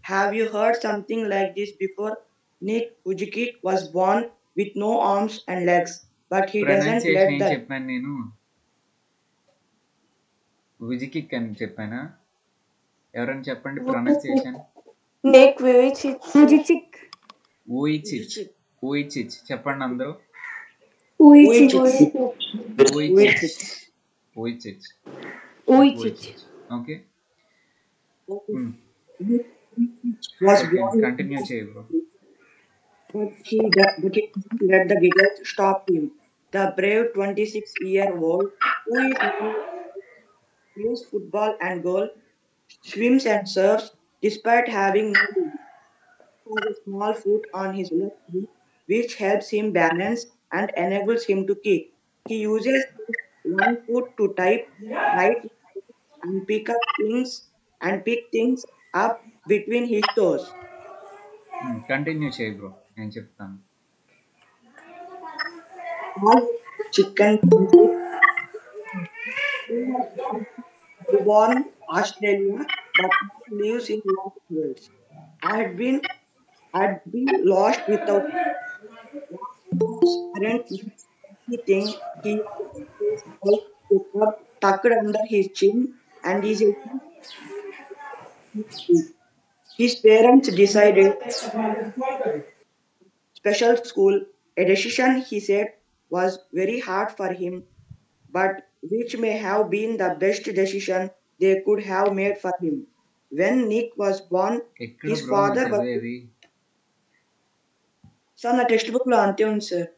Have you heard something like this before? Nick Vujicic was born with no arms and legs, but he doesn't let pronunciation ఏం the చెప్పాను నేను Vujicic అని చెప్పానా ఎవరైనా చెప్పండి pronunciation Nick Vujicic. Vujicic. Vujicic Vujicic చెప్పండి అందరూ Vujicic. Vujicic Vujicic Vujicic. Okay was born continue చేయ bro but he, but he didn't let the giggles stop him. The brave 26 year old who is now plays football and goal, swims and surfs despite having no leg. He has a small foot on his left knee, which helps him balance and enables him to kick. He uses one foot to type, right, and pick up things and pick things up between his toes. Continue చేయ bro నేను చెప్తాను all chicken born Australia but lives in Los Angeles. I had been had been lost without parents anything he picked up tucked under his chin and his his parents decided special school, a decision he said was very hard for him, but which may have been the best decision they could have made for him. When Nick was born, ఎక్కడ his bro father was చదివేది sir నా text book లో అంతే ఉంది sir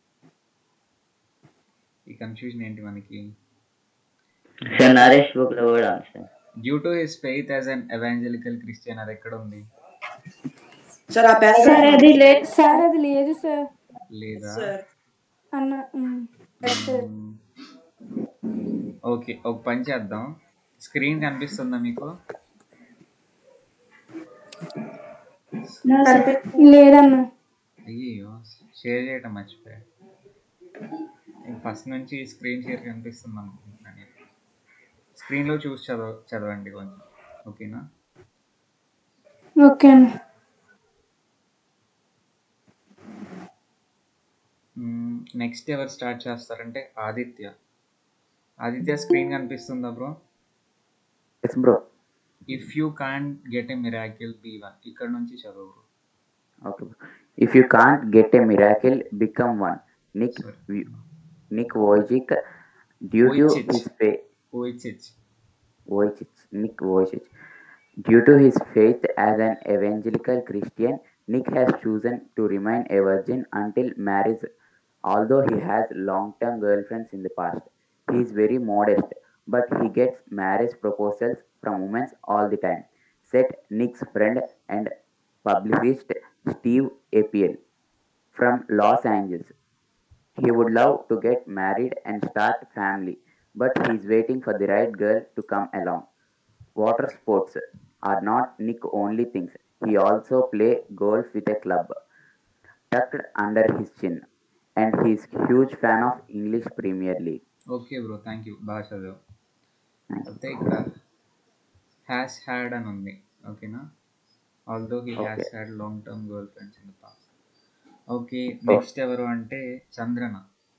ఈ confusion ఏంటి మనకి sir Naresh book లో కూడా ఉంది sir due to his faith as an evangelical Christian అది ఎక్కడ ఉంది సార్ ఆ సార్ పారాగ్రాఫ్ అది లేదు సార్ అది లేదు సార్ లేదా సార్ అన్న ఉమ్. సార్ ఓకే ఒక పని చేద్దాం స్క్రీన్ కనిపిస్తుందా మీకు లేదన్న అయ్యో షేర్ చేయటం మర్చిపోయా ఫస్ట్ నుంచి స్క్రీన్ షేర్ కనిపిస్తుంది అనుకుంటున్నాను స్క్రీన్లో చూసి చదవ చదవండి కొంచెం ఓకేనా ఓకే అన్న నెక్స్ట్ ఎవరు స్టార్ట్ చేస్తారంటే ఆదిత్య ఆదిత్య స్క్రీన్ కనిపిస్తుందా bro yes bro if you can get a miracle be one ఇక్కడ నుంచి చదువు bro. Okay if you can't get a miracle become one Nick Sorry. Nick Vujicic due to Vujicic. His faith Vujicic. Vujicic, Nick Vujicic. Due to his faith as an evangelical Christian, Nick has chosen to remain a virgin until marriage, although he has long term girlfriends in the past. He is very modest, but he gets marriage proposals from women all the time, said Nick's friend and publicist Steve Apiel from Los Angeles. He would love to get married and start family, but he is waiting for the right girl to come along. Water sports are not Nick only things. He also play golf with a club tucked under his chin, and he is huge fan of English Premier League. Okay bro thank you బాగా చదువు అయితే ఇక్కడ has had అని ఉంది ఓకేనా although he has Okay. Had long term girlfriends in the past okay next ఎవరు అంటే Chandrana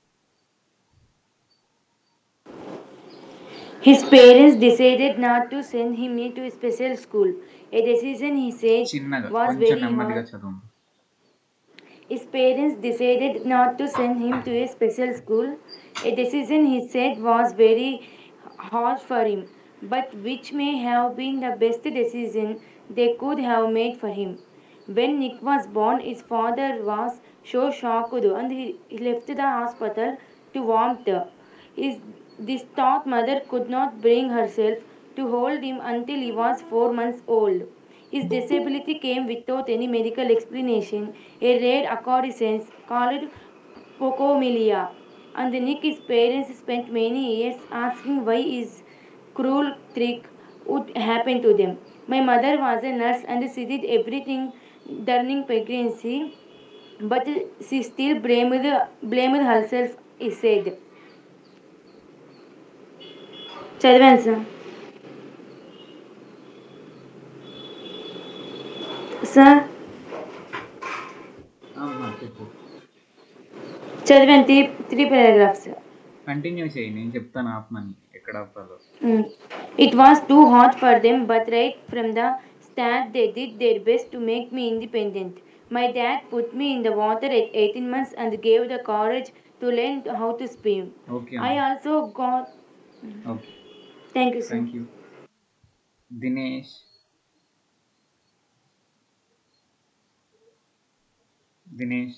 His parents decided not to send him to a special school, a decision he said చిన్నగా was కొంచెం very నెమ్మదిగా hard. చదువు His parents decided not to send him to a special school, a decision he said was very hard for him, but which may have been the best decision they could have made for him. When Nick was born, his father was so shocked and he he left the hospital to warmth. His distraught mother could not bring herself to hold him until he was four months old. His disability came without any medical explanation, a rare occurrence called pocomilia. And Nick's parents spent many years asking why his cruel trick would happen to them. My mother was a nurse and she did everything during pregnancy, but she still blamed, blamed herself, he said. చదివాను sir sir అమ్మా చెప్పు చదివాను three three paragraphs continue చేయి నేను చెప్తాను ఆపమని ఎక్కడ ఆపాలో It was too hot for them, but right from the start, they did their best to make me independent. My dad put me in the water at 18 months and gave the courage to learn how to swim. Okay I also got. Okay Thank you, sir. Thank you Dinesh Dinesh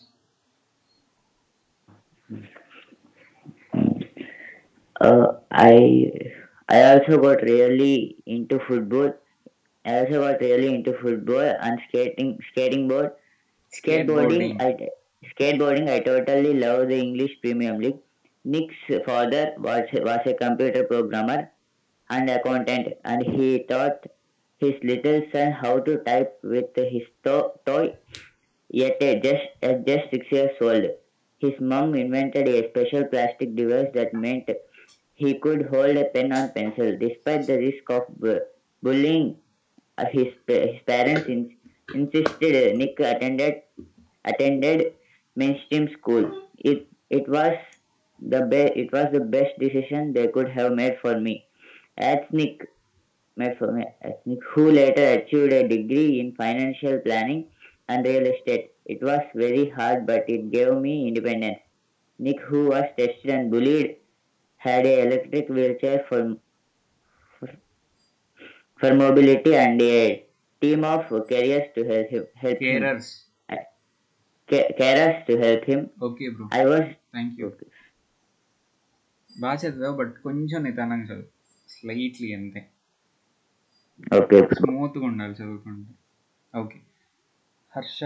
Uh, I I also got really into football. I also got really into football and skating skating board. Skateboarding, I skateboarding I totally love the English Premium League. Nick's father was was a computer programmer and accountant and he taught his little son how to type with his to- toy yet at just at just six years old. His mom invented a special plastic device that meant he could hold a pen or pencil. Despite the risk of bu- bullying, uh, his, pa- his parents in- insisted Nick attended attended mainstream school. It it was the be- it was the best decision they could have made for me. As Nick, made for me, as Nick, who later achieved a degree in financial planning and real estate. It was very hard, but it gave me independence. Nick, who was tested and bullied, had a electric wheelchair for, for, for mobility and a team of carriers to help him. Help him. Carers Ca- carers to help him. Okay bro I was thank you బాగా చదివావు but కొంచెం నిదానంగా చదువు slightly అంతే okay. స్మూత్గా ఉండాలి చదువుకుంటే okay Harsha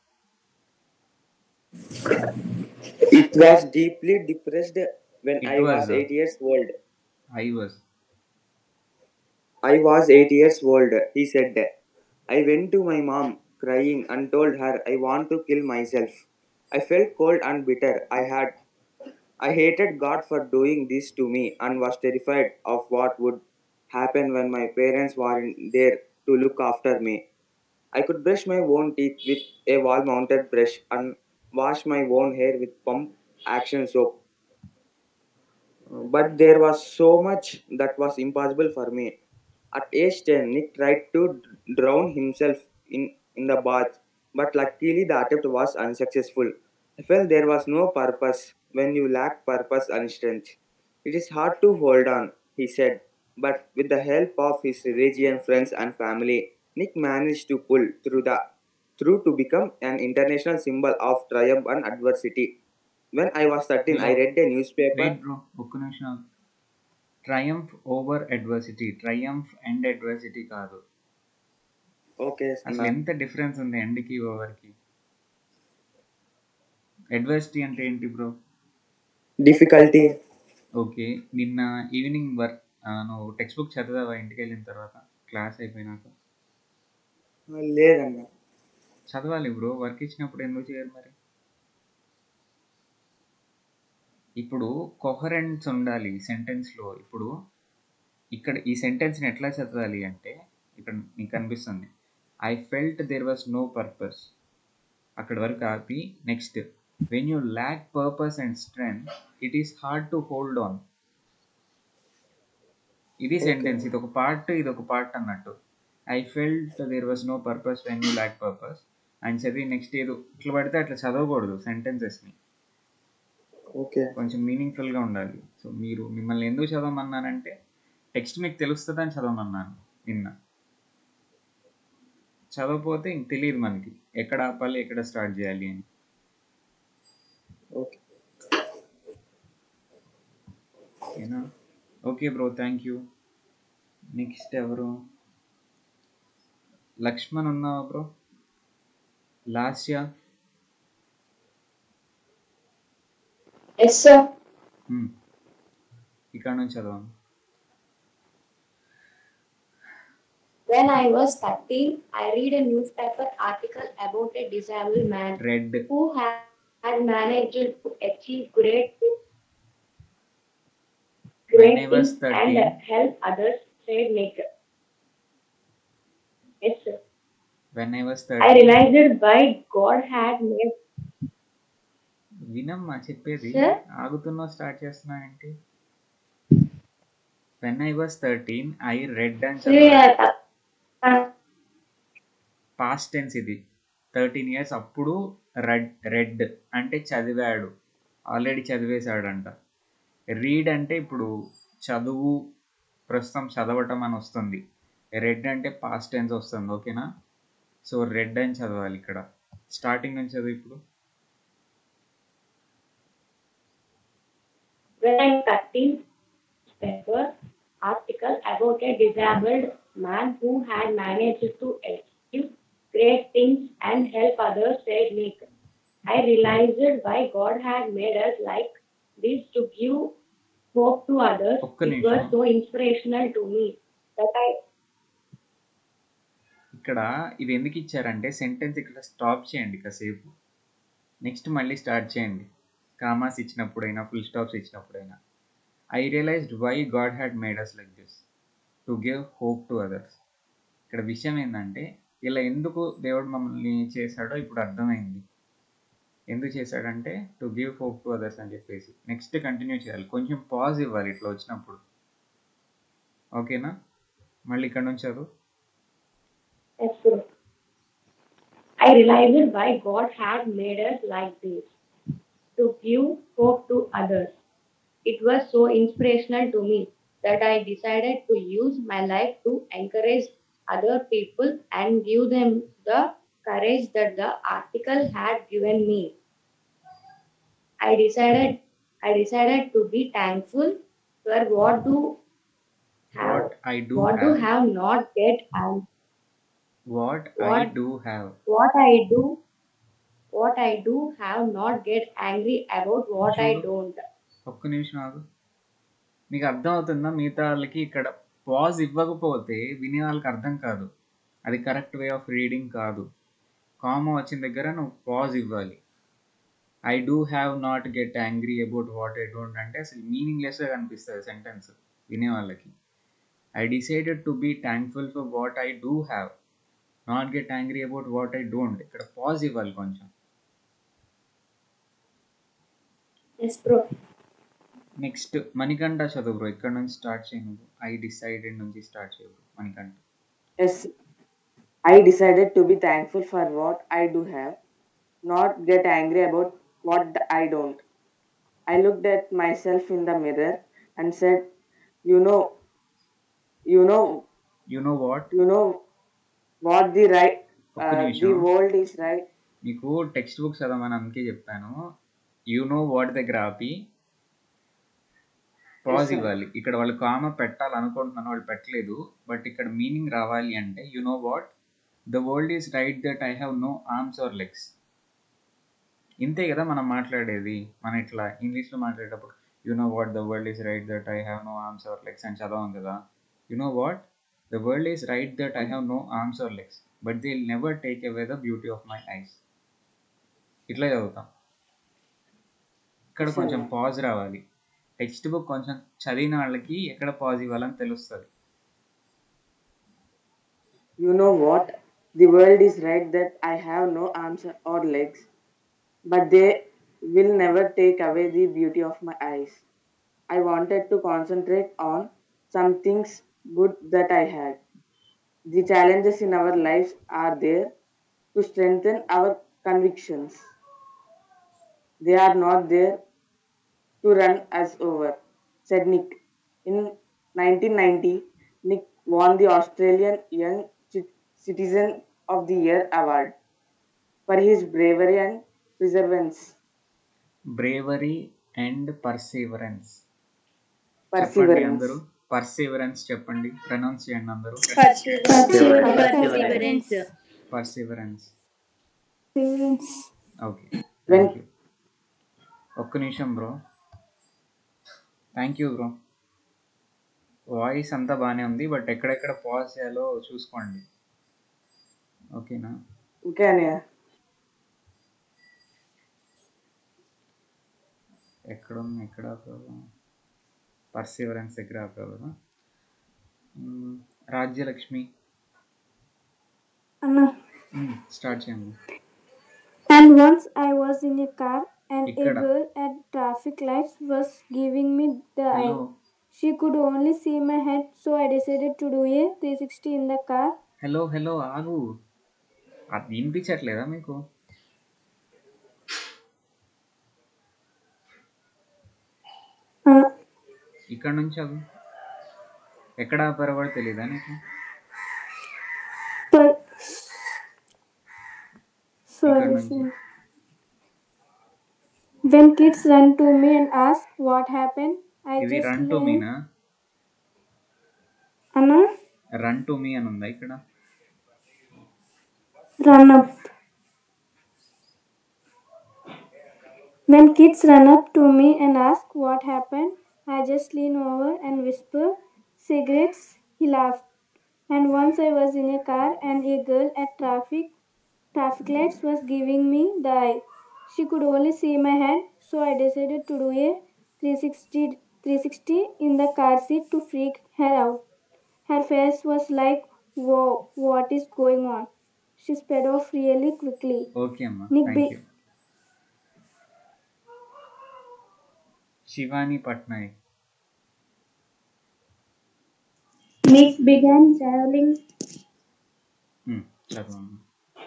It was deeply depressed when It I was, was uh, eight years old. I was I was eight years old, he said. I went to my mom crying and told her I want to kill myself. I felt cold and bitter. I had I hated God for doing this to me and was terrified of what would happen when my parents weren't there to look after me. I could brush my own teeth with a wall mounted brush and wash my own hair with pump action soap. But there was so much that was impossible for me. At age 10, Nick tried to d- drown himself in, in the bath, but luckily the attempt was unsuccessful. I felt there was no purpose when you lack purpose and strength. It is hard to hold on, he said, but with the help of his region friends and family, Nick managed to pull through the through to become an international symbol of triumph and adversity. When I was 13, I read a newspaper. Wait bro ఒక్క నిమిషం triumph over adversity triumph and adversity కాదు Okay, అసలు Sanna. ఎంత difference ఉంది ఎండ్కి ఓవర్కి adversity అంటే ఏంటి బ్రో difficulty. ఓకే నిన్న ఈవినింగ్ వర్క్ నువ్వు టెక్స్ట్ బుక్ చదివావా ఇంటికి వెళ్ళిన తర్వాత క్లాస్ అయిపోయినాక లేదన్న చదవాలి బ్రో వర్క్ ఇచ్చినప్పుడు ఎందుకు చేయరు మరి ఇప్పుడు కొహరెంట్స్ ఉండాలి సెంటెన్స్లో ఇప్పుడు ఇక్కడ ఈ సెంటెన్స్ని ఎట్లా చదవాలి అంటే ఇక్కడ నీకు కనిపిస్తుంది I felt there was no purpose అక్కడ వరకు ఆపి next when you lack purpose and strength it is hard to hold on ఇది సెంటెన్స్ ఇది ఒక పార్ట్ ఇది ఒక పార్ట్ అన్నట్టు I felt there was no purpose when you lack purpose and చదివి నెక్స్ట్ ఏదో ఇట్లా పడితే అట్లా చదవకూడదు సెంటెన్సెస్ని ఓకే కొంచెం మీనింగ్ఫుల్గా ఉండాలి సో మీరు మిమ్మల్ని ఎందుకు చదవమన్నానంటే టెక్స్ట్ మీకు తెలుస్తుందని చదవమన్నాను నిన్న చదవకపోతే ఇంక తెలియదు మనకి ఎక్కడ ఆపాలి ఎక్కడ స్టార్ట్ చేయాలి అని ఓకే ఓకేనా okay bro thank you next ఎవరు లక్ష్మణ్ ఉన్నావా బ్రో లాస్యా Yes, sir. ఇక్కడ నుంచి చదవండి When I was 13, I read a newspaper article about a disabled man read who had, had managed to achieve great, When great I was things and 13. help others, said Nick. Yes, sir. When I was I thirteen realized why God had made వినమ్మా చెప్పేది Sir? ఆగుతున్నావు start చేస్తున్నా ఏంటి when I was thirteen I read అని చదివాను past tense ఇది thirteen years అప్పుడు read read అంటే చదివాడు ఆల్రెడీ చదివేశాడంట రీడ్ అంటే ఇప్పుడు చదువు ప్రస్తుతం చదవటం అని వస్తుంది రెడ్ అంటే పాస్ట్ టెన్స్ వస్తుంది ఓకేనా సో రెడ్ అని చదవాలి ఇక్కడ స్టార్టింగ్ నుంచి చదువు ఇప్పుడు when I 13 paper article about a disabled man who had managed to achieve great things and help others, said Nick. I realized why God had made us like this to give hope to others. ఒక్క It was నిమిషం so inspirational to me that I ఇక్కడ ఇది ఎందుకు ఇచ్చారంటే sentence ఇక్కడ stop చేయండి కాసేపు next మళ్ళీ స్టార్ట్ చేయండి కామాస్ ఇచ్చినప్పుడైనా ఫుల్ స్టాప్స్ ఇచ్చినప్పుడైనా I realized why God had made us like this to give hope to others ఇక్కడ విషయం ఏంటంటే ఇలా ఎందుకు దేవుడు మమ్మల్ని చేశాడో ఇప్పుడు అర్థమైంది ఎందుకు చేశాడంటే to give hope to others అని చెప్పేసి నెక్స్ట్ కంటిన్యూ చేయాలి కొంచెం పాజ్ ఇవ్వాలి ఇట్లా వచ్చినప్పుడు ఓకేనా మళ్ళీ ఇక్కడ నుంచి చదువు Yes, sir. I realized why God had made us like this to give hope to others. It was so inspirational to me that I decided to use my life to encourage other people and give them the courage that the article had given me. I decided I decided to be thankful for what do have what I do what do have have not get and what I What? Do have what I do, what I do have not get angry about what I don't. ఒక్క నిమిషం ఆగు మీకు అర్థం అవుతుందా మిగతా వాళ్ళకి ఇక్కడ pause ఇవ్వకపోతే వినే వాళ్ళకి అర్థం కాదు అది కరెక్ట్ వే ఆఫ్ రీడింగ్ కాదు కామా వచ్చిన దగ్గర నువ్వు పాజ్ ఇవ్వాలి I do have not get angry about what I don't అంటే అసలు మీనింగ్లెస్గా కనిపిస్తుంది సెంటెన్స్ వినే వాళ్ళకి I decided to be thankful for what I do have not get angry about what I don't ఇక్కడ పాజ్ ఇవ్వాలి కొంచెం Yes, bro. నెక్స్ట్ మణికంఠ చదువు బ్రో ఇక్కడ నుంచి స్టార్ట్ చేయి నువ్వు ఐ డిసైడెడ్ నుంచి స్టార్ట్ చేయవు Manikanta Yes, I decided to be thankful for what I do have, not get angry about what I don't. I looked at myself in the mirror and said, "You know, you know, you know what you know what the right, ఒక్క uh, the నిమిషం world is right." మీకు textbook చదవమని అందుకే చెప్పాను you know what దగ్గర ఆపి pause sir. ఇవ్వాలి ఇక్కడ వాళ్ళు కామ పెట్టాలనుకుంటున్నాను వాళ్ళు పెట్టలేదు బట్ ఇక్కడ మీనింగ్ రావాలి అంటే you know what the world is right that I have no arms or legs ఇంతే కదా మనం మాట్లాడేది మనం ఇట్లా ఇంగ్లీష్లో మాట్లాడేటప్పుడు you know what the world is right that I have no arms or legs అని చదవం కదా you know what the world is right that I have no arms or legs but they will never take away the beauty of my eyes ఇట్లా చదువుతాం ఇక్కడ Yes, కొంచెం sir. Pause రావాలి textbook కొంచెం చదివిన వాళ్ళకి ఎక్కడ పాజ్ ఇవ్వాలని తెలుస్తుంది You know what? The world is right that I have no arms or legs, but they will never take away the beauty of my eyes. I wanted to concentrate on some things good that I had. The challenges in our lives are there to strengthen our convictions. They are not there to run us over, said Nick. In 1990, Nick won the Australian Young Ci- Citizen of the Year award for his bravery and perseverance. Bravery and perseverance చెప్పండి Perseverance. అందరూ perseverance చెప్పండి pronounce చేయండి అందరూ Perseverance. Perseverance Perseverance. Okay When- thank you ఒక్క నిమిషం bro thank you bro voice అంతా బాగానే ఉంది బట్ ఎక్కడెక్కడ పాజ్ చేయాలో చూసుకోండి ఓకేనా Okay, Anya. ఎక్కడ ఉంది ఎక్కడ ఆపావు పర్సీవరెన్స్ దగ్గర ఆపావు కదా మ్మ్, రాజ్యలక్ష్మి అన్న స్టార్ట్ చేయండి And once I was in a car and a Ikkada. girl at traffic lights was giving me the eye. Hello She could only see my head, so I decided to do a 360 in the car. Hello hello ఆగు అది వినిపించట్లేదా మీకు Uh, ఇక్కడ నుంచి అవి ఎక్కడ ఆపారో తెలీదా నీకు but ఇక్కడ sorry. నుంచి sir. When kids run to me and ask what happened, I ఇది just రన్ టు lay- మీనా Anna, రన్ టు మీ అని ఉందా ఇక్కడ run up. When kids run up to me and ask what happened, I just lean over and whisper, cigarettes. He laughed. And once I was in a car and a girl at traffic traffic lights was giving me the eye. She could only see my head, so I decided to do a 360, 360 in the car seat to freak her out. Her face was like, Whoa, what is going on? She sped off really quickly. Okay అమ్మా Nick thank Be- you Shivani Patnaik Nick began traveling. Hmm, చదవమ్మా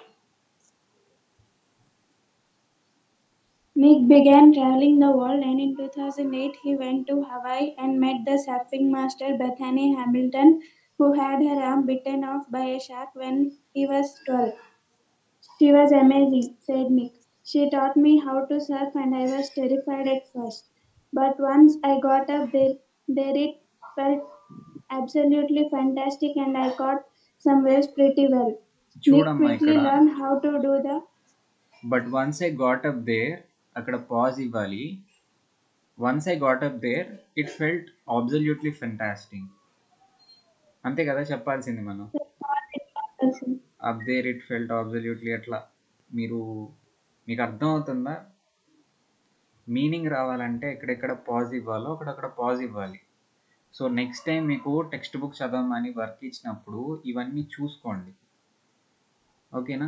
Nick began traveling the world, and in 2008 he went to Hawaii and met the surfing master Bethany Hamilton, who had her arm bitten off by a shark when he was 12. She was amazing, said Nick. She taught me how to surf, and I was terrified at first. But once I got up there, there it felt absolutely fantastic, and I caught some waves pretty well. Nick చూడమ్మా quickly ఇక్కడ learned how to do the but once I got up there అక్కడ pause ఇవ్వాలి once I got up there it felt absolutely fantastic అంతే కదా చెప్పాల్సింది మనం up there it felt absolutely అట్లా మీరు మీకు అర్థం అవుతుందా మీనింగ్ రావాలంటే ఎక్కడెక్కడ పాజ్ ఇవ్వాలో అక్కడక్కడ పాజ్ ఇవ్వాలి సో నెక్స్ట్ టైం మీకు టెక్స్ట్ బుక్ చదవమని వర్క్ ఇచ్చినప్పుడు ఇవన్నీ చూసుకోండి ఓకేనా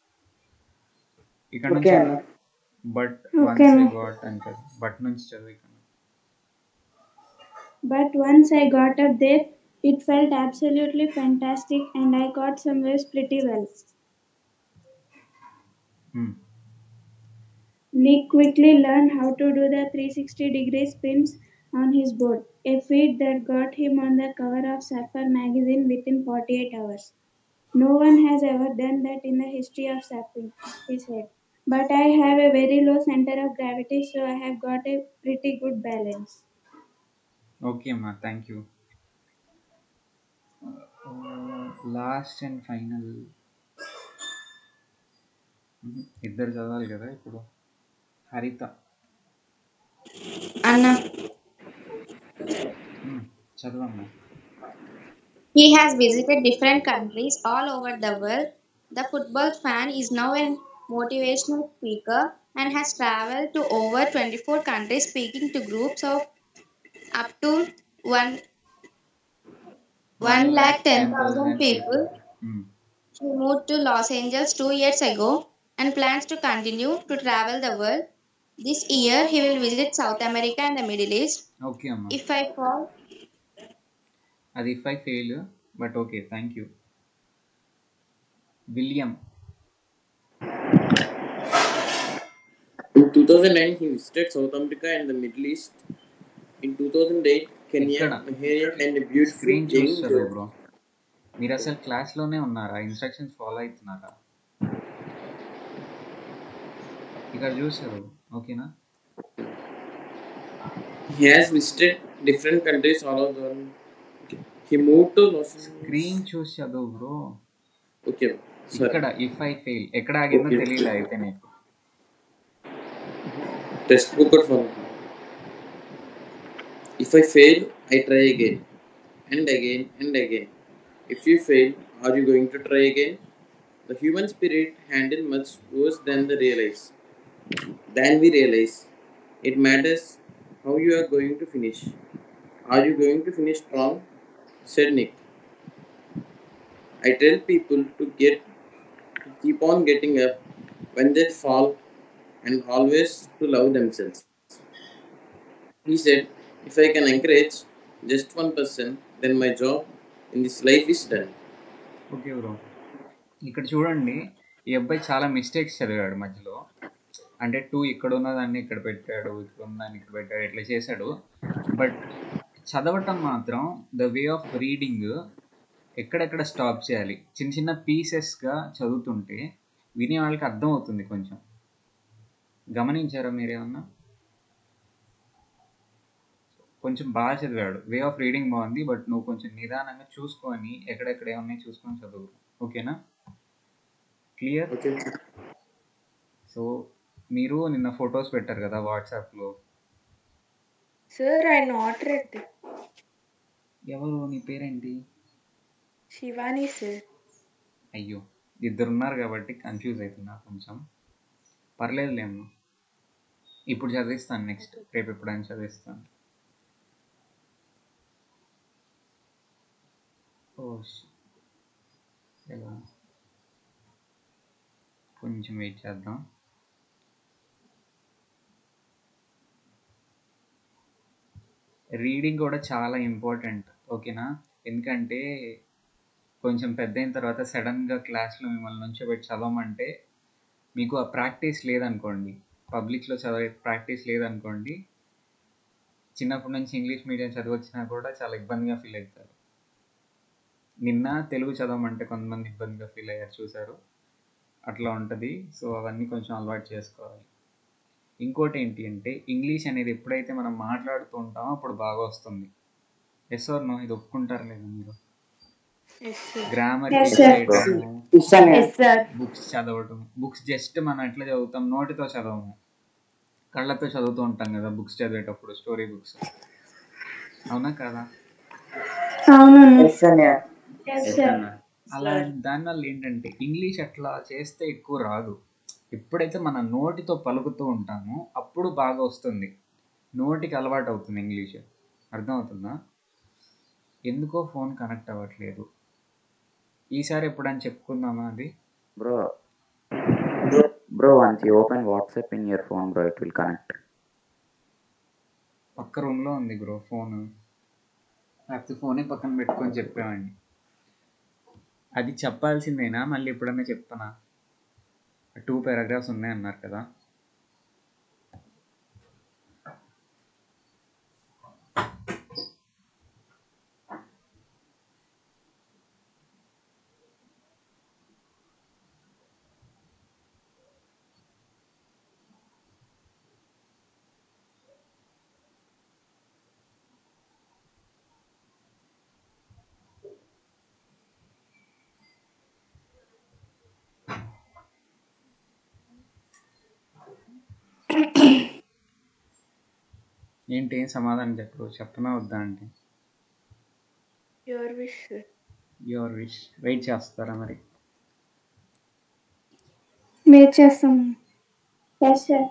ఇక్కడ నుంచి ఓకే అన్న బట్ Okay, వన్స్ ఐ అన్న. గాట్ అని చదువు బట్ నుంచి చదువు ఇక్కడ But once I got up there, it felt absolutely fantastic and I caught some waves pretty well. Hmm. Nick quickly learned how to do the 360 degree spins on his board, a feat that got him on the cover of Surfer magazine within 48 hours. No one has ever done that in the history of surfing, he said. But I have a very low center of gravity, so I have got a pretty good balance. Okay అమ్మా thank you last and final ఇద్దరు చదవాలి కదా ఇప్పుడు హరిత అన్న Hmm, చదవమ్మా He has visited different countries all over the world. The football fan is now a motivational speaker and has traveled to over 24 countries speaking to groups of up to 1 1 lakh 10,000 people. Hmm. He moved to Los Angeles two years ago and plans to continue to travel the world. This year, he will visit South America and the Middle East. Okay అమ్మా If I fall, అది if I fail but okay thank you William In 2009, he visited South America and the Middle East. In 2008, Kenya, ఇక్కడ Nigeria, and a beautiful screen young చూస్తారు girl. Bro మీరు అసలు క్లాస్లోనే ఉన్నారా instructions follow అవుతున్నారా ఇక్కడ చూసారు ఓకేనా He has visited different countries all over the world. Okay. He moved to Los Angeles. Screen చూసి చదువు బ్రో Okay, sorry. ఇక్కడ ఇఫ్ ఐ ఫెయిల్ ఎక్కడ ఆగిందో Okay. తెలియదు అయితే నీకు Textbook or phone. If I fail, I try again, and again, and again. If you fail, are you going to try again? The human spirit handle much worse than the realize. Than we realize. It matters how you are going to finish. Are you going to finish strong? said Nick. I tell people to get keep on getting up when they fall, and always to love themselves. He said, If I can encourage just one person, then my job in this life is done. Okay bro ఇక్కడ చూడండి ఈ అబ్బాయి చాలా mistakes చదివాడు మధ్యలో అంటే two ఇక్కడ ఉన్నదాన్ని ఇక్కడ పెట్టాడు ఇక్కడ ఉన్నదాన్ని ఇక్కడ పెట్టాడు ఇట్లా చేశాడు బట్ చదవటం మాత్రం ద వే ఆఫ్ రీడింగ్ ఎక్కడెక్కడ స్టాప్ చేయాలి చిన్న చిన్న పీసెస్గా చదువుతుంటే వినే వాళ్ళకి అర్థం అవుతుంది కొంచెం గమనించారా మీరేమన్నా కొంచెం బాగా చదివాడు వే ఆఫ్ రీడింగ్ బాగుంది బట్ నువ్వు కొంచెం నిదానంగా చూసుకొని ఎక్కడెక్కడ ఏమన్నాయి చూసుకొని చదువు ఓకేనా క్లియర్ Okay. సో మీరు నిన్న ఫొటోస్ పెట్టారు కదా వాట్సాప్లో Sir, I not read. ఎవరు నీ పేరేంటి Shivani, sir. అయ్యో ఇద్దరు ఉన్నారు కాబట్టి కన్ఫ్యూజ్ అవుతున్నా కొంచెం పర్లేదులేమ్మా ఇప్పుడు చదివిస్తాను నెక్స్ట్ రేపు ఎప్పుడైనా చదివిస్తాను ఓ shit. ఎలా కొంచెం వెయిట్ చేద్దాం రీడింగ్ కూడా చాలా ఇంపార్టెంట్ ఓకేనా ఎందుకంటే కొంచెం పెద్ద అయిన తర్వాత సడన్గా క్లాస్లో మిమ్మల్ని నుంచోబెట్టి చదవమంటే మీకు ఆ ప్రాక్టీస్ లేదనుకోండి పబ్లిక్లో చదివే ప్రాక్టీస్ లేదనుకోండి చిన్నప్పటి నుంచి ఇంగ్లీష్ మీడియం చదివచ్చినా కూడా చాలా ఇబ్బందిగా ఫీల్ అవుతారు నిన్న తెలుగు చదవమంటే కొంతమంది ఇబ్బందిగా ఫీల్ అయ్యారు చూసారు అట్లా ఉంటుంది సో అవన్నీ కొంచెం అలవాటు చేసుకోవాలి ఇంకోటి ఏంటి అంటే ఇంగ్లీష్ అనేది ఎప్పుడైతే మనం మాట్లాడుతూ ఉంటామో అప్పుడు బాగా వస్తుంది ఎస్ ఆర్ నో ఇది ఒప్పుకుంటారు లేదా మీరు Yes, sir. Grammar Yes, sir. Yes, sir. Books చదవటం బుక్స్ జస్ట్ మనం ఎట్లా చదువుతాం నోటితో చదవము కళ్ళతో చదువుతూ ఉంటాం కదా బుక్స్ చదివేటప్పుడు స్టోరీ బుక్స్ అవునా కదా అవునన్నా Yes, sir. అలా దానివల్ల ఏంటంటే ఇంగ్లీష్ అట్లా చేస్తే ఎక్కువ రాదు ఎప్పుడైతే మన నోటితో పలుకుతూ ఉంటామో అప్పుడు బాగా వస్తుంది నోటికి అలవాటు అవుతుంది ఇంగ్లీష్ అర్థమవుతుందా ఎందుకో ఫోన్ కనెక్ట్ అవ్వట్లేదు ఈసారి ఎప్పుడని చెప్పుకుందామా అది Bro, bro, once you open WhatsApp in your phone, bro, it will connect. పక్క రూమ్లో ఉంది బ్రో ఫోన్ లేకపోతే ఫోనే పక్కన పెట్టుకొని చెప్పామండి అది చెప్పాల్సిందేనా మళ్ళీ ఎప్పుడన్నా చెప్తానా టూ పారాగ్రాఫ్స్ ఉన్నాయి అన్నారు కదా ఏంటి ఏం సమాధానం చెప్పు చెప్పనా వద్దా అంటే Your wish, sir. Your wish wait చేస్తారా మరి వెయిట్ చేస్తాం Yes, sir.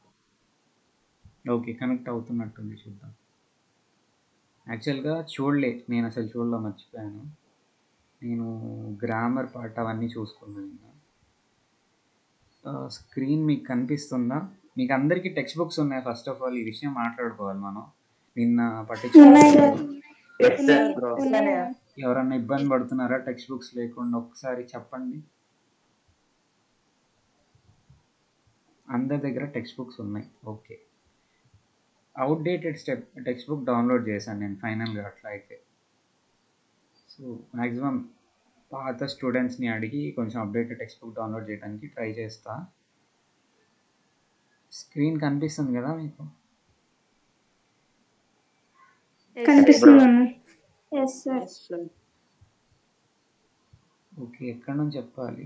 ఓకే కనెక్ట్ అవుతున్నట్టుంది చూద్దాం యాక్చువల్గా చూడలే నేను అసలు చూడలే మర్చిపోయాను నేను గ్రామర్ పార్ట్ అవన్నీ చూసుకున్నాను నిన్న స్క్రీన్ మీకు కనిపిస్తుందా మీకు అందరికీ టెక్స్ట్ బుక్స్ ఉన్నాయి ఫస్ట్ ఆఫ్ ఆల్ ఈ విషయం మాట్లాడుకోవాలి మనం నిన్న ఉన్నాయి పట్టించుకోవాలి కదా Yes, sir, ఉన్నాయి bro. ఉన్నాయా ఎవరన్నా ఇబ్బంది పడుతున్నారా టెక్స్ట్ బుక్స్ లేకుండా ఒకసారి చెప్పండి అందరి దగ్గర టెక్స్ట్ బుక్స్ ఉన్నాయి okay outdated step textbook download చేశాను నేను ఫైనల్గా అట్లా అయితే సో మ్యాక్సిమం పాత స్టూడెంట్స్ని అడిగి కొంచెం అప్డేటెడ్ టెక్స్ట్ బుక్ డౌన్లోడ్ చేయడానికి ట్రై చేస్తా స్క్రీన్ కనిపిస్తుంది కదా మీకు Yes, కనిపిస్తుంది అన్న Yes, sir. Yes, sir. Okay ఎక్కడి నుంచి చెప్పాలి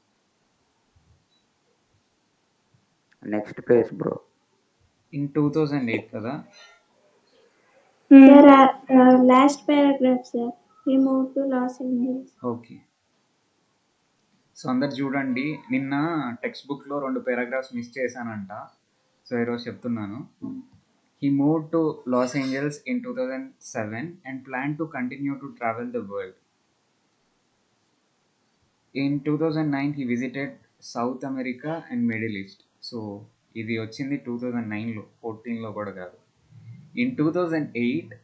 Next page, bro. In two thousand eight కదా Sir, uh, uh, last paragraph, sir. We moved to Los Angeles. Okay so అందరు చూడండి నిన్న టెక్స్ట్ బుక్లో రెండు పారాగ్రాఫ్స్ మిస్ చేశానంట సో ఈరోజు చెప్తున్నాను he move to Los Angeles in two thousand seven and plan to continue to travel the world in two thousand nine he visited South America and Middle East so ఇది వచ్చింది two thousand నైన్లో ఫోర్టీన్లో కూడా కాదు in two thousand eight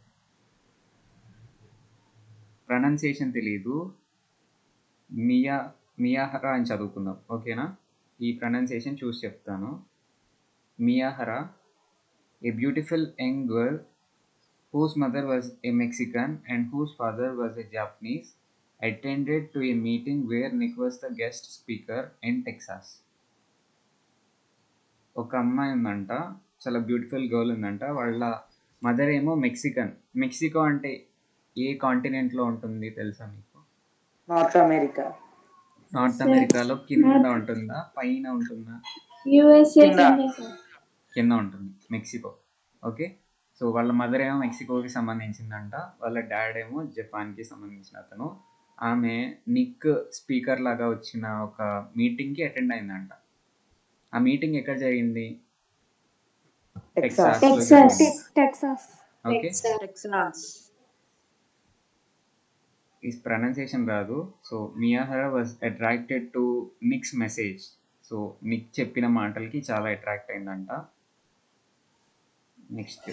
pronunciation తెలీదు మియా మియాహరా అని చదువుకుందాం ఓకేనా ఈ ప్రొనౌన్సియేషన్ చూసి చెప్తాను Miyahara a beautiful young girl whose mother was a Mexican and whose father was a Japanese, attended to a meeting where Nick was the guest speaker in Texas. ఒక అమ్మాయి ఉందంట చాలా బ్యూటిఫుల్ గర్ల్ ఉందంట వాళ్ళ mother ఏమో Mexican Mexico అంటే ఏ కాంటినెంట్లో ఉంటుంది తెలుసా మీకు నార్త్ అమెరికా నార్త్ అమెరికాలో కింద ఉంటుందా పైన ఉంటుందా యుఎస్ఏ కింద. కింద సార్ కింద ఉంటుంది మెక్సికో ఓకే సో వాళ్ళ మదర్ ఏమో మెక్సికోకి సంబంధించిందంట వాళ్ళ డాడ్ ఏమో జపాన్కి సంబంధించిన అతను ఆమె నిక్ స్పీకర్ లాగా వచ్చిన ఒక మీటింగ్కి అటెండ్ అయిందంట ఆ మీటింగ్ ఎక్కడ జరిగింది టెక్సాస్ టెక్సాస్లో టెక్సాస్. జరిగింది Texas. ఓకే టెక్సాస్ ఈ ప్రొనౌన్సియేషన్ రాదు so Miyahara was attracted to Nick's message so Nick చెప్పిన మాటలకి చాలా అట్రాక్ట్ అయిందంట next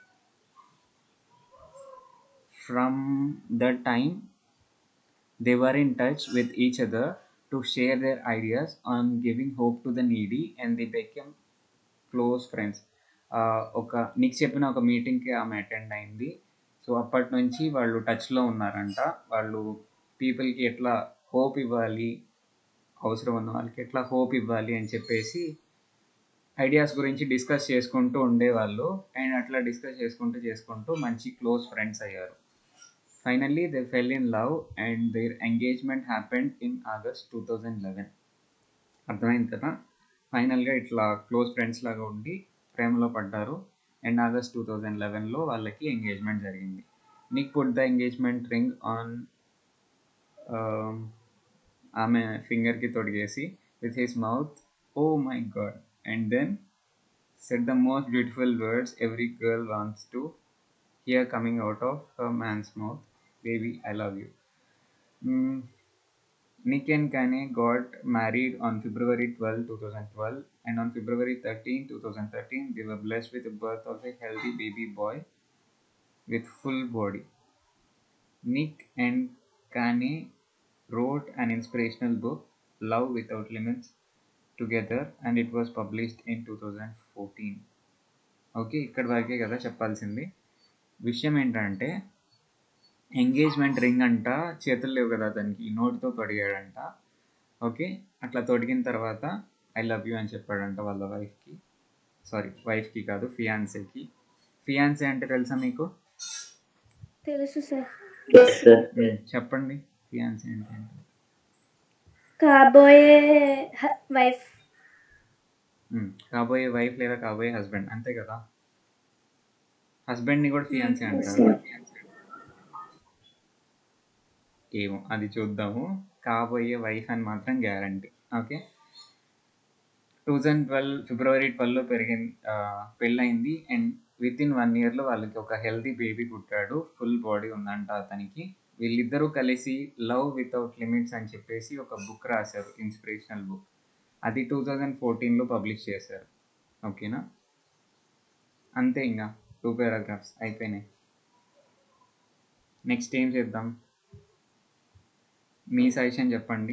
from the time they were in touch with each other to share their ideas on giving hope to the needy and the became close friends ఒక నీకు చెప్పిన ఒక మీటింగ్కి ఆమె అటెండ్ అయింది సో అప్పటి నుంచి వాళ్ళు టచ్లో ఉన్నారంట వాళ్ళు పీపుల్కి ఎట్లా హోప్ ఇవ్వాలి అవసరం ఉన్న వాళ్ళకి ఎట్లా హోప్ ఇవ్వాలి అని చెప్పేసి ఐడియాస్ గురించి డిస్కస్ చేసుకుంటూ ఉండేవాళ్ళు అండ్ అట్లా డిస్కస్ చేసుకుంటూ చేసుకుంటూ మంచి క్లోజ్ ఫ్రెండ్స్ అయ్యారు finally they fell in love and their engagement happened in August two thousand eleven అర్థమైంది కదా ఫైనల్గా ఇట్లా క్లోజ్ ఫ్రెండ్స్ లాగా ఉండి ప్రేమలో పడ్డారు అండ్ ఆగస్ట్ టూ థౌజండ్ లెవెన్లో వాళ్ళకి ఎంగేజ్మెంట్ జరిగింది నీకు put the engagement ring on ఆమె ఫింగర్కి తొడిగేసి with his mouth oh my God and then set the most beautiful words every girl wants to hear coming out of her man's mouth baby I love you Nick and Kanye got married on February 12, 2012, and on February 13, 2013, they were blessed with the birth of a healthy baby boy with full body. Nick and Kanye wrote an inspirational book, Love Without Limits, together, and it was published in 2014. Okay ఇక్కడ వరకే కదా చెప్పాల్సింది విషయం ఏంటంటే engagement ring అంట చేతులు లేవు కదా అతనికి నోటితో తొడిగాడంట ఓకే అట్లా తొడిగిన తర్వాత ఐ లవ్ యూ అని చెప్పాడంట వాళ్ళ వైఫ్కి సారీ వైఫ్కి కాదు ఫియాన్సేకి ఫియాన్సే అంటే తెలుసా మీకు తెలుసు సార్ Yes, sir. చెప్పండి ఫియాన్సే అంటే ఏంటి? కాబోయే వైఫ్ మ్మ్. కాబోయే వైఫ్ లేదా కాబోయే హస్బెండ్ అంతే కదా హస్బెండ్ని కూడా ఫియాన్సే అంటారు ఏమో అది చూద్దాము కాబోయే వైఫ్ అని మాత్రం guarantee okay two thousand twelve February ట్వెల్వ్లో పెరిగింది ఆ, పెళ్ళయింది అండ్ విత్ ఇన్ వన్ ఇయర్లో వాళ్ళకి ఒక హెల్తీ బేబీ పుట్టాడు ఫుల్ బాడీ ఉందంట అతనికి వీళ్ళిద్దరూ కలిసి లవ్ వితౌట్ లిమిట్స్ అని చెప్పేసి ఒక బుక్ రాశారు ఇన్స్పిరేషనల్ బుక్ అది టూ థౌజండ్ ఫోర్టీన్లో పబ్లిష్ చేశారు ఓకేనా అంతే ఇంకా టూ పారాగ్రాఫ్స్ అయిపోయినాయి నెక్స్ట్ ఏం చేద్దాం మీ సజెషన్ చెప్పండి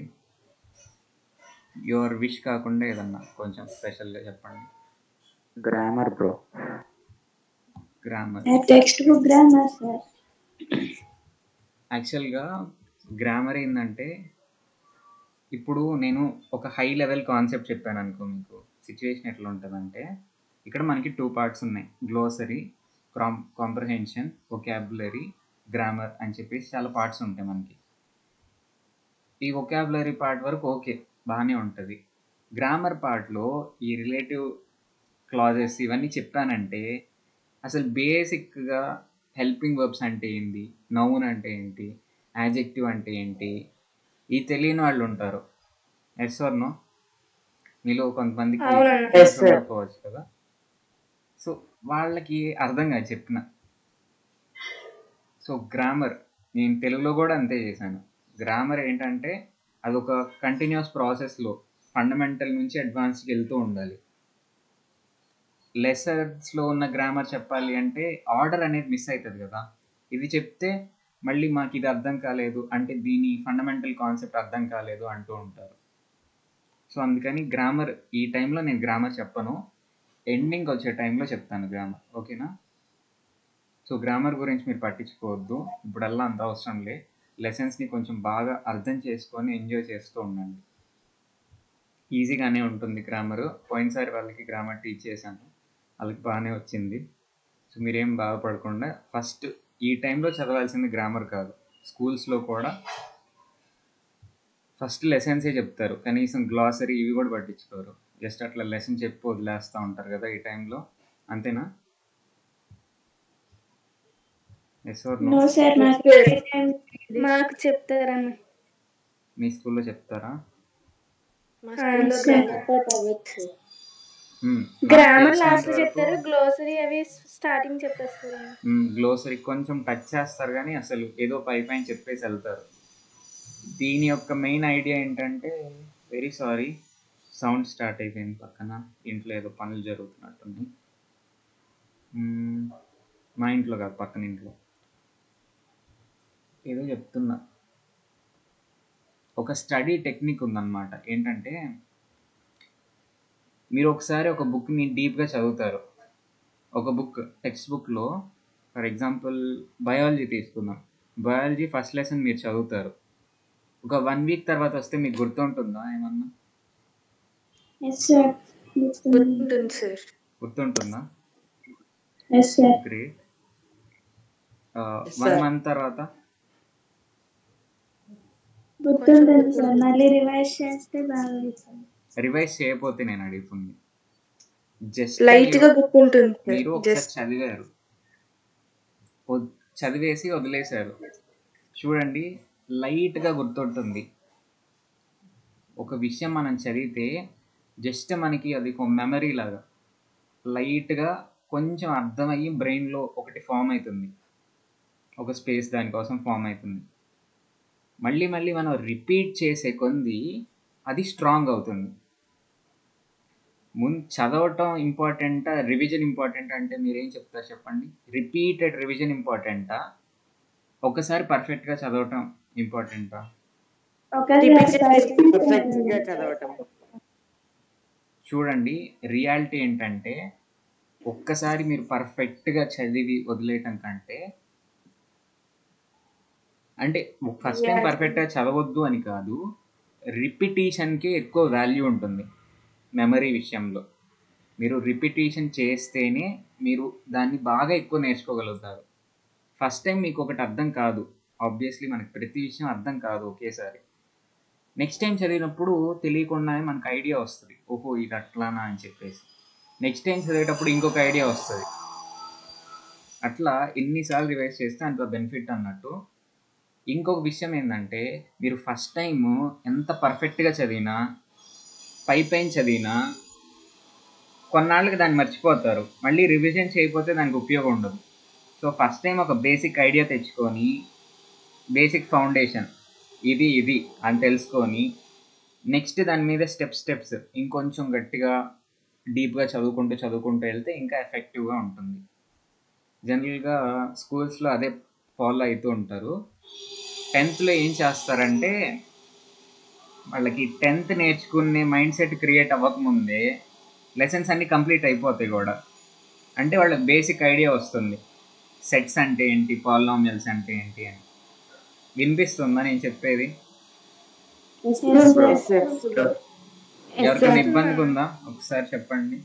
యువర్ విష్ కాకుండా ఏదన్నా కొంచెం స్పెషల్గా చెప్పండి grammar bro grammar textbook grammar sir యాక్చువల్గా గ్రామర్ ఏంటంటే ఇప్పుడు నేను ఒక హై లెవెల్ కాన్సెప్ట్ చెప్పాను అనుకో మీకు సిచ్యువేషన్ ఎట్లా ఉంటుందంటే ఇక్కడ మనకి టూ పార్ట్స్ ఉన్నాయి గ్లోసరీ క్రామ్ కాంప్రహెన్షన్ ఒకాబులరీ గ్రామర్ అని చెప్పేసి చాలా పార్ట్స్ ఉంటాయి మనకి ఈ ఒకాబులరీ పార్ట్ వరకు ఓకే బాగానే ఉంటుంది గ్రామర్ పార్ట్లో ఈ రిలేటివ్ క్లాజెస్ ఇవన్నీ చెప్పానంటే అసలు బేసిక్గా హెల్పింగ్ వర్బ్స్ అంటే ఏంటి నౌన్ అంటే ఏంటి యాజెక్టివ్ అంటే ఏంటి ఈ తెలియని వాళ్ళు ఉంటారు ఎస్ ఆర్ నో మీలో కొంతమందికి అవునండి. Yes, sir. ఉండకపోవచ్చు కదా సో వాళ్ళకి అర్థం కాదు చెప్పిన సో గ్రామర్ నేను తెలుగులో కూడా అంతే చేశాను గ్రామర్ ఏంటంటే అదొక కంటిన్యూస్ ప్రాసెస్లో ఫండమెంటల్ నుంచి అడ్వాన్స్కి వెళ్తూ ఉండాలి లెసన్స్లో ఉన్న గ్రామర్ చెప్పాలి అంటే ఆర్డర్ అనేది మిస్ అవుతుంది కదా ఇది చెప్తే మళ్ళీ మాకు ఇది అర్థం కాలేదు అంటే దీని ఫండమెంటల్ కాన్సెప్ట్ అర్థం కాలేదు అంటూ ఉంటారు సో అందుకని గ్రామర్ ఈ టైంలో నేను గ్రామర్ చెప్పను ఎండింగ్ వచ్చే టైంలో చెప్తాను గ్రామర్ ఓకేనా సో గ్రామర్ గురించి మీరు పట్టించుకోవద్దు ఇప్పుడల్లా అంత అవసరం లే లెసన్స్ని కొంచెం బాగా అర్థం చేసుకొని ఎంజాయ్ చేస్తూ ఉండండి ఈజీగానే ఉంటుంది గ్రామర్ పోయినసారి వాళ్ళకి గ్రామర్ టీచ్ చేశాను వాళ్ళకి బాగానే వచ్చింది సో మీరేం బాధపడకుండా ఫస్ట్ ఈ టైంలో చదవాల్సింది గ్రామర్ కాదు స్కూల్స్లో కూడా ఫస్ట్ లెసన్సే చెప్తారు కనీసం గ్లాసరీ ఇవి కూడా పట్టించుకోరు జస్ట్ అట్లా లెసన్ చెప్పి వదిలేస్తూ ఉంటారు కదా ఈ టైంలో అంతేనా yes or no no sir నాకు మాకు చెప్తారన్న మీ స్కూల్లో చెప్తారా మా ఆ, స్కూల్లో సార్. గ్రామర్ పార్ట్ అవ్వచ్చు మ్మ్. నాకు గ్రామర్ తెలిసినంత లాస్ట్ వరకు చెప్తారు గ్లోసరీ అవి స్టార్టింగ్ చెప్పేస్తారు అన్న. మ్మ్, గ్లోసరీ కొంచెం టచ్ చేస్తారు కానీ అసలు ఏదో పై పైన చెప్పేసి వెళ్తారు దీని యొక్క మెయిన్ ఐడియా ఏంటంటే వెరీ సారీ సౌండ్ స్టార్ట్ అయిపోయింది పక్కన ఇంట్లో ఏదో పనులు జరుగుతున్నట్టుంది మ్మ్, మా ఇంట్లో కాదు పక్కన ఇంట్లో ఏదో చెప్తున్నా ఒక స్టడీ టెక్నిక్ ఉందన్నమాట ఏంటంటే మీరు ఒకసారి ఒక బుక్ని డీప్గా చదువుతారు ఒక బుక్ టెక్స్ట్ బుక్లో ఫర్ ఎగ్జాంపుల్ బయాలజీ తీసుకుందాం బయాలజీ ఫస్ట్ లెసన్ మీరు చదువుతారు ఒక వన్ వీక్ తర్వాత వస్తే మీకు గుర్తుంటుందా ఏమన్నా ఎస్ సార్ గుర్తుంటుంది సార్ గుర్తుంటుందా yes sir great Yes, one sir. Month తర్వాత గుర్తుంటుంది సార్ మళ్ళీ రివైజ్ చేస్తే బాగా అవుతుంది రివైజ్ చేయకపోతే నేను అడుగుతుంది జస్ట్ లైట్ గా గుర్తుంటుంది మీరు సార్ ఒకసారి జస్ట్ చదివారు వద్- చదివేసి వదిలేశారు చూడండి లైట్గా గుర్తుంటుంది ఒక విషయం మనం చదివితే జస్ట్ మనకి అది ఒక మెమరీ లాగా లైట్గా కొంచెం అర్థమయ్యి బ్రెయిన్లో ఒకటి ఫామ్ అవుతుంది ఒక స్పేస్ దానికోసం ఫామ్ అవుతుంది మళ్ళీ మళ్ళీ మనం రిపీట్ చేసే కొంది అది స్ట్రాంగ్ అవుతుంది ముందు చదవటం ఇంపార్టెంటా రివిజన్ ఇంపార్టెంట్ అంటే మీరేం చెప్తారు చెప్పండి రిపీటెడ్ రివిజన్ ఇంపార్టెంటా ఒకసారి పర్ఫెక్ట్గా చదవటం ఇంపార్టెంటా పర్ఫెక్ట్ గా చదవటం చూడండి రియాలిటీ ఏంటంటే ఒక్కసారి మీరు పర్ఫెక్ట్గా చదివి వదిలేయటం కంటే అంటే ఫస్ట్ టైం పర్ఫెక్ట్గా చదవద్దు అని కాదు రిపిటీషన్కి ఎక్కువ వాల్యూ ఉంటుంది మెమరీ విషయంలో మీరు రిపిటీషన్ చేస్తేనే మీరు దాన్ని బాగా ఎక్కువ నేర్చుకోగలుగుతారు ఫస్ట్ టైం మీకు ఒకటి అర్థం కాదు ఆబ్వియస్లీ మనకి ప్రతి విషయం అర్థం కాదు ఒకేసారి నెక్స్ట్ టైం చదివినప్పుడు తెలియకుండానే మనకు ఐడియా వస్తుంది ఓహో ఇది అట్లానా అని చెప్పేసి నెక్స్ట్ టైం చదివేటప్పుడు ఇంకొక ఐడియా వస్తుంది అట్లా ఎన్నిసార్లు రివైజ్ చేస్తే అంత బెనిఫిట్ అన్నట్టు ఇంకొక విషయం ఏంటంటే మీరు ఫస్ట్ టైం ఎంత పర్ఫెక్ట్గా చదివినా పై పైన చదివినా కొన్నాళ్ళకి దాన్ని మర్చిపోతారు మళ్ళీ రివిజన్ చేయకపోతే దానికి ఉపయోగం ఉండదు సో ఫస్ట్ టైం ఒక బేసిక్ ఐడియా తెచ్చుకొని బేసిక్ ఫౌండేషన్ ఇది ఇది అని తెలుసుకొని నెక్స్ట్ దాని మీద స్టెప్ స్టెప్స్ ఇంకొంచెం గట్టిగా డీప్గా చదువుకుంటూ చదువుకుంటూ వెళ్తే ఇంకా ఎఫెక్టివ్గా ఉంటుంది జనరల్గా స్కూల్స్లో అదే ఫాలో అవుతూ ఉంటారు టెన్త్లో ఏం చేస్తారంటే వాళ్ళకి టెన్త్ నేర్చుకునే మైండ్ సెట్ క్రియేట్ అవ్వకముందే లెసన్స్ అన్నీ కంప్లీట్ అయిపోతాయి కూడా అంటే వాళ్ళకి బేసిక్ ఐడియా వస్తుంది సెట్స్ అంటే ఏంటి పాలినామియల్స్ అంటే ఏంటి అని వినిపిస్తుందా నేను చెప్పేది ఎవరికైనా ఇబ్బందిగా ఉందా ఒకసారి చెప్పండి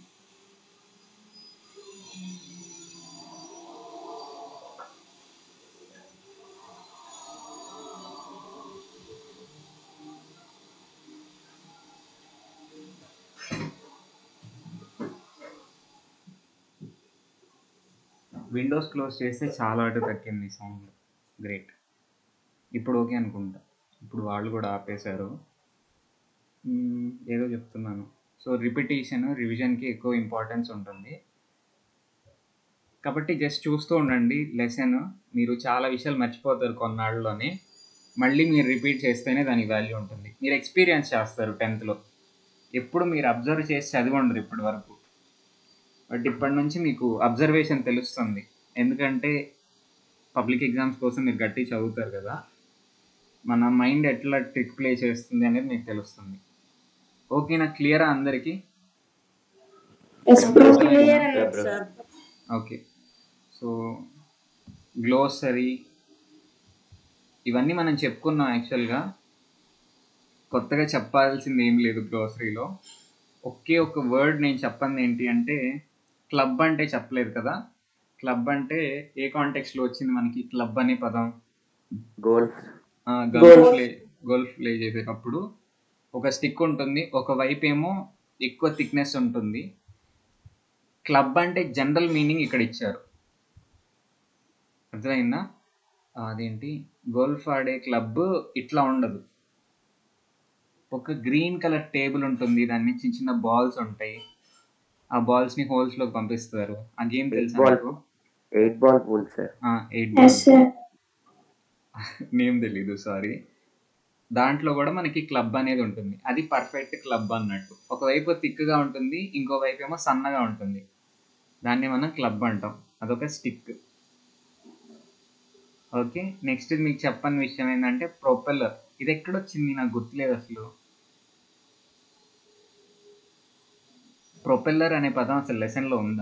విండోస్ క్లోజ్ చేస్తే చాలా అటు తగ్గింది సౌండ్ గ్రేట్ ఇప్పుడు ఓకే అనుకుంటా ఇప్పుడు వాళ్ళు కూడా ఆపేశారు మ్మ్, ఏదో చెప్తున్నాను సో రిపిటేషన్ రివిజన్కి ఎక్కువ ఇంపార్టెన్స్ ఉంటుంది కాబట్టి జస్ట్ చూస్తూ ఉండండి లెసన్ మీరు చాలా విషయాలు మర్చిపోతారు కొన్నాళ్ళలోనే మళ్ళీ మీరు రిపీట్ చేస్తేనే దానికి వాల్యూ ఉంటుంది మీరు ఎక్స్పీరియన్స్ చేస్తారు టెన్త్లో ఎప్పుడు మీరు అబ్జర్వ్ చేసి చదివి ఉండరు ఇప్పటి వరకు బట్ ఇప్పటి నుంచి మీకు అబ్జర్వేషన్ తెలుస్తుంది ఎందుకంటే పబ్లిక్ ఎగ్జామ్స్ కోసం మీరు గట్టి చదువుతారు కదా మన మైండ్ ఎట్లా ట్రిక్ ప్లే చేస్తుంది అనేది మీకు తెలుస్తుంది ఓకేనా క్లియరా అందరికీ Clear sir. Okay so glossary ఇవన్నీ మనం చెప్పుకున్నాం యాక్చువల్గా కొత్తగా చెప్పాల్సింది ఏం లేదు గ్లోసరీలో ఒకే ఒక వర్డ్ నేను చెప్పంది ఏంటి అంటే క్లబ్ అంటే చెప్పలేదు కదా క్లబ్ అంటే ఏ కాంటెక్స్లో వచ్చింది మనకి క్లబ్ అనే పదం golf golf play golf play చేసేటప్పుడు ఒక స్టిక్ ఉంటుంది ఒక వైపు ఏమో ఎక్కువ థిక్నెస్ ఉంటుంది క్లబ్ అంటే జనరల్ మీనింగ్ ఇక్కడ ఇచ్చారు అర్థమైందా అదేంటి గోల్ఫ్ ఆడే క్లబ్ ఇట్లా ఉండదు ఒక గ్రీన్ కలర్ టేబుల్ ఉంటుంది దాని మీద చిన్న చిన్న బాల్స్ ఉంటాయి ఆ బాల్స్ ని హోల్స్ లోకి పంపిస్తారు ఆ గేమ్ తెలుసా బాల్ మీకు eight ball pool sir eight Yes, sir. Name తెలీదు సారీ దాంట్లో కూడా మనకి క్లబ్ అనేది ఉంటుంది అది పర్ఫెక్ట్ క్లబ్ అన్నట్టు ఒకవైపు థిక్గా ఉంటుంది ఇంకో వైపు ఏమో సన్నగా ఉంటుంది దాన్ని మనం క్లబ్ అంటాం అదొక స్టిక్ ఓకే నెక్స్ట్ మీకు చెప్పని విషయం ఏంటంటే ప్రొపెల్లర్ ఇది ఎక్కడొచ్చింది నాకు గుర్తులేదు అసలు ప్రొపెల్లర్ అనే పదం అసలు లెసన్లో ఉందా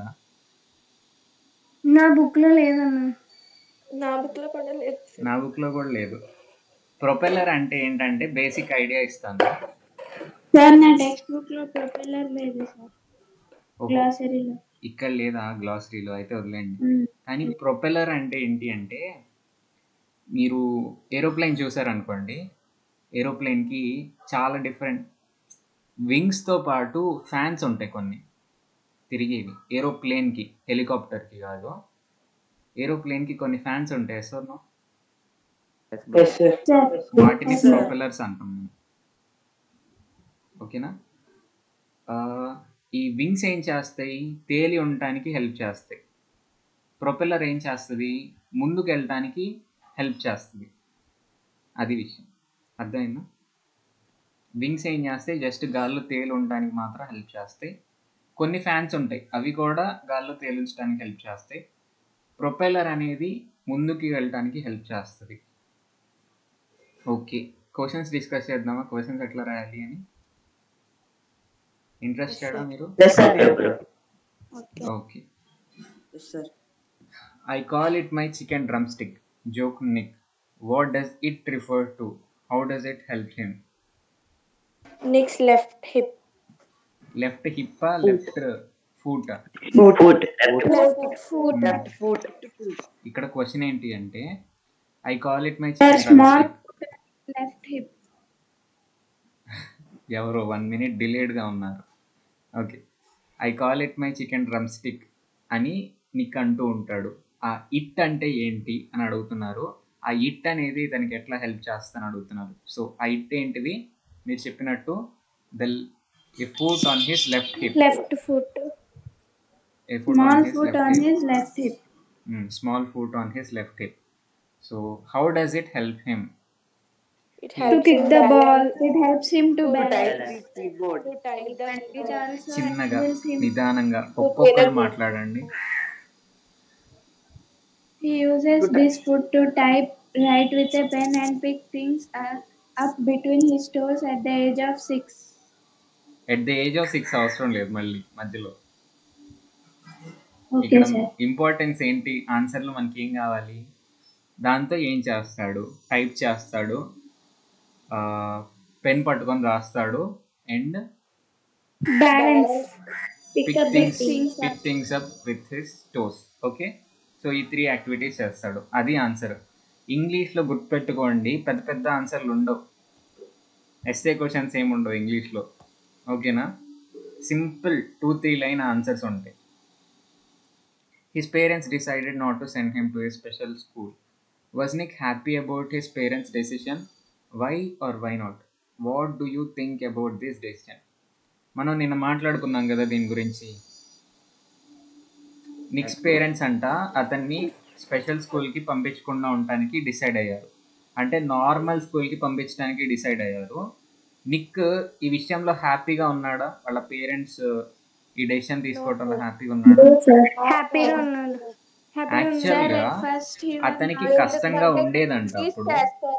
నా బుక్లో లేదన్నా నా బుక్ లో కూడా లేదు sir. నా బుక్లో కూడా లేదు ప్రొపెల్లర్ అంటే ఏంటంటే బేసిక్ ఐడియా ఇస్తాను సార్ నా టెక్స్ట్ బుక్ లో ప్రొపెల్లర్ లేదు సార్ ఓహో. గ్లాసరీలో ఇక్కడ లేదా గ్లాసరీలో అయితే వదిలేండి మ్మ్. కానీ ప్రొపెల్లర్ అంటే ఏంటి అంటే మీరు ఏరోప్లేన్ చూసారనుకోండి ఏరోప్లేన్కి చాలా డిఫరెంట్ వింగ్స్తో పాటు ఫ్యాన్స్ ఉంటాయి కొన్ని తిరిగేవి ఏరోప్లేన్కి హెలికాప్టర్కి కాదు ఏరోప్లేన్కి కొన్ని ఫ్యాన్స్ ఉంటాయి సో Yes, sir. సార్ వాటిని Yes, sir. ప్రొపెల్లర్స్ అంటాం మేము ఓకేనా ఆ, ఈ వింగ్స్ ఏం చేస్తాయి తేలి ఉండటానికి హెల్ప్ చేస్తాయి ప్రొపెల్లర్ ఏం చేస్తుంది ముందుకు వెళ్ళటానికి హెల్ప్ చేస్తుంది అది విషయం అర్థమైందా వింగ్స్ ఏం చేస్తాయి జస్ట్ గాల్లో తేలి ఉండడానికి మాత్రం హెల్ప్ చేస్తాయి కొన్ని ఫ్యాన్స్ ఉంటాయి అవి కూడా గాల్లో తేలించడానికి హెల్ప్ చేస్తాయి ప్రొపెల్లర్ అనేది ముందుకి వెళ్ళటానికి హెల్ప్ చేస్తుంది ఓకే క్వశ్చన్స్ డిస్కస్ చేద్దామా క్వశ్చన్స్ ఎట్లా రాయాలి అని ఇంట్రెస్టెడా మీరు Yes, sir. Okay Yes, sir. I call it my chicken drumstick. Joke Nick. What does it refer to? How does it help him? Nick's left hip. Left hip, left foot. Foot Left foot. Left foot. ఇక్కడ question ఏంటి అంటే I call it my sir chicken small drumstick left hip ఎవరో one minute డిలేడ్గా ఉన్నారు okay I call it my chicken drumstick అని నీకు అంటూ ఉంటాడు ఆ ఇట్ అంటే ఏంటి అని అడుగుతున్నారు ఆ ఇట్ అనేది తనకి ఎట్లా హెల్ప్ చేస్తాను అడుగుతున్నారు సో ఆ ఇట్ ఏంటిది మీరు చెప్పినట్టు the a foot on his left hip Left foot. A foot small on his foot left on hip his left hip small foot on his left hip so how does it help him It To helps kick him the balance. ball. It helps him to To balance tie the keyboard. To tie the it also చిన్నగా helps him నిదానంగా ఒక్కొక్కరు మాట్లాడండి He uses To this foot to type, write with a pen, and pick things up, up between his toes at the age of six. At the age of six అవసరం లేదు మళ్ళీ మధ్యలో Okay, ఇక్కడ sir. Importance ఏంటి ఆన్సర్లో మనకి ఏం కావాలి దాంతో ఏం చేస్తాడు టైప్ చేస్తాడు పెన్ పట్టుకొని రాస్తాడు and Balance. Pick pick up big things things up. Pick things up with his toes okay so ఈ త్రీ యాక్టివిటీస్ చేస్తాడు అది ఆన్సర్ ఇంగ్లీష్లో గుర్తుపెట్టుకోండి పెద్ద పెద్ద ఆన్సర్లు ఉండవు ఎస్ఏ క్వశ్చన్స్ ఏమి ఉండవు ఇంగ్లీష్లో ఓకేనా simple two three line answers ఉంటాయి his parents decided not to send him to a special school was Nick happy about his parents decision why or why not what do you think about this decision మనం నిన్న మాట్లాడుకున్నాం కదా దీని గురించి నిక్స్ parents అంట అతన్ని special స్కూల్కి పంపించకుండా ఉండటానికి డిసైడ్ అయ్యారు అంటే నార్మల్ స్కూల్కి పంపించడానికి డిసైడ్ అయ్యారు నిక్ ఈ విషయంలో హ్యాపీగా ఉన్నాడా వాళ్ళ పేరెంట్స్ ఈ డెసిషన్ తీసుకోవడంలో హ్యాపీగా ఉన్నాడా హ్యాపీగా ఉన్నాడు హ్యాపీగా యాక్చువల్గా First he అతనికి went కష్టంగా ఉండేదంట అప్పుడు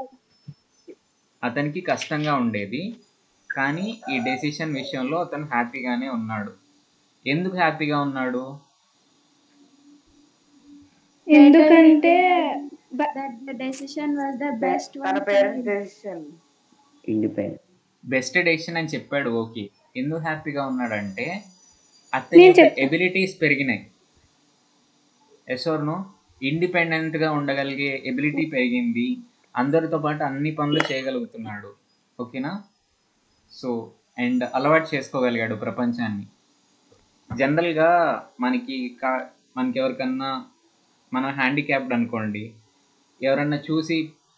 అతనికి కష్టంగా ఉండేది కానీ ఈ డెసిషన్ విషయంలో అతను హ్యాపీగానే ఉన్నాడు ఎందుకు హ్యాపీగా ఉన్నాడు ఎందుకంటే that the decision was the best తన one for parents him. Decision independent best decision అని చెప్పాడు ఓకే ఎందుకు హ్యాపీగా ఉన్నాడంటే నేను అతని చెప్తా. ఎబిలిటీస్ పెరిగినాయి ఎసోర్ను ఇండిపెండెంట్గా ఉండగలిగే ఎబిలిటీ పెరిగింది అందరితో పాటు అన్ని పనులు చేయగలుగుతున్నాడు ఓకేనా సో అండ్ అలవాటు చేసుకోగలిగాడు ప్రపంచాన్ని జనరల్గా మనకి కా మనకి ఎవరికన్నా మనం హ్యాండిక్యాప్డ్ అనుకోండి ఎవరన్నా చూసి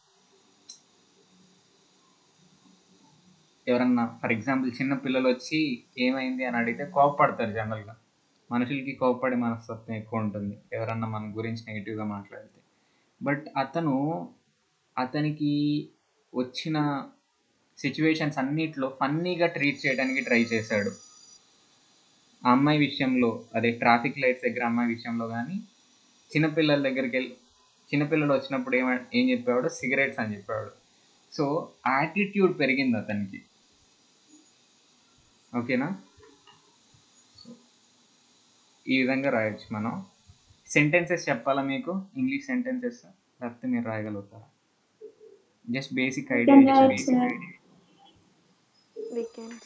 ఎవరన్నా ఫర్ ఎగ్జాంపుల్ చిన్న పిల్లలు వచ్చి ఏమైంది అని అడిగితే కోపపడతారు జనరల్గా మనుషులకి కోపపడే మనస్తత్వం ఎక్కువ ఉంటుంది ఎవరన్నా మన గురించి నెగిటివ్గా మాట్లాడితే బట్ అతను అతనికి వచ్చిన సిచ్యువేషన్స్ అన్నిట్లో ఫన్నీగా ట్రీట్ చేయడానికి ట్రై చేశాడు ఆ అమ్మాయి విషయంలో అదే ట్రాఫిక్ లైట్స్ దగ్గర అమ్మాయి విషయంలో కానీ చిన్నపిల్లల దగ్గరికి వెళ్ళి చిన్నపిల్లలు వచ్చినప్పుడు ఏమ ఏం చెప్పేవాడు సిగరెట్స్ అని చెప్పేవాడు సో యాటిట్యూడ్ పెరిగింది అతనికి ఓకేనా సో ఈ విధంగా రాయొచ్చు మనం సెంటెన్సెస్ చెప్పాలా మీకు ఇంగ్లీష్ సెంటెన్సెస్ లేకపోతే మీరు రాయగలుగుతారా జస్ట్ బేసిక్ ఐడియా can ఇచ్చారు write, sir. Weekends.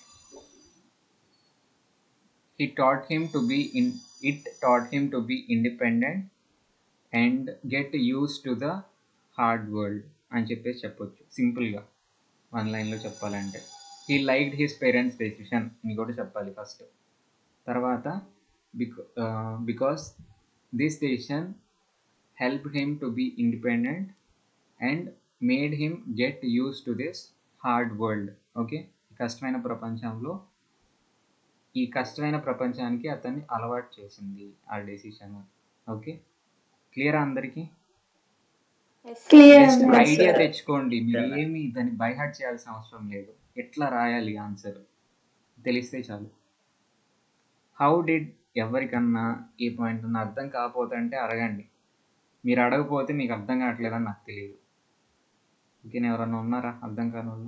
he taught him to be in it taught him to be independent and get used to the hard world అని చెప్పేసి చెప్పొచ్చు సింపుల్గా వన్ లైన్లో చెప్పాలంటే he liked his parents decision అని కూడా చెప్పాలి ఫస్ట్ తర్వాత because because this decision help him to be independent and made him get use to this hard world okay కష్టమైన ప్రపంచంలో ఈ కష్టమైన ప్రపంచానికి అతన్ని అలవాటు చేసింది ఆ డెసిషన్ ఓకే క్లియర్ అందరికీ క్లియర్ జస్ట్ ఐడియా తెచ్చుకోండి మీరు ఏమి దాన్ని బైహార్ట్ చేయాల్సిన అవసరం లేదు ఎట్లా రాయాలి ఆన్సర్ తెలిస్తే చాలు హౌ డిడ్ ఎవరికన్నా ఏ పాయింట్ ఉన్నా అర్థం కాకపోతే అంటే అడగండి మీరు అడగపోతే మీకు అర్థం కావట్లేదని నాకు తెలియదు ఓకేనా ఎవరన్నా ఉన్నారా అర్థం కాని వాళ్ళు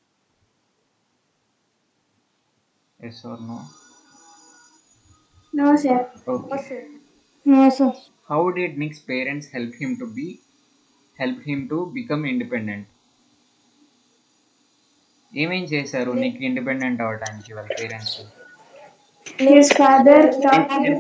yes or no No, sir. Okay no sir how did Nick's parents help him to be help him to become independent ఏమేం చేశారు నీకు ఇండిపెండెంట్ అవ్వడానికి వాళ్ళ parents His father taught him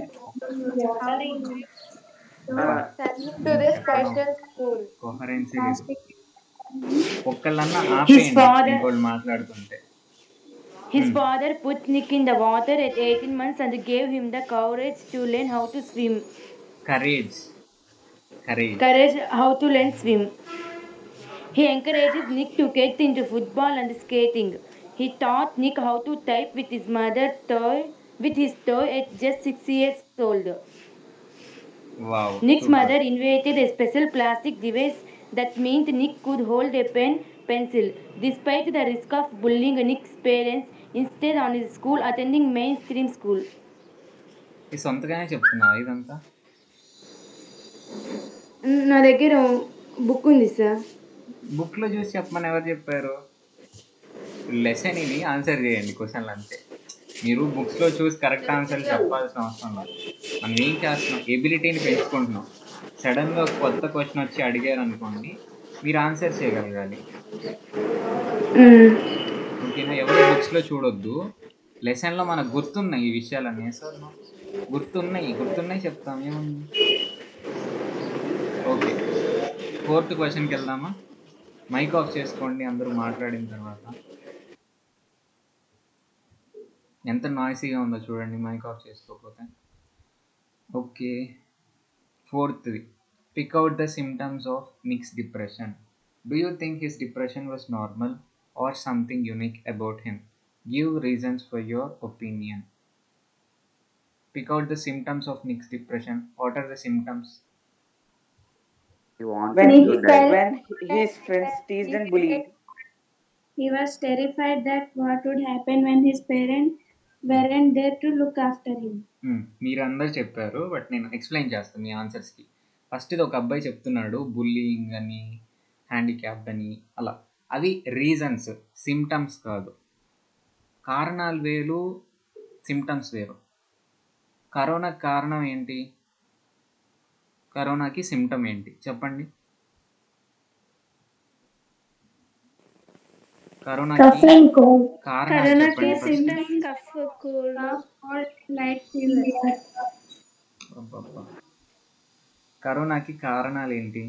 Send him to the special school. Coherency లేదు ఒక్కళ్ళన్నా His ఆపేయండి father- ఇంకోళ్ళు మాట్లాడుతుంటే His father put Nick in the water at 18 months and gave him the courage to learn how to swim. Courage courage Courage how to learn swim. He encourages Nick to get into football and skating. He taught Nick how to type with his mother toy with his toy at just six years old. Wow Nick's mother invented a special plastic device that meant Nick could hold a pen pencil. Despite the risk of bullying Nick's parents, instead on his school attending mainstream school. ఈ సొంతగానే చెప్తున్నావా ఇదంతా నా దగ్గర book ఉంది sir బుక్లో చూసి చెప్పమని ఎవరు చెప్పారు లెసన్ ఇది ఆన్సర్ చేయండి క్వశ్చన్లు అంతే మీరు బుక్స్లో చూసి కరెక్ట్ ఆన్సర్ చెప్పాల్సిన అవసరం లేదు మనం ఏం చేస్తున్నాం ఎబిలిటీని పెంచుకుంటున్నాం సడన్గా ఒక కొత్త క్వశ్చన్ వచ్చి అడిగారు అనుకోండి మీరు ఆన్సర్ చేయగలగాలి ఓకేనా ఎవరు బుక్స్లో చూడొద్దు లెసన్లో మనకు గుర్తున్నాయి ఈ విషయాలన్నీ సార్ గుర్తున్నాయి గుర్తున్నాయి చెప్తాం ఏముంది ఓకే ఫోర్త్ క్వశ్చన్కి వెళ్దామా మైక్ ఆఫ్ చేసుకోండి అందరూ మాట్లాడిన తర్వాత ఎంత నాయిసీగా ఉందో చూడండి మైక్ ఆఫ్ చేసుకోకపోతే ఓకే ఫోర్త్ది pick out the symptoms of Nick's depression do you think his depression was normal or something unique about him give reasons for your opinion pick out the symptoms of Nick's depression what are the symptoms He wanted When, Nick he, to die. when his friends teased and bullied. He was terrified that what would happen when his parents weren't there to look after him. Hmm. మీరందరూ చెప్పారు but నేను explain చేస్తాను మీ ఆన్సర్స్కి first ఇది ఒక అబ్బాయి చెప్తున్నాడు bullying అని handicapped అని అలా అవి రీజన్స్ సిమ్టమ్స్ కాదు కారణాలు వేరు సిమ్టమ్స్ వేరు కరోనాకి కారణం ఏంటి కరోనాకి సిమ్టమ్ ఏంటి చెప్పండి కరోనాకి Cough and cold. కారణాలు కరోనాకి చెప్పండి first symptoms cough cold Cold, light fever. అబ్బబ్బా. కరోనాకి కారణాలు ఏంటి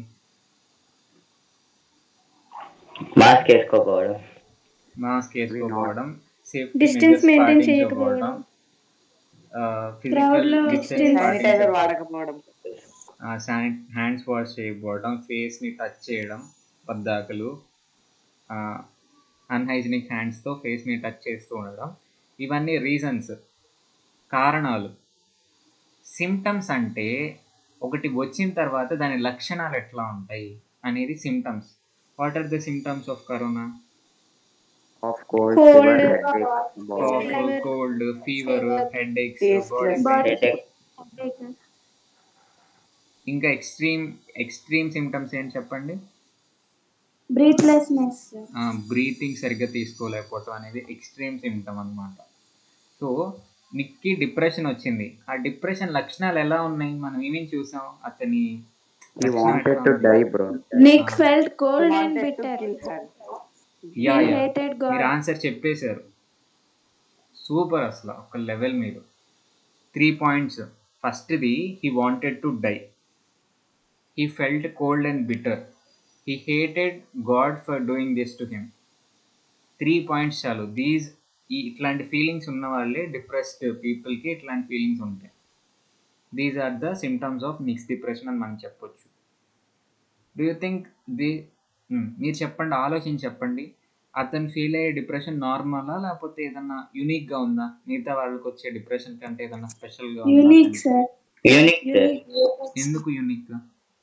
మాస్క్ వేసుకోకపోవడం మాస్క్ వేసుకోకపోవడం సేఫ్టీ Distance మెజర్స్ maintain పాటించకపోవడం Crowd ఫిజికల్ లో డిస్టెన్స్ distance. శానిటైజర్ పాటించకపోవడం వాడకపోవడం హ్యాండ్స్ వాష్ చేయకపోవడం ఫేస్ని టచ్ చేయడం పద్దాకలు అన్హైజినిక్ హ్యాండ్స్తో ఫేస్ని టచ్ చేస్తూ ఉండడం ఇవన్నీ రీజన్స్ కారణాలు సిమ్టమ్స్ అంటే ఒకటి వచ్చిన తర్వాత దాని లక్షణాలు ఎట్లా ఉంటాయి అనేది symptoms what are the symptoms of corona Of cold, Cold. fever, headache, body cough Fever. Cold fever headaches Tasteless. Body Body headache. ఇంకా ఎక్స్ట్రీమ్ ఎక్స్ట్రీమ్ సిమ్టమ్స్ ఏంటి చెప్పండి Breathlessness. బ్రీతింగ్ సరిగ్గా తీసుకోలేకపోవటం అనేది ఎక్స్ట్రీమ్ సిమ్టమ్ అన్నమాట సో నిక్కి డిప్రెషన్ వచ్చింది ఆ డిప్రెషన్ లక్షణాలు ఎలా ఉన్నాయి మనం ఏమేమి చూసాం అతని He లక్షణం wanted ఎట్లా to ఉంది? die, bro. Nick felt cold and wanted to bitter. kill her. Yeah He yeah hated God. మీరు ఆన్సర్ చెప్పేశారు సూపర్ అసలు ఒక లెవెల్ మీరు త్రీ పాయింట్స్ ఫస్ట్ది he wanted to die he felt cold and bitter he hated God for doing this to him three points చాలు these ఈ ఇట్లాంటి feelings ఉన్న వాళ్ళే డిప్రెస్డ్ పీపుల్కి ఇట్లాంటి ఫీలింగ్స్ ఉంటాయి these are the symptoms of mix depression అని మనం చెప్పొచ్చు డూ యూ థింక్ ది మీరు చెప్పండి ఆలోచించి చెప్పండి అతను ఫీల్ అయ్యే డిప్రెషన్ నార్మలా లేకపోతే ఏదన్నా యూనిక్గా ఉందా మిగతా వాళ్ళకి వచ్చే డిప్రెషన్ కంటే ఏదన్నా స్పెషల్గా ఉందా Unique, sir. Unique sir Unique. ఎందుకు యూనిక్గా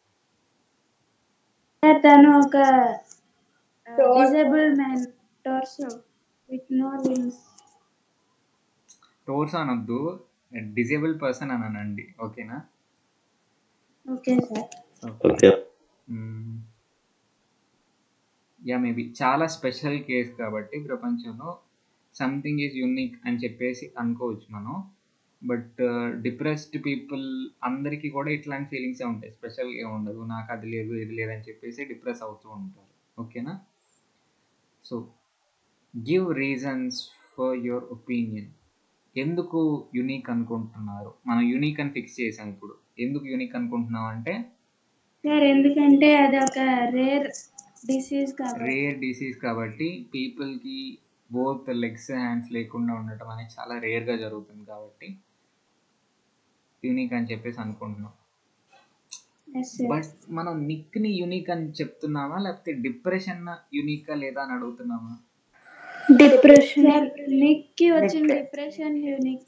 తను ఒక disable man torso with no limbs torso అనొద్దు డిజేబుల్ పర్సన్ అని అనండి ఓకేనా okay sir okay yeah maybe చాలా స్పెషల్ కేస్ కాబట్టి ప్రపంచంలో సంథింగ్ ఈజ్ యూనిక్ అని చెప్పేసి అనుకోవచ్చు మనం బట్ డిప్రెస్డ్ పీపుల్ అందరికీ కూడా ఇట్లాంటి ఫీలింగ్సే ఉంటాయి స్పెషల్గా ఉండదు నాకు అది లేదు ఇది లేదని చెప్పేసి డిప్రెస్ అవుతూ ఉంటారు ఓకేనా so give reasons for your opinion ఎందుకు యూనిక్ అనుకుంటున్నారు మనం యూనిక్ అని ఫిక్స్ చేసాం ఇప్పుడు ఎందుకు యూనిక్ అనుకుంటున్నాం అంటే సార్ ఎందుకంటే అది ఒక రేర్ డిసీజ్ కాబట్టి రేర్ డిసీజ్ కాబట్టి పీపుల్కి బోత్ లెగ్స్ హ్యాండ్స్ లేకుండా ఉండటం అనేది చాలా రేర్గా జరుగుతుంది కాబట్టి యూనిక్ అని చెప్పేసి అనుకుంటున్నాం Yes, sir. బట్ మనం నిక్ని యూనిక్ అని చెప్తున్నామా లేకపోతే డిప్రెషన్ యూనికా లేదా అని అడుగుతున్నామా డిప్రెషన్ సార్ నిక్ కి వచ్చిన డిప్రెషన్ యూనిక్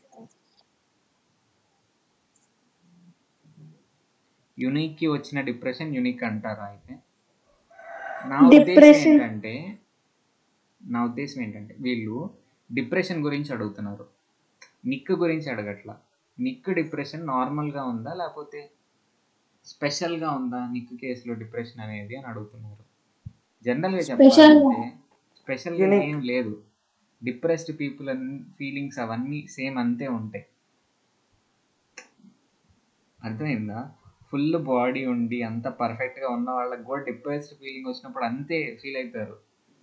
యూనిక్కి వచ్చిన డిప్రెషన్ యూనిక్ అంటారా అయితే నా ఉద్దేశం Depression. ఏంటంటే నా ఉద్దేశం ఏంటంటే వీళ్ళు డిప్రెషన్ గురించి అడుగుతున్నారు నిక్ గురించి అడగట్లా నిక్ డిప్రెషన్ నార్మల్గా ఉందా లేకపోతే స్పెషల్గా ఉందా నిక్ కేసులో డిప్రెషన్ అనేది అని అడుగుతున్నారు జనరల్గా Special చెప్పాలంటే స్పెషల్గా Unique. ఏం లేదు డిప్రెస్డ్ పీపుల్ అన్ని ఫీలింగ్స్ అవన్నీ సేమ్ అంతే ఉంటాయి అర్థమైందా ఫుల్ బాడీ ఉండి అంత పర్ఫెక్ట్గా ఉన్న వాళ్ళకి కూడా డిప్రెస్డ్ ఫీలింగ్ వచ్చినప్పుడు అంతే ఫీల్ అవుతారు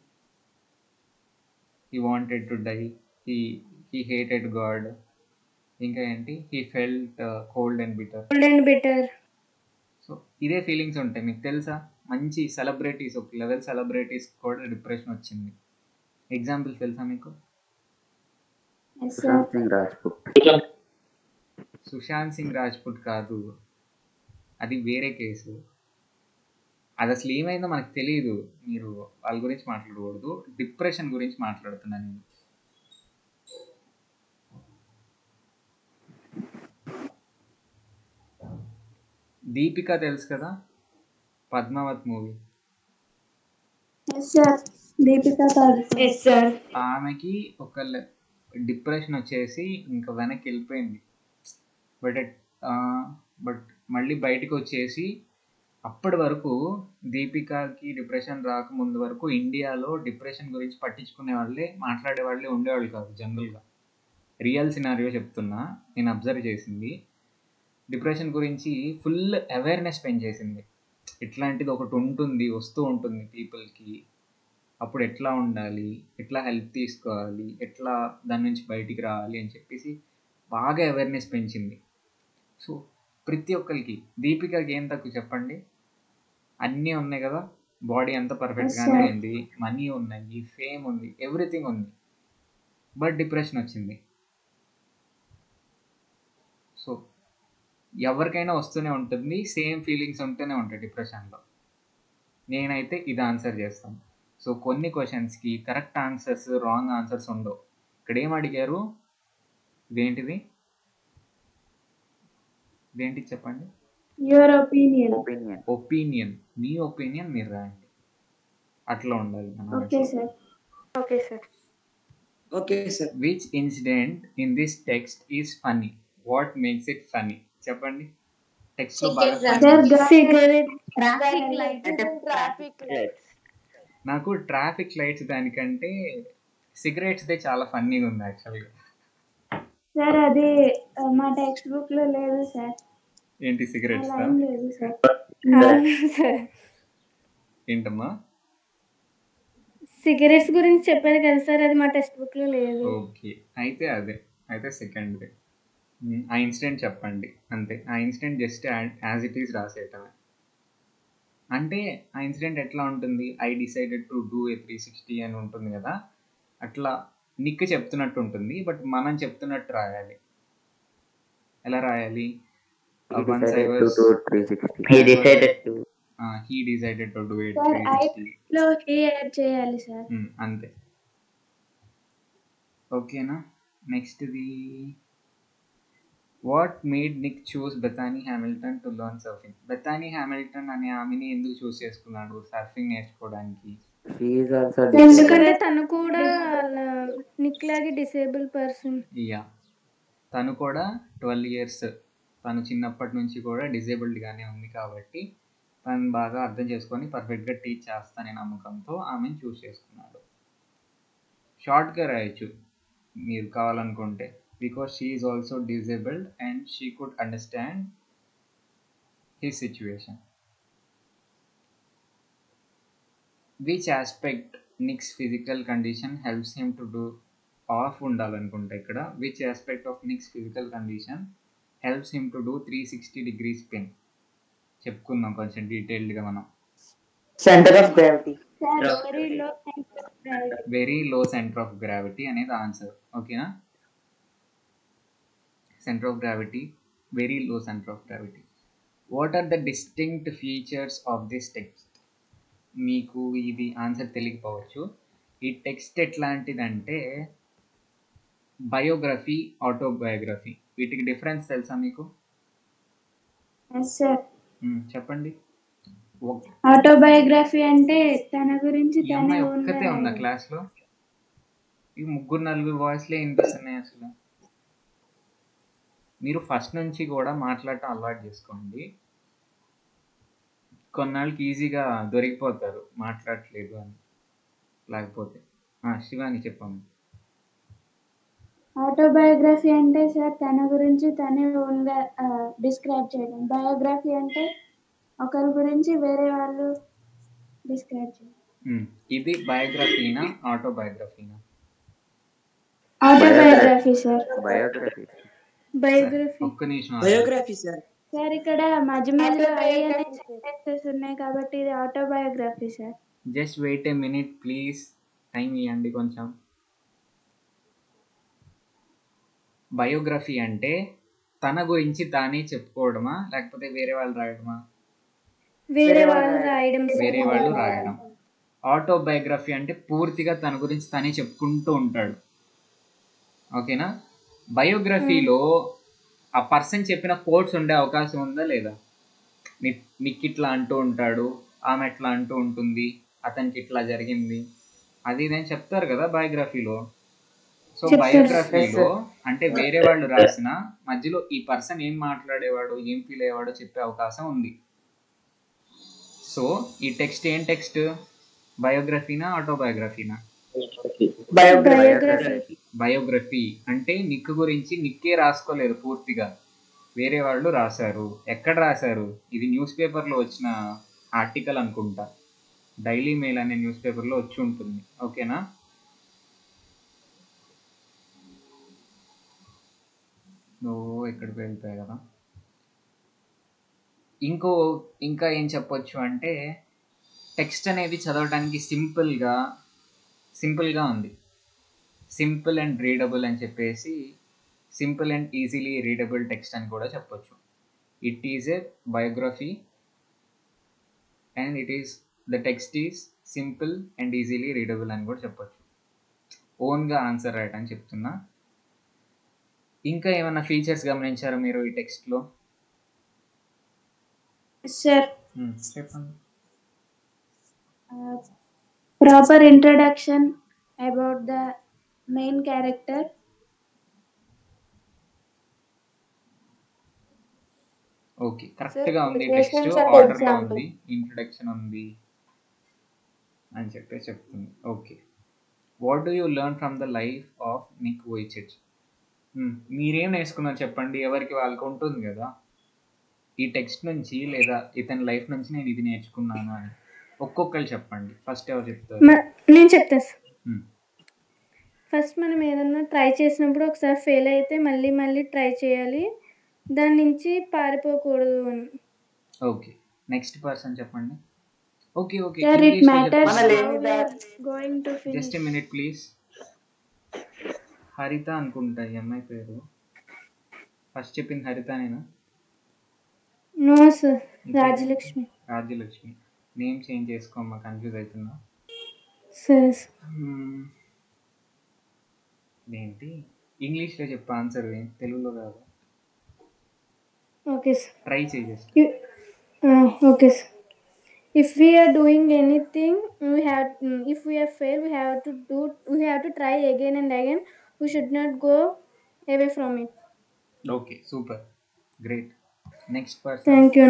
he wanted to die he he hated God ఇంకా ఏంటి he felt cold and bitter cold and bitter so ఇదే ఫీలింగ్స్ ఉంటాయి మీకు తెలుసా మంచి సెలబ్రిటీస్ ఒక లెవెల్ సెలబ్రిటీస్ కూడా డిప్రెషన్ వచ్చింది ఎగ్జాంపుల్స్ తెలుసా మీకు ఎస్ సార్ సుశాంత్ సింగ్ రాజ్పుట్ సుశాంత్ సింగ్ రాజ్పుట్ కాదు అది వేరే కేసు అది అసలు ఏమైందో మనకు తెలియదు మీరు వాళ్ళ గురించి మాట్లాడకూడదు డిప్రెషన్ గురించి మాట్లాడుతున్నాను నేను దీపిక తెలుసు కదా Padmaavat movie yes sir Deepika Padukone yes sir ఆమెకి ఒక డిప్రెషన్ వచ్చేసి ఇంకా వెనక్కి వెళ్ళిపోయింది బట్ బట్ మళ్ళీ బయటకు వచ్చేసి అప్పటి వరకు దీపికాకి డిప్రెషన్ రాకముందు వరకు ఇండియాలో డిప్రెషన్ గురించి పట్టించుకునే వాళ్ళే మాట్లాడే వాళ్ళే ఉండేవాళ్ళు కాదు జనరల్గా రియల్ సినారియో చెప్తున్నా నేను అబ్జర్వ్ చేసింది డిప్రెషన్ గురించి ఫుల్ అవేర్నెస్ పెంచేసింది ఇట్లాంటిది ఒకటి ఉంటుంది వస్తూ ఉంటుంది పీపుల్కి అప్పుడు ఎట్లా ఉండాలి ఎట్లా హెల్ప్ తీసుకోవాలి ఎట్లా దాని నుంచి బయటికి రావాలి అని చెప్పేసి బాగా అవేర్నెస్ పెంచింది సో ప్రతి ఒక్కరికి దీపికకి ఏం తక్కువ చెప్పండి అన్నీ ఉన్నాయి కదా బాడీ అంతా పర్ఫెక్ట్గానే sir. ఉంది మనీ ఉన్నాయి ఫేమ్ ఉంది ఎవ్రీథింగ్ ఉంది బట్ డిప్రెషన్ వచ్చింది సో ఎవరికైనా వస్తూనే ఉంటుంది సేమ్ ఫీలింగ్స్ ఉంటూనే ఉంటాయి డిప్రెషన్లో నేనైతే ఇది ఆన్సర్ చేస్తాను సో కొన్ని క్వశ్చన్స్కి కరెక్ట్ ఆన్సర్స్ రాంగ్ ఆన్సర్స్ ఉండవు ఇక్కడ ఏం అడిగారు ఇదేంటిది ఇదేంటి చెప్పండి యువర్ ఒపీనియన్ ఒపీనియన్ ఒపీనియన్ మీ ఒపీనియన్ మీరు రాయండి అట్లా ఉండాలి okay sir okay sir okay sir which incident in this text is funny what makes it funny చెప్పండి టెక్స్ట్ లో బాగా sir cigarette traffic lights traffic lights నాకు ట్రాఫిక్ లైట్స్ దానికంటే సిగరెట్స్ దే చాలా ఫన్నీగా ఉంది యాక్చువల్గా సార్ అది ఆ, మా టెక్స్ట్ బుక్ లో లేదు సార్ ఏంటి ఆ సిగరెట్స్ లైన్ లేదు సార్ అవును సార్ ఏంటమ్మా సిగరెట్స్ గురించి చెప్పారు కదా సార్ అది మా టెక్స్ట్ బుక్ లో లేదు ఓకే అయితే అదే అయితే సెకండ్ ఆ ఇన్సిడెంట్ చెప్పండి అంతే ఆ incident just as it is రాసేయటమే అంటే ఆ ఇన్సిడెంట్ ఎట్లా ఉంటుంది I decided to do a three sixty అని ఉంటుంది కదా అట్లా నిక్ చెప్తున్నట్టు ఉంటుంది బట్ మనం చెప్తున్నట్టు రాయాలి ఎలా రాయాలి He once I decided to was do 360. He decided to. He decided to do it sir three I sixty లో హీ యాడ్ చేయాలి సార్ మ్మ్, అంతే ఓకేనా నెక్స్ట్ది what made Nick choose Bethany Hamilton to learn surfing Bethany Hamilton అనే ఆమెని ఎందుకు చూస్ చేసుకున్నాడు surfing నేర్చుకోవడానికి She is also ఎందుకంటే disabled. తను కూడా నిక్ లాగే డిసేబుల్ పర్సన్ యా తను కూడా ట్వెల్వ్ ఇయర్స్ తను చిన్నప్పటి నుంచి కూడా డిజేబుల్డ్గానే ఉంది కాబట్టి తను బాగా అర్థం చేసుకొని పర్ఫెక్ట్గా టీచ్ చేస్తాననే నమ్మకంతో ఆమెను చూస్ చేసుకున్నాడు షార్ట్గా రాయొచ్చు మీరు కావాలనుకుంటే because she is also disabled and she could understand his situation which aspect Nick's physical condition helps him to do of ఉండాలనుకుంటా ఇక్కడ which aspect of Nick's physical condition helps him to do three sixty degree spin చెప్పుకుందాం కొంచెం డీటెయిల్డ్గా మనం center of gravity sir very low very low center of gravity అనేది answer ఓకేనా center of gravity very low center of gravity what are the distinct features of this text మీకు ఇది answer తెలియకపోవచ్చు ఈ టెక్స్ట్ ఎట్లాంటిదంటే బయోగ్రఫీ ఆటోబయోగ్రఫీ వీటికి difference తెలుసా మీకు ఎస్ సార్ మ్మ్, చెప్పండి ఒక- ఆటోబయోగ్రఫీ అంటే తన గురించి ఈ తనే అమ్మాయి ఓన్గా ఒక్కతే ఉందా క్లాస్లో ఈ ముగ్గురు నలుగురు వాయిస్లే వినిపిస్తున్నాయి అసలు మీరు ఫస్ట్ నుంచి కూడా మాట్లాడటం అలవాటు చేసుకోండి కొన్నాళ్ళకి ఈజీగా దొరికిపోతారు మాట్లాడట్లేదు అని లేకపోతే ఆ, శివాని చెప్పమ్మ ఆటోబయోగ్రఫీ అంటే సార్ తన గురించి తనే ఓన్గా డిస్క్రైబ్ చేయడం బయోగ్రఫీ అంటే ఒకరి గురించి వేరే వాళ్ళు డిస్క్రైబ్ చేయడం మ్మ్. ఇది బయోగ్రఫీనా ఆటోబయోగ్రఫీనా ఆటోబయోగ్రఫీ సార్ Biography. బయోగ్రఫీ ఒక్క నిమిషం ఆగండి. బయోగ్రఫీ సార్ సార్ ఇక్కడ మధ్య మధ్యలో ఐ అనే సెంటెన్సెస్ ఉన్నాయి కాబట్టి ఇది autobiography sir just wait a minute please time ఇవ్వండి కొంచెం బయోగ్రఫీ అంటే తన గురించి తానే చెప్పుకోవడమా లేకపోతే వేరే వాళ్ళు రాయడమా వేరే వాళ్ళు రాయడం వేరే వాళ్ళు రాయడం ఆటోబయోగ్రఫీ అంటే పూర్తిగా తన గురించి తనే చెప్పుకుంటూ ఉంటాడు ఓకేనా బయోగ్రఫీలో ఆ పర్సన్ చెప్పిన కోట్స్ ఉండే అవకాశం ఉందా లేదా ని- నిక్ ఇట్లా అంటూ ఉంటాడు ఆమె ఎట్లా అంటూ ఉంటుంది అతనికి ఇట్లా జరిగింది అది ఇది అని చెప్తారు కదా బయోగ్రఫీలో సో చెప్తారు. బయోగ్రఫీలో అంటే వేరే వాళ్ళు రాసిన మధ్యలో ఈ పర్సన్ ఏం మాట్లాడేవాడు ఏం ఫీల్ అయ్యేవాడో చెప్పే అవకాశం ఉంది సో ఈ టెక్స్ట్ ఏం టెక్స్ట్ బయోగ్రఫీనా ఆటోబయోగ్రఫీనా బయోగ్రఫీ బయోగ్రఫీ అంటే నిక్ గురించి నిక్కే రాసుకోలేదు పూర్తిగా వేరే వాళ్ళు రాశారు ఎక్కడ రాశారు ఇది న్యూస్ పేపర్లో వచ్చిన ఆర్టికల్ అనుకుంటా డైలీ మెయిల్ అనే న్యూస్ పేపర్లో వచ్చి ఉంటుంది ఓకేనా ఓ ఎక్కడికి వెళ్తాయి కదా ఇంకో ఇంకా ఏం చెప్పొచ్చు అంటే టెక్స్ట్ అనేది చదవడానికి సింపుల్గా సింపుల్గా ఉంది సింపుల్ అండ్ రీడబుల్ అని చెప్పేసి simple and easily readable text అని కూడా చెప్పొచ్చు it is a biography and it is the text is simple and easily readable అని కూడా చెప్పొచ్చు ఓన్గా ఆన్సర్ రాయటని చెప్తున్నా ఇంకా ఏమైనా ఫీచర్స్ గమనించారా మీరు ఈ టెక్స్ట్లో Sir, చెప్పండి uh, proper introduction about the main character. Okay కరెక్ట్గా ఉంది Questions టెక్స్ట్ and ఆర్డర్లో example. ఉంది ఇంట్రడక్షన్ ఉంది అని చెప్పి చెప్తుంది okay what do you learn from the life of Nick Vujicic మీరేం నేర్చుకున్నారు చెప్పండి ఎవరికి వాళ్ళకి ఉంటుంది కదా ఈ టెక్స్ట్ నుంచి లేదా ఇతని లైఫ్ నుంచి నేను ఇది నేర్చుకున్నాను అని ఒక్కొక్కరు చెప్పండి ఫస్ట్ ఎవరు చెప్తారు మ- నేను చెప్తాను సార్. Hmm. ఫస్ట్ మనం ఏదన్నా ట్రై చేసినప్పుడు ఒకసారి ఫెయిల్ అయితే మళ్ళీ మళ్ళీ ట్రై చేయాలి దాని నుంచి పారిపోకూడదు అని ఓకే నెక్స్ట్ పర్సన్ చెప్పండి okay okay Sir, it matters మన how లేని we are going to finish. Just minute please Haritha అనుకుంటా ఈ అమ్మాయి పేరు ఫస్ట్ చెప్పింది హరితనేనా no sir Rajalakshmi Rajyalakshmi name change చేసుకోమ్మా కన్ఫ్యూజ్ అవుతున్నా సరే సార్ Hmm. ఏంటి ఇంగ్లీష్లో చెప్పు ఆన్సర్ తెలుగులో కాదు ఓకే సార్ ట్రై చేసేసి okay sir if we are doing anything we have mm, if we are fail we have to do we have to try again and again we should not go away from it okay super great next person thank you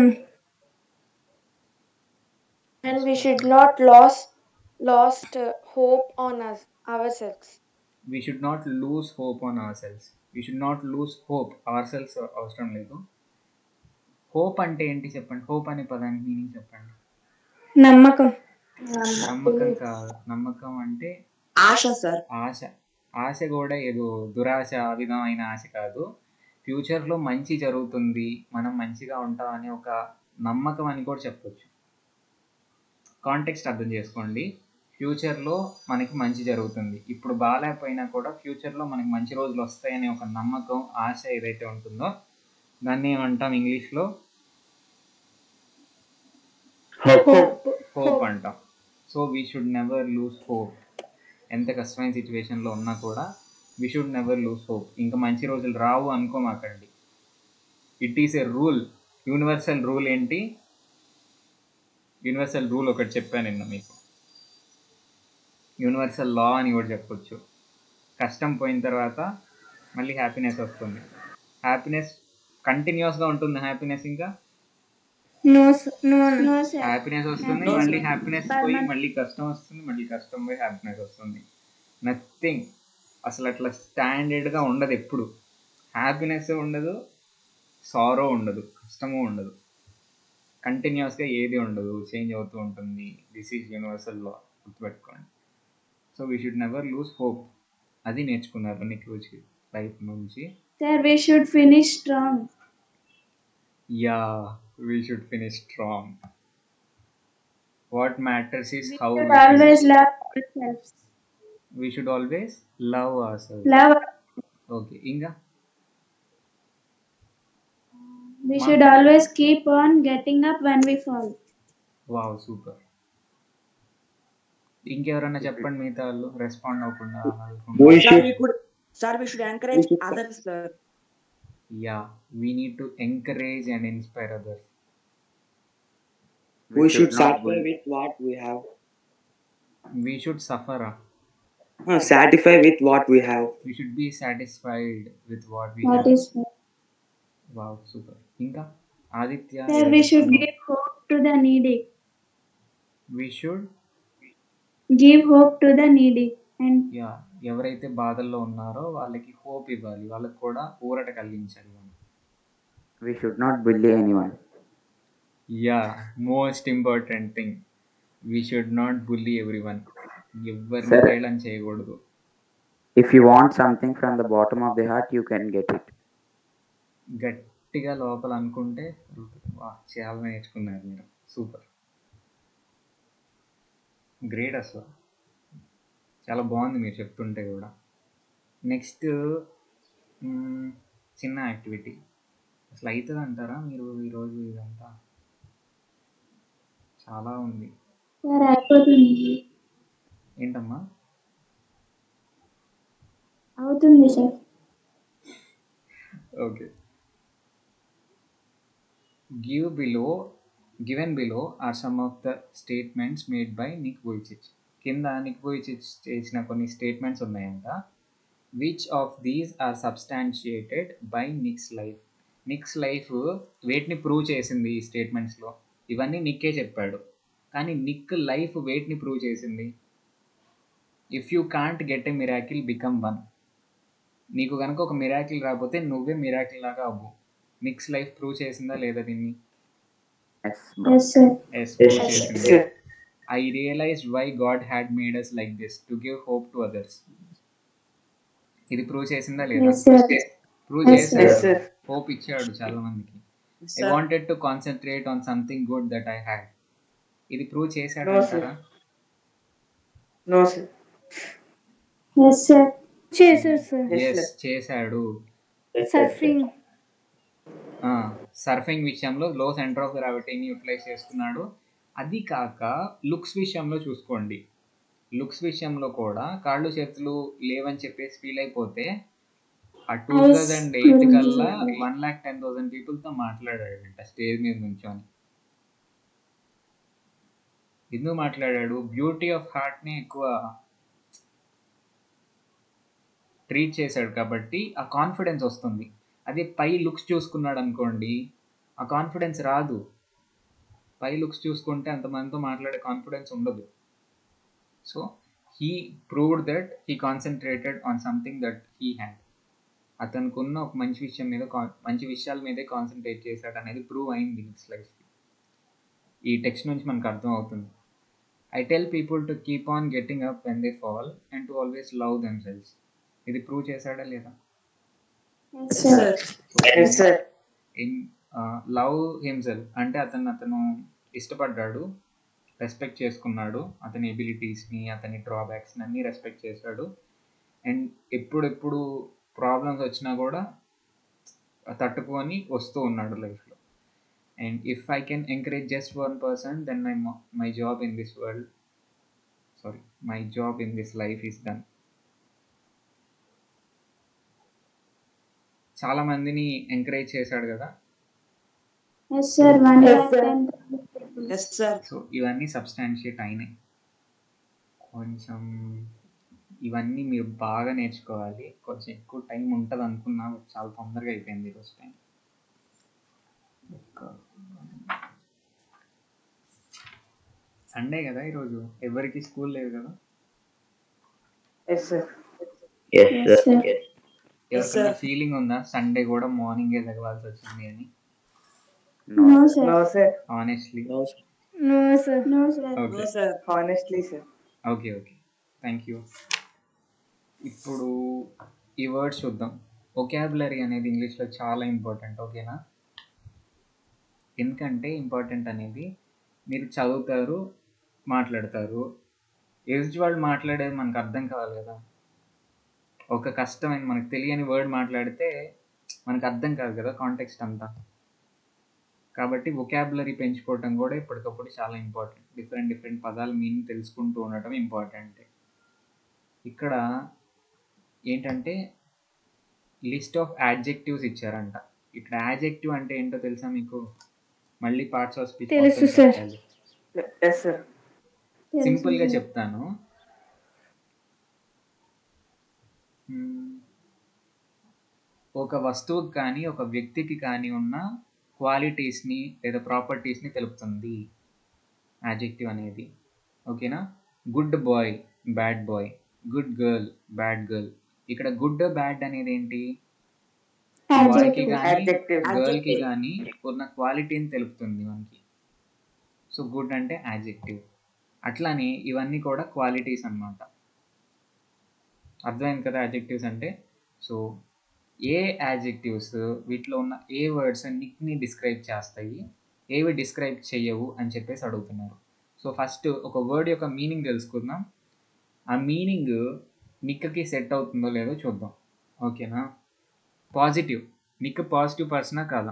And we should not lose lost uh, hope on us ourselves. We should not lose hope on ourselves we should not lose hope ourselves అవసరం లేదు hope అంటే ఏంటి చెప్పండి hope అనే పదానికి meaning చెప్పండి నమ్మకం నమ్మకం కాదు నమ్మకం అంటే ఆశ సార్ ఆశ ఆశ కూడా ఏదో దురాశ ఆ విధమైన ఆశ కాదు ఫ్యూచర్లో మంచి జరుగుతుంది మనం మంచిగా ఉంటాం అనే ఒక నమ్మకం అని కూడా చెప్పొచ్చు కాంటెక్స్ట్ అర్థం చేసుకోండి ఫ్యూచర్లో మనకి మంచి జరుగుతుంది ఇప్పుడు బాగాలేకపోయినా కూడా ఫ్యూచర్లో మనకి మంచి రోజులు వస్తాయనే ఒక నమ్మకం ఆశ ఏదైతే ఉంటుందో దాన్ని ఏమంటాం ఇంగ్లీష్లో హోప్ అంటాం so we should never lose hope ఎంత కష్టమైన సిచ్యువేషన్లో ఉన్నా కూడా we should never lose hope ఇంకా మంచి రోజులు రావు అనుకోమాకండి it is a rule universal rule ఏంటి యూనివర్సల్ రూల్ ఒకటి చెప్పాను నిన్న మీకు యూనివర్సల్ లా అని కూడా చెప్పొచ్చు కష్టం పోయిన తర్వాత మళ్ళీ హ్యాపీనెస్ వస్తుంది హ్యాపీనెస్ కంటిన్యూస్గా ఉంటుంది హ్యాపీనెస్ ఇంకా no sir. no no No, sir. Happiness వస్తుంది No, మళ్ళీ sir. హ్యాపీనెస్ Per పోయి month. మళ్ళీ కష్టం వస్తుంది మళ్ళీ కష్టం పోయి హ్యాపీనెస్ వస్తుంది నథింగ్ అసలు అట్లా స్టాండర్డ్గా ఉండదు ఎప్పుడు హ్యాపీనెస్ ఉండదు సారో ఉండదు కష్టము ఉండదు కంటిన్యూస్గా ఏది ఉండదు చేంజ్ అవుతూ ఉంటుంది దిస్ ఈజ్ యూనివర్సల్ లా గుర్తుపెట్టుకోండి so we should never lose hope అది నేర్చుకున్నారు నీకు లైఫ్ నుంచి Sir, we should finish strong. Yeah we should finish strong what matters is We how should always love ourselves. We should always love our self Love. Okay ఇంకా We Ma- should always keep on getting up when we fall. Wow super ఇంకెవరన్నా చెప్పండి మిగతా వాళ్ళు respond అవ్వకుండా Sir, we could, sir, we should encourage others, sir. Yeah we need to encourage and inspire others We should not satisfy bully. with what we have. We should suffer Uh, satisfy with what we have. We should be satisfied with what we What have is wow super ఇంకా Aditya Sir, we should give hope to the needy. We should Give hope to the needy. And yeah ఎవరైతే బాధల్లో ఉన్నారో వాళ్ళకి hope ఇవ్వాలి వాళ్ళకి కూడా ఊరట కలిగించాలి మనం We should not bully anyone. Yeah most important thing we should not bully everyone ఎవరిని Sir. హేళన చేయకూడదు If you want something from the bottom of the heart, you can get it. గట్టిగా లోపల అనుకుంటే వా చాలా నేర్చుకున్నారు మీరు సూపర్ గ్రేట్ అసలు చాలా బాగుంది మీరు చెప్తుంటే కూడా నెక్స్ట్ చిన్న యాక్టివిటీ అసలు అవుతుంది అంటారా మీరు ఈరోజు ఇదంతా చాలా ఉంది sir, అయిపోతుంది ఏంటమ్మా అవుతుంది sir Okay. Give below, given below are some of the statements made by Nick Vujicic. కింద నిక్ వోయిచిచ్ చేసిన కొన్ని స్టేట్మెంట్స్ ఉన్నాయంట which of these are substantiated by Nick's life Nick's life వేటిని ప్రూవ్ చేసింది ఈ స్టేట్మెంట్స్లో ఇవన్నీ నిక్కే చెప్పాడు కానీ నిక్ లైఫ్ వేటిని ప్రూవ్ చేసింది if you can't get a miracle become one నీకు కనుక ఒక మిరాకిల్ రాకపోతే నువ్వే మిరాకిల్ లాగా అవ్వు మిక్స్ లైఫ్ ప్రూవ్ చేసిందా లేదా దీన్ని Yes, Yes, sir. Yes Yes, prove sir. చేసింది I realise why God had made us like this to give hope to others ఇది ప్రూవ్ చేసిందా లేదా Yes, sir. Prove Yes, sir. చేశాడు Yes, sir. హోప్ ఇచ్చాడు చాలా మందికి Yes, I sir. Wanted to concentrate on something good that I had ఇది prove చేశాడు No, sir. అంటారా No, sir. Yes, sir. చేశారు సార్ ఎస్ చేశాడు సర్ఫింగ్ సర్ఫింగ్ విషయంలో లో సెంటర్ ఆఫ్ గ్రావిటీని యూటిలైజ్ చేసుకున్నాడు అది కాక లుక్స్ విషయంలో చూసుకోండి లుక్స్ విషయంలో కూడా కాళ్ళు చేతులు లేవని చెప్పేసి ఫీల్ అయిపోతే ఆ టూ థౌజండ్ ఎయిట్ కల్లా వన్ ల్యాక్ టెన్ థౌసండ్ పీపుల్తో మాట్లాడాడంట స్టేజ్ మీద నుంచొని ఎందుకు మాట్లాడాడు బ్యూటీ ఆఫ్ హార్ట్ని ఎక్కువ ట్రీట్ చేశాడు కాబట్టి ఆ కాన్ఫిడెన్స్ వస్తుంది అదే పై లుక్స్ చూసుకున్నాడు అనుకోండి ఆ కాన్ఫిడెన్స్ రాదు పై లుక్స్ చూసుకుంటే అంతమందితో మాట్లాడే కాన్ఫిడెన్స్ ఉండదు so he proved that he concentrated on something that he had అతనికి ఉన్న ఒక మంచి విషయం మీద con- మంచి విషయాల మీదే కాన్సన్ట్రేట్ చేశాడు అనేది ప్రూవ్ అయింది ఇట్స్ లైఫ్ ఈ టెక్స్ట్ నుంచి మనకు అర్థం అవుతుంది I tell people to keep on getting up when they fall and to always love themselves ఇది ప్రూవ్ చేశాడా లేదా Yes, sir. Yes, sir. In love himself అంటే అతను అతను ఇష్టపడ్డాడు రెస్పెక్ట్ చేసుకున్నాడు అతని ఎబిలిటీస్ని అతని డ్రాబ్యాక్స్ని అన్నీ రెస్పెక్ట్ చేశాడు అండ్ ఎప్పుడెప్పుడు ప్రాబ్లమ్స్ వచ్చినా కూడా తట్టుకొని వస్తూ ఉన్నాడు లైఫ్లో and if I can encourage just one person then my my job in this world sorry my job in this life is done చాలా మందిని ఎంకరేజ్ చేశాడు కదా Yes, sir. One Yes, lakh sir. ten thousand. Yes, sir. So ఇవన్నీ substantiate అయినాయి కొంచెం ఇవన్నీ మీరు బాగా నేర్చుకోవాలి కొంచెం ఎక్కువ టైం ఉంటుంది అనుకున్నా but చాలా తొందరగా అయిపోయింది ఈరోజు టైం సండే కదా ఈరోజు ఎవరికి స్కూల్ లేదు కదా Yes, sir. Yes, Yes, sir. sir. Yes. ఎవరికైనా ఫీలింగ్ ఉందా సండే కూడా మార్నింగే చదవాల్సి వచ్చింది అని No, sir. No, sir. Honestly No, sir. No sir No, sir. Okay No, sir. Honestly, sir. Okay okay thank you ఇప్పుడు ఈ వర్డ్స్ చూద్దాం ఒకాబులరీ అనేది ఇంగ్లీష్లో చాలా ఇంపార్టెంట్ ఓకేనా ఎందుకంటే ఇంపార్టెంట్ అనేది మీరు చదువుతారు మాట్లాడతారు ఎదుటి వాళ్ళు మాట్లాడేది మనకు అర్థం కావాలి కదా ఒక కష్టమైన మనకు తెలియని వర్డ్ మాట్లాడితే మనకు అర్థం కాదు కదా కాంటెక్స్ట్ అంతా కాబట్టి వొకాబులరీ పెంచుకోవటం కూడా ఇప్పటికప్పుడు చాలా ఇంపార్టెంట్ డిఫరెంట్ డిఫరెంట్ పదాల మీనింగ్ తెలుసుకుంటూ ఉండటం ఇంపార్టెంట్ ఇక్కడ ఏంటంటే లిస్ట్ ఆఫ్ యాడ్జెక్టివ్స్ ఇచ్చారంట ఇక్కడ యాడ్జెక్టివ్ అంటే ఏంటో తెలుసా మీకు మళ్ళీ పార్ట్స్ ఆఫ్ స్పీచ్ తెలుసు, sir. ఎస్ సార్ సింపుల్ గా చెప్తాను మ్మ్. ఒక వస్తువుకి కానీ ఒక వ్యక్తికి కానీ ఉన్న క్వాలిటీస్ని లేదా ప్రాపర్టీస్ని తెలుపుతుంది యాజెక్టివ్ అనేది ఓకేనా good boy bad boy good girl bad girl ఇక్కడ గుడ్ బ్యాడ్ అనేది ఏంటి బాయ్కి కానీ Adjective. గర్ల్కి Adjective. కానీ ఉన్న క్వాలిటీని తెలుపుతుంది మనకి సో గుడ్ అంటే యాజెక్టివ్ అట్లానే ఇవన్నీ కూడా క్వాలిటీస్ అన్నమాట అర్థమైంది కదా యాజెక్టివ్స్ అంటే సో ఏ యాజెక్టివ్స్ వీటిలో ఉన్న ఏ వర్డ్స్ నిక్ని డిస్క్రైబ్ చేస్తాయి ఏవి డిస్క్రైబ్ చేయవు అని చెప్పేసి అడుగుతున్నారు సో ఫస్ట్ ఒక వర్డ్ యొక్క మీనింగ్ తెలుసుకుందాం ఆ మీనింగ్ నిక్కి సెట్ అవుతుందో లేదో చూద్దాం ఓకేనా పాజిటివ్ నిక్ పాజిటివ్ పర్సనా కాదా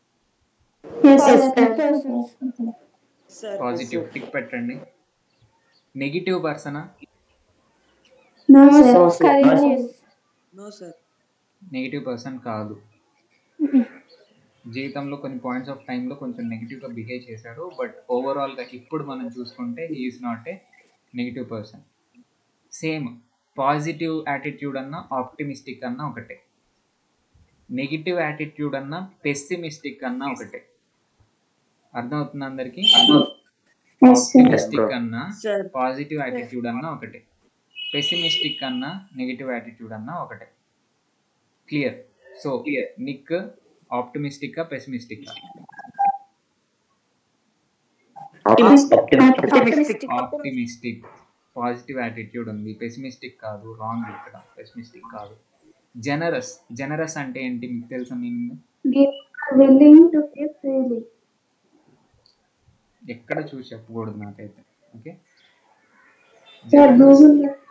పాజిటివ్ టిక్ పెట్టండి నెగిటివ్ పర్సనా No, No, sir. sir. Courageous. No sir negative person కాదు జీవితంలో కొన్ని పాయింట్స్ ఆఫ్ టైంలో కొంచెం నెగిటివ్గా బిహేవ్ చేశారు బట్ ఓవరాల్గా ఇప్పుడు మనం చూసుకుంటే is not a negative person same positive attitude అన్న ఆప్టిమిస్టిక్ అన్న ఒకటే నెగిటివ్ యాటిట్యూడ్ అన్న పెస్సిమిస్టిక్ అన్న ఒకటే అర్థమవుతుంది అందరికి ఆప్టిమిస్టిక్ అన్న Sir. పాజిటివ్ యాటిట్యూడ్ అన్న ఒకటే పెసిమిస్టిక్ అన్న నెగిటివ్ యాటిట్యూడ్ అన్న ఒకటే clear so Nick optimistic pessimistic Optimistic. Optimistic positive attitude ఉంది పెసిమిస్టిక్ కాదు రాంగ్ ఇక్కడ పెసిమిస్టిక్ కాదు జనరస్ జనరస్ అంటే ఏంటి మీకు తెలుసా meaning Give, willing to give freely. ఎక్కడ చూసి చెప్పకూడదు నాకైతే ఓకే Sir, Google.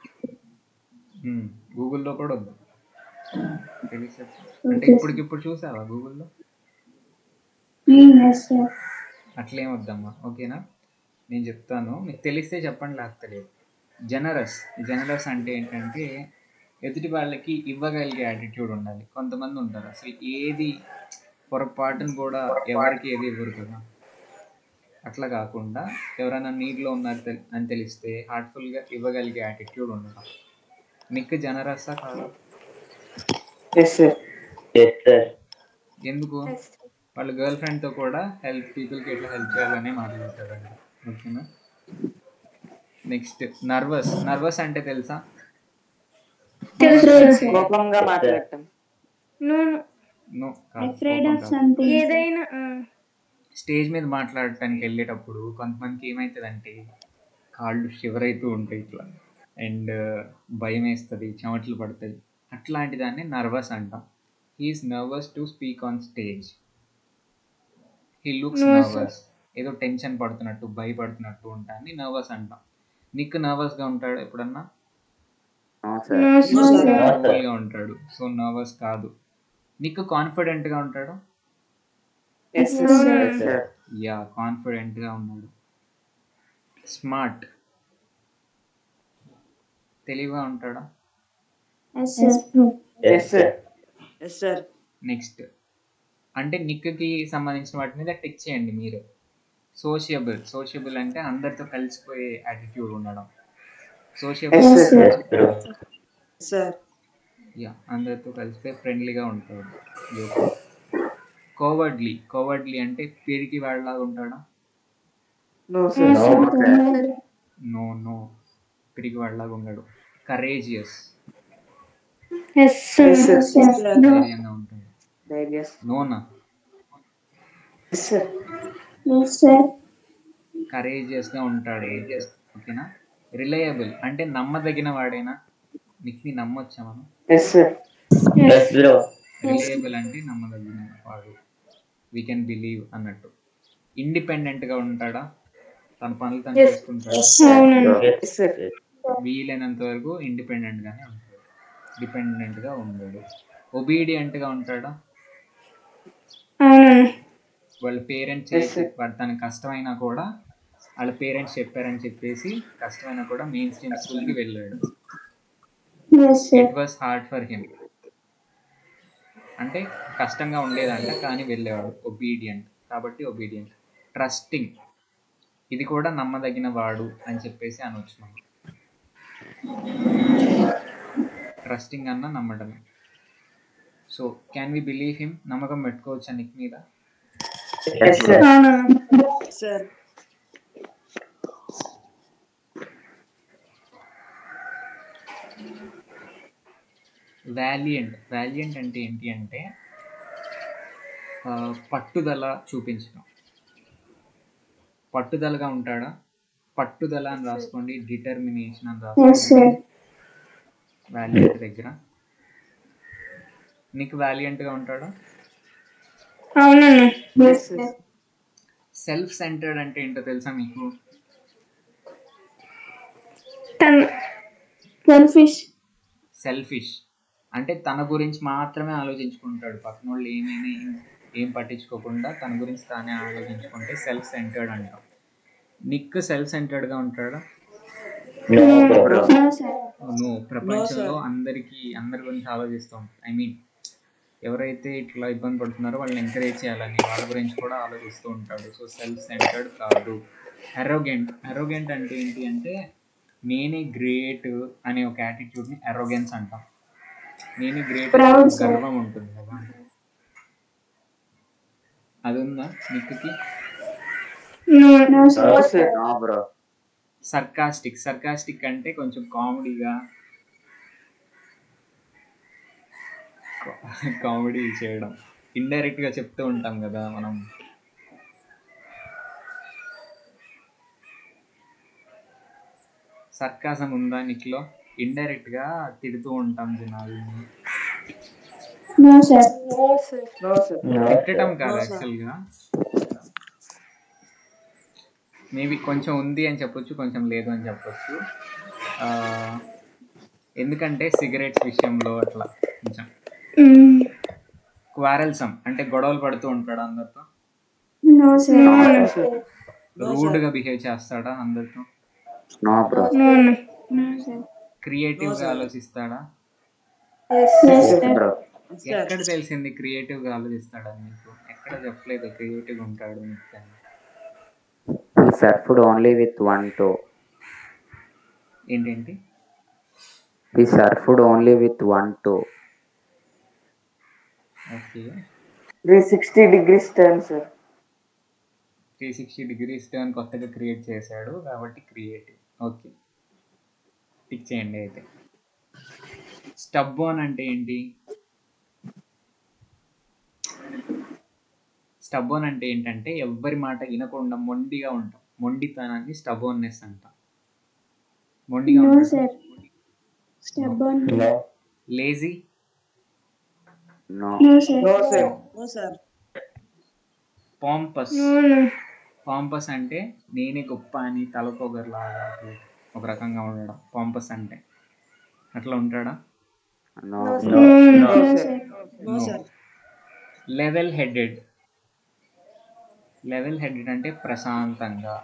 గూగుల్లో కూడా వద్దు తెలిసి చెప్పు. అంటే Okay, ఇప్పటికిప్పుడు చూసావా గూగుల్లో Mm, yes, sir. అట్లేం వద్దమ్మా ఓకేనా నేను చెప్తాను మీకు తెలిస్తే చెప్పండి లేకపోతే లేదు జనరస్ జనరస్ అంటే ఏంటంటే ఎదుటి వాళ్ళకి ఇవ్వగలిగే యాటిట్యూడ్ ఉండాలి కొంతమంది ఉంటారు అసలు ఏది పొరపాటును కూడా ఎవరికి ఏది ఇవ్వరు కదా అట్లా కాకుండా ఎవరైనా నీటిలో ఉన్నారు తెల్- అని తెలిస్తే హార్ట్ఫుల్గా ఇవ్వగలిగే యాటిట్యూడ్ ఉండడం నీకు జనరస్సా కాదు ఎస్ సార్ ఎస్ సార్ ఎందుకు వాళ్ళ గర్ల్ ఫ్రెండ్తో కూడా హెల్ప్ పీపుల్కి ఎట్లా హెల్ప్ చేయాలని మాట్లాడతారండి ఓకేనా నెక్స్ట్ నర్వస్ నర్వస్ అంటే తెలుసా తెలుసు sir. కోపంగా మాట్లాడటం No, no. No Afraid of something. ఏదైనా ఆ, స్టేజ్ మీద మాట్లాడటానికి వెళ్ళేటప్పుడు కొంతమందికి ఏమవుతుందంటే కాళ్ళు షివర్ అవుతూ ఉంటాయి ఇట్లా అండ్ భయం వేస్తుంది చెమటలు పడతాయి అట్లాంటి దాన్ని నర్వస్ అంటాం he is nervous to speak on stage he looks No, sir. Nervous ఏదో టెన్షన్ పడుతున్నట్టు భయపడుతున్నట్టు ఉంటాన్ని నర్వస్ అంటాం నీకు నర్వస్గా ఉంటాడు ఎప్పుడన్నా నో No, సార్ sir. నార్మల్గా ఉంటాడు సో నర్వస్ కాదు నీకు కాన్ఫిడెంట్గా ఉంటాడు yes No, no. Yes sir yeah కాన్ఫిడెంట్గా ఉన్నాడు స్మార్ట్ తెలివిగా ఉంటాడా Yes, sir. Yes sir yes sir next అంటే నిక్కి సంబంధించిన వాటి మీద టిక్ చేయండి మీరు సోషియబుల్ సోషియబుల్ అంటే అందరితో కలిసిపోయే యాటిట్యూడ్ ఉండడం sociable Yes, sir. Yes bro sir yeah అందరితో కలిసిపోయి ఫ్రెండ్లీగా ఉంటాడు కోవర్డ్లీ కోవర్డ్లీ అంటే పిరికి వాళ్ళలాగా ఉంటాడా no No, sir no sir. Sir no no పిరికి వాళ్ళలాగా ఉన్నాడు courageous Yes, sir. Yes sir yes sir ధైర్యంగా ఉంటాడు ధైర్యస్ నోనా ఎస్ సార్ Yes, sir. కరేజియస్గా ఉంటాడు ఓకేనా రిలయబుల్ అంటే నమ్మదగిన వాడేనా నీకు నమ్మొచ్చా మనం yes sir yes bro reliable అంటే నమ్మదగిన వాడు వీ కెన్ బిలీవ్ అన్నట్టు ఇండిపెండెంట్గా ఉంటాడా తన పనులు తను Yes. చేసుకుంటాడు అవునండి ఎస్ సార్ వీలైనంత వరకు ఇండిపెండెంట్గానే ఉంటాడు డిపెండెంట్గా ఉండడు ఒబీడియంట్గా ఉంటాడా అవునండి వాళ్ళ పేరెంట్స్ Yes, sir. వాడు తనకు కష్టమైనా కూడా వాళ్ళ పేరెంట్స్ చెప్పారని చెప్పేసి కష్టమైనా కూడా మెయిన్ స్ట్రీమ్ స్కూల్కి వెళ్ళాడు Yes, sir. It was hard for him అంటే కష్టంగా ఉండేదంట కానీ వెళ్ళేవాడు ఒబీడియంట్ కాబట్టి ఒబీడియంట్ ట్రస్టింగ్ ఇది కూడా నమ్మదగిన వాడు అని చెప్పేసి అనొచ్చు మనం ట్రస్టింగ్ అన్న నమ్మడమే so can we believe him నమ్మకం పెట్టుకోవచ్చా నిక్ మీద Sir. వాలియంట్ వాలియంట్ అంటే ఏంటి అంటే ఆ, పట్టుదల చూపించడం పట్టుదలగా ఉంటాడా పట్టుదల అని రాసుకోండి డిటర్మినేషన్ అని Yes, sir. రాసుకోండి వాలియంట్ దగ్గర నీకు వాలియంట్ గా ఉంటాడా అవునన్నా సెల్ఫ్ సెంటర్డ్ అంటే ఏంటో తెలుసా మీకు తన సెల్ఫిష్ సెల్ఫిష్ అంటే తన గురించి మాత్రమే ఆలోచించుకుంటాడు పక్కన వాళ్ళు ఏమేమి ఏం పట్టించుకోకుండా తన గురించి తానే ఆలోచించుకుంటే సెల్ఫ్ సెంటర్డ్ అంటాం నిక్ సెల్ఫ్ సెంటర్డ్గా ఉంటాడా నువ్వు ప్రపంచంలో అందరికి అందరి గురించి ఆలోచిస్తాం ఐ మీన్ ఎవరైతే ఇట్లా ఇబ్బంది పడుతున్నారో వాళ్ళని ఎంకరేజ్ చేయాలని వాళ్ళ గురించి కూడా ఆలోచిస్తూ ఉంటాడు సో సెల్ఫ్ సెంటర్డ్ కాదు అరోగెంట్ అరోగెంట్ అంటే ఏంటి అంటే నేనే గ్రేట్ అనే ఒక యాటిట్యూడ్ని అరోగెన్స్ అంటాం నేనే గ్రేట్ Proud, sir. గర్వం ఉంటుంది కదా అది ఉందా నిక్కి no no No, sir. No, bro. Sarcastic sarcastic అంటే కొంచెం కామెడీగా కామెడీ చేయడం ఇండైరెక్ట్ గా చెప్తూ ఉంటాం కదా మనం సర్కాసం ఉందా నీకులో ఇండైరెక్ట్ గా తిడుతూ ఉంటాం జనాలని no sir No, sir. No, sir. తిట్టడం కాదు No, sir. యాక్చువల్ గా మేబీ కొంచెం ఉంది అని చెప్పొచ్చు కొంచెం లేదు అని చెప్పొచ్చు ఆ, ఎందుకంటే సిగరెట్స్ విషయంలో అట్లా కొంచెం క్వారల్సమ్ అంటే గొడవలు పడుతూ ఉంటాడు అందరితో నో సార్ రూడ్ గా బిహేవ్ చేస్తాడా అందరితో No, bro. No no sir creative No, గా sir. ఆలోచిస్తాడా ఎస్ Yes, సార్ bro. ఎక్కడ తెలిసింది క్రియేటివ్ గా ఆలోచిస్తాడని మీకు ఎక్కడ చెప్పలేదు క్రియేటివ్ గా ఉంటాడు మీకు అని. He surfed only with one toe. ఏంటేంటి He surfed only with one toe. Okay 360 degrees turn, sir. Three sixty degrees turn కొత్తగా క్రియేట్ చేశాడు కాబట్టి క్రియేటివ్ ఓకే టిక్ చేయండి అయితే స్టబ్బోన్ అంటే ఏంటి స్టబ్బోన్ అంటే ఏంటంటే ఎవ్వరి మాట వినకుండా మొండిగా ఉంటాం మొండితనాన్ని స్టబోన్నెస్ అంటాం మొండిగా నో ఉంటాం sir stubborn lazy No. No sir No, sir. No, sir. Pompous no no pompous అంటే నేనే గొప్ప అని తలకొగర్లాగా అట్లా ఒక రకంగా ఉండడం పాంపస్ అంటే అట్లా ఉంటాడా No. No, no No, sir. Sir No, sir. Level headed level headed అంటే ప్రశాంతంగా